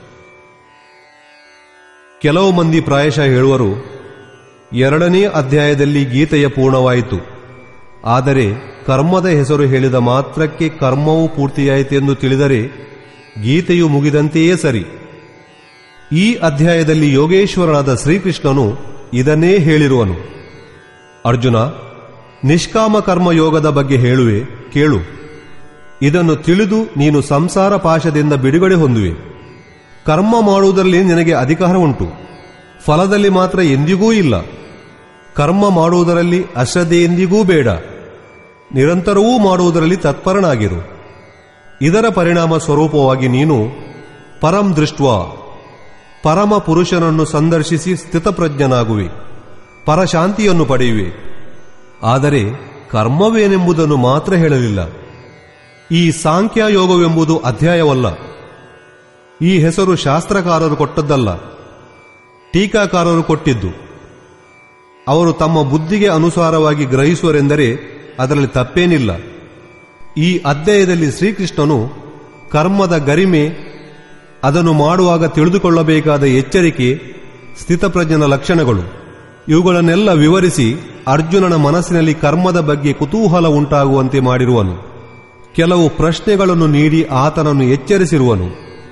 ಕೆಲವು ಮಂದಿ ಪ್ರಾಯಶಃ ಹೇಳುವರು ಎರಡನೇ ಅಧ್ಯಾಯದಲ್ಲಿ ಗೀತೆಯ ಪೂರ್ಣವಾಯಿತು ಆದರೆ ಕರ್ಮದ ಹೆಸರು ಹೇಳಿದ ಮಾತ್ರಕ್ಕೆ ಕರ್ಮವು ಪೂರ್ತಿಯಾಯಿತೆಂದು ತಿಳಿದರೆ ಗೀತೆಯು ಮುಗಿದಂತೆಯೇ ಸರಿ ಈ ಅಧ್ಯಾಯದಲ್ಲಿ ಯೋಗೇಶ್ವರನಾದ ಶ್ರೀಕೃಷ್ಣನು ಇದನ್ನೇ ಹೇಳಿರುವನು ಅರ್ಜುನ ನಿಷ್ಕಾಮ ಕರ್ಮ ಯೋಗದ ಬಗ್ಗೆ ಹೇಳುವೆ ಕೇಳು ಇದನ್ನು ತಿಳಿದು ನೀನು ಸಂಸಾರ ಪಾಶದಿಂದ ಬಿಡುಗಡೆ ಹೊಂದುವೆ ಕರ್ಮ ಮಾಡುವುದರಲ್ಲಿ ನಿನಗೆ ಅಧಿಕಾರ ಉಂಟು ಫಲದಲ್ಲಿ ಮಾತ್ರ ಎಂದಿಗೂ ಇಲ್ಲ ಕರ್ಮ ಮಾಡುವುದರಲ್ಲಿ ಅಶ್ರದ್ಧೆ ಎಂದಿಗೂ ಬೇಡ ನಿರಂತರವೂ ಮಾಡುವುದರಲ್ಲಿ ತತ್ಪರನಾಗಿರು ಇದರ ಪರಿಣಾಮ ಸ್ವರೂಪವಾಗಿ ನೀನು ಪರಂ ದೃಷ್ಟ್ವಾ ಪರಮ ಪುರುಷನನ್ನು ಸಂದರ್ಶಿಸಿ ಸ್ಥಿತಪ್ರಜ್ಞನಾಗುವೆ ಪರಶಾಂತಿಯನ್ನು ಪಡೆಯುವೆ ಆದರೆ ಕರ್ಮವೇನೆಂಬುದನ್ನು ಮಾತ್ರ ಹೇಳಲಿಲ್ಲ ಈ ಸಾಂಖ್ಯಯೋಗವೆಂಬುದು ಅಧ್ಯಾಯವಲ್ಲ ಈ ಹೆಸರು ಶಾಸ್ತ್ರಕಾರರು ಕೊಟ್ಟದ್ದಲ್ಲ ಟೀಕಾಕಾರರು ಕೊಟ್ಟಿದ್ದು ಅವರು ತಮ್ಮ ಬುದ್ಧಿಗೆ ಅನುಸಾರವಾಗಿ ಗ್ರಹಿಸುವರೆಂದರೆ ಅದರಲ್ಲಿ ತಪ್ಪೇನಿಲ್ಲ ಈ ಅಧ್ಯಾಯದಲ್ಲಿ ಶ್ರೀಕೃಷ್ಣನು ಕರ್ಮದ ಗರಿಮೆ ಅದನ್ನು ಮಾಡುವಾಗ ತಿಳಿದುಕೊಳ್ಳಬೇಕಾದ ಎಚ್ಚರಿಕೆ ಸ್ಥಿತಪ್ರಜ್ಞನ ಲಕ್ಷಣಗಳು ಇವುಗಳನ್ನೆಲ್ಲ ವಿವರಿಸಿ ಅರ್ಜುನನ ಮನಸ್ಸಿನಲ್ಲಿ ಕರ್ಮದ ಬಗ್ಗೆ ಕುತೂಹಲ ಉಂಟಾಗುವಂತೆ ಮಾಡಿರುವನು ಕೆಲವು ಪ್ರಶ್ನೆಗಳನ್ನು ನೀಡಿ ಆತನನ್ನು ಎಚ್ಚರಿಸಿರುವನು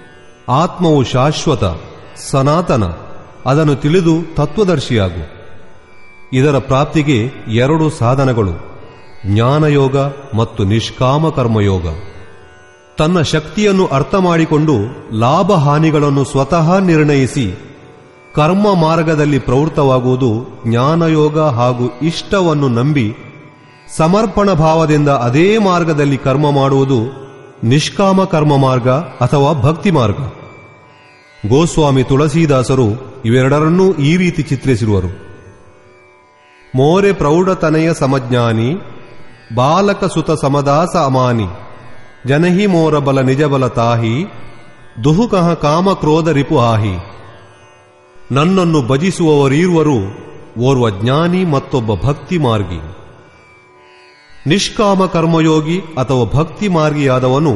ಆತ್ಮವು ಶಾಶ್ವತ ಸನಾತನ ಅದನ್ನು ತಿಳಿದು ತತ್ವದರ್ಶಿಯಾಗು ಇದರ ಪ್ರಾಪ್ತಿಗೆ ಎರಡು ಸಾಧನಗಳು ಜ್ಞಾನಯೋಗ ಮತ್ತು ನಿಷ್ಕಾಮ ಕರ್ಮಯೋಗ ತನ್ನ ಶಕ್ತಿಯನ್ನು ಅರ್ಥ ಮಾಡಿಕೊಂಡು ಲಾಭ ಹಾನಿಗಳನ್ನು ಸ್ವತಃ ನಿರ್ಣಯಿಸಿ ಕರ್ಮ ಮಾರ್ಗದಲ್ಲಿ ಪ್ರವೃತ್ತವಾಗುವುದು ಜ್ಞಾನಯೋಗ ಹಾಗೂ ಇಷ್ಟವನ್ನು ನಂಬಿ ಸಮರ್ಪಣ ಭಾವದಿಂದ ಅದೇ ಮಾರ್ಗದಲ್ಲಿ ಕರ್ಮ ಮಾಡುವುದು ನಿಷ್ಕಾಮ ಕರ್ಮ ಮಾರ್ಗ ಅಥವಾ ಭಕ್ತಿ ಮಾರ್ಗ ಗೋಸ್ವಾಮಿ ತುಳಸೀದಾಸರು ಇವೆರಡರನ್ನೂ ಈ ರೀತಿ ಚಿತ್ರಿಸಿರುವರು ಮೋರೆ ಪ್ರೌಢತನಯ ಸಮಜ್ಞಾನಿ ಬಾಲಕ ಸುತ ಸಮದಾಸ ಅಮಾನಿ ಜನಹಿ ಮೋರ ಬಲ ನಿಜಬಲ ತಾಹಿ ದುಹುಕಹ ಕಾಮ ಕ್ರೋಧ ರಿಪು ಆಹಿ ನನ್ನನ್ನು ಭಜಿಸುವವರೀರ್ವರು ಓರ್ವ ಜ್ಞಾನಿ ಮತ್ತೊಬ್ಬ ಭಕ್ತಿ ಮಾರ್ಗಿ ನಿಷ್ಕಾಮ ಕರ್ಮಯೋಗಿ ಅಥವಾ ಭಕ್ತಿ ಮಾರ್ಗಿಯಾದವನು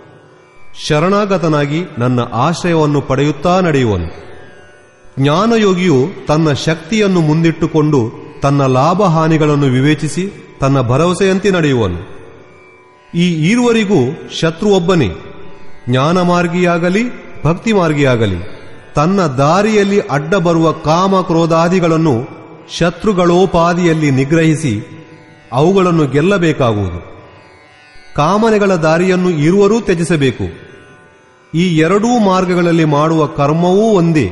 ಶರಣಾಗತನಾಗಿ ನನ್ನ ಆಶ್ರಯವನ್ನು ಪಡೆಯುತ್ತಾ ನಡೆಯುವನು ಜ್ಞಾನಯೋಗಿಯು ತನ್ನ ಶಕ್ತಿಯನ್ನು ಮುಂದಿಟ್ಟುಕೊಂಡು ತನ್ನ ಲಾಭ ಹಾನಿಗಳನ್ನು ವಿವೇಚಿಸಿ ತನ್ನ ಭರವಸೆಯಂತೆ ನಡೆಯುವನು ಈ ಈರುವರಿಗೂ ಶತ್ರು ಒಬ್ಬನೇ ಜ್ಞಾನ ಮಾರ್ಗಿಯಾಗಲಿ ಭಕ್ತಿ ಮಾರ್ಗಿಯಾಗಲಿ ತನ್ನ ದಾರಿಯಲ್ಲಿ ಅಡ್ಡ ಬರುವ ಕಾಮ ಕ್ರೋಧಾದಿಗಳನ್ನು ಶತ್ರುಗಳೋಪಾದಿಯಲ್ಲಿ ನಿಗ್ರಹಿಸಿ ಅವುಗಳನ್ನು ಗೆಲ್ಲಬೇಕಾಗುವುದು ಕಾಮನೆಗಳ ದಾರಿಯನ್ನು ಇರುವರೂ ತ್ಯಜಿಸಬೇಕು ಈ ಎರಡೂ ಮಾರ್ಗಗಳಲ್ಲಿ ಮಾಡುವ ಕರ್ಮವೂ ಒಂದೇ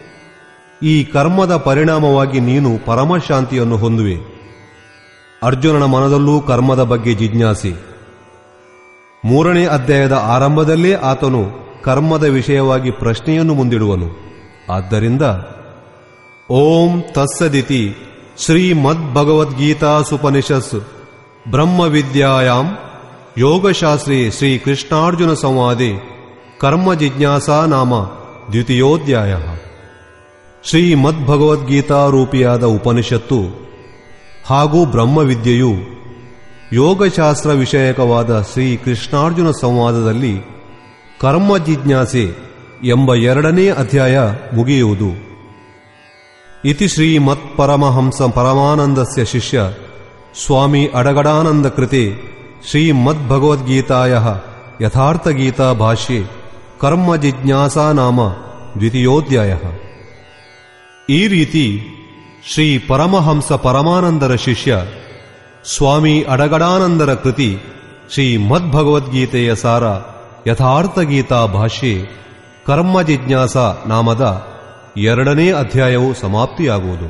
ಈ ಕರ್ಮದ ಪರಿಣಾಮವಾಗಿ ನೀನು ಪರಮಶಾಂತಿಯನ್ನು ಹೊಂದುವೆ ಅರ್ಜುನನ ಮನದಲ್ಲೂ ಕರ್ಮದ ಬಗ್ಗೆ ಜಿಜ್ಞಾಸೆ ಮೂರನೇ ಅಧ್ಯಾಯದ ಆರಂಭದಲ್ಲೇ ಆತನು ಕರ್ಮದ ವಿಷಯವಾಗಿ ಪ್ರಶ್ನೆಯನ್ನು ಮುಂದಿಡುವನು ಆದ್ದರಿಂದ ಓಂ ತತ್ಸದಿತಿ ಶ್ರೀಮದ್ಭಗವದ್ಗೀತಾಸುಪನಿಷಸ್ ಬ್ರಹ್ಮವಿದ್ಯಾಯಾಂ ಯೋಗಶಾಸ್ತ್ರೇ ಶ್ರೀಕೃಷ್ಣಾರ್ಜುನ ಸಂವಾದೆ ಕರ್ಮ ಜಿಜ್ಞಾಸಾ ನಾಮ ದ್ವಿತೀಯೋಧ್ಯಾಯ ಶ್ರೀಮದ್ಭಗವದ್ಗೀತಾ ರೂಪಿಯಾದ ಉಪನಿಷತ್ತು ಹಾಗೂ ಬ್ರಹ್ಮವಿದ್ಯೆಯು ಯೋಗಶಾಸ್ತ್ರ ವಿಷಯಕವಾದ ಶ್ರೀ ಕೃಷ್ಣಾರ್ಜುನ ಸಂವಾದದಲ್ಲಿ ಕರ್ಮ ಜಿಜ್ಞಾಸೆ ಎಂಬ ಎರಡನೇ ಅಧ್ಯಾಯ ಮುಗಿಯುವುದು ಇತಿ ಶ್ರೀಮತ್ ಪರಮಹಂಸ ಪರಮಾನಂದಸ್ಯ ಶಿಷ್ಯ ಸ್ವಾಮಿ ಅಡಗಡಾನಂದ ಕೃತೆ ಶ್ರೀಮದ್ಭಗವದ್ಗೀತಾಯ ಯಥಾರ್ಥಗೀತಾ ಭಾಷ್ಯೆ ಕರ್ಮ ಜಿಜ್ಞಾಸಾ ನಾಮ ದ್ವಿತೀಯೋಧ್ಯಾಯ ಈ ರೀತಿ ಶ್ರೀ ಪರಮಹಂಸ ಪರಮಾನಂದರ ಶಿಷ್ಯ ಸ್ವಾಮಿ ಅಡಗಡಾನಂದರ ಕೃತಿ ಶ್ರೀ ಮದ್ಭಗವದ್ಗೀತೆಯ ಸಾರ ಯಥಾರ್ಥ ಗೀತಾ ಭಾಷ್ಯೆ ಕರ್ಮ ಜಿಜ್ಞಾಸ ನಾಮದ ಎರಡನೇ ಅಧ್ಯಾಯವು ಸಮಾಪ್ತಿಯಾಗುವುದು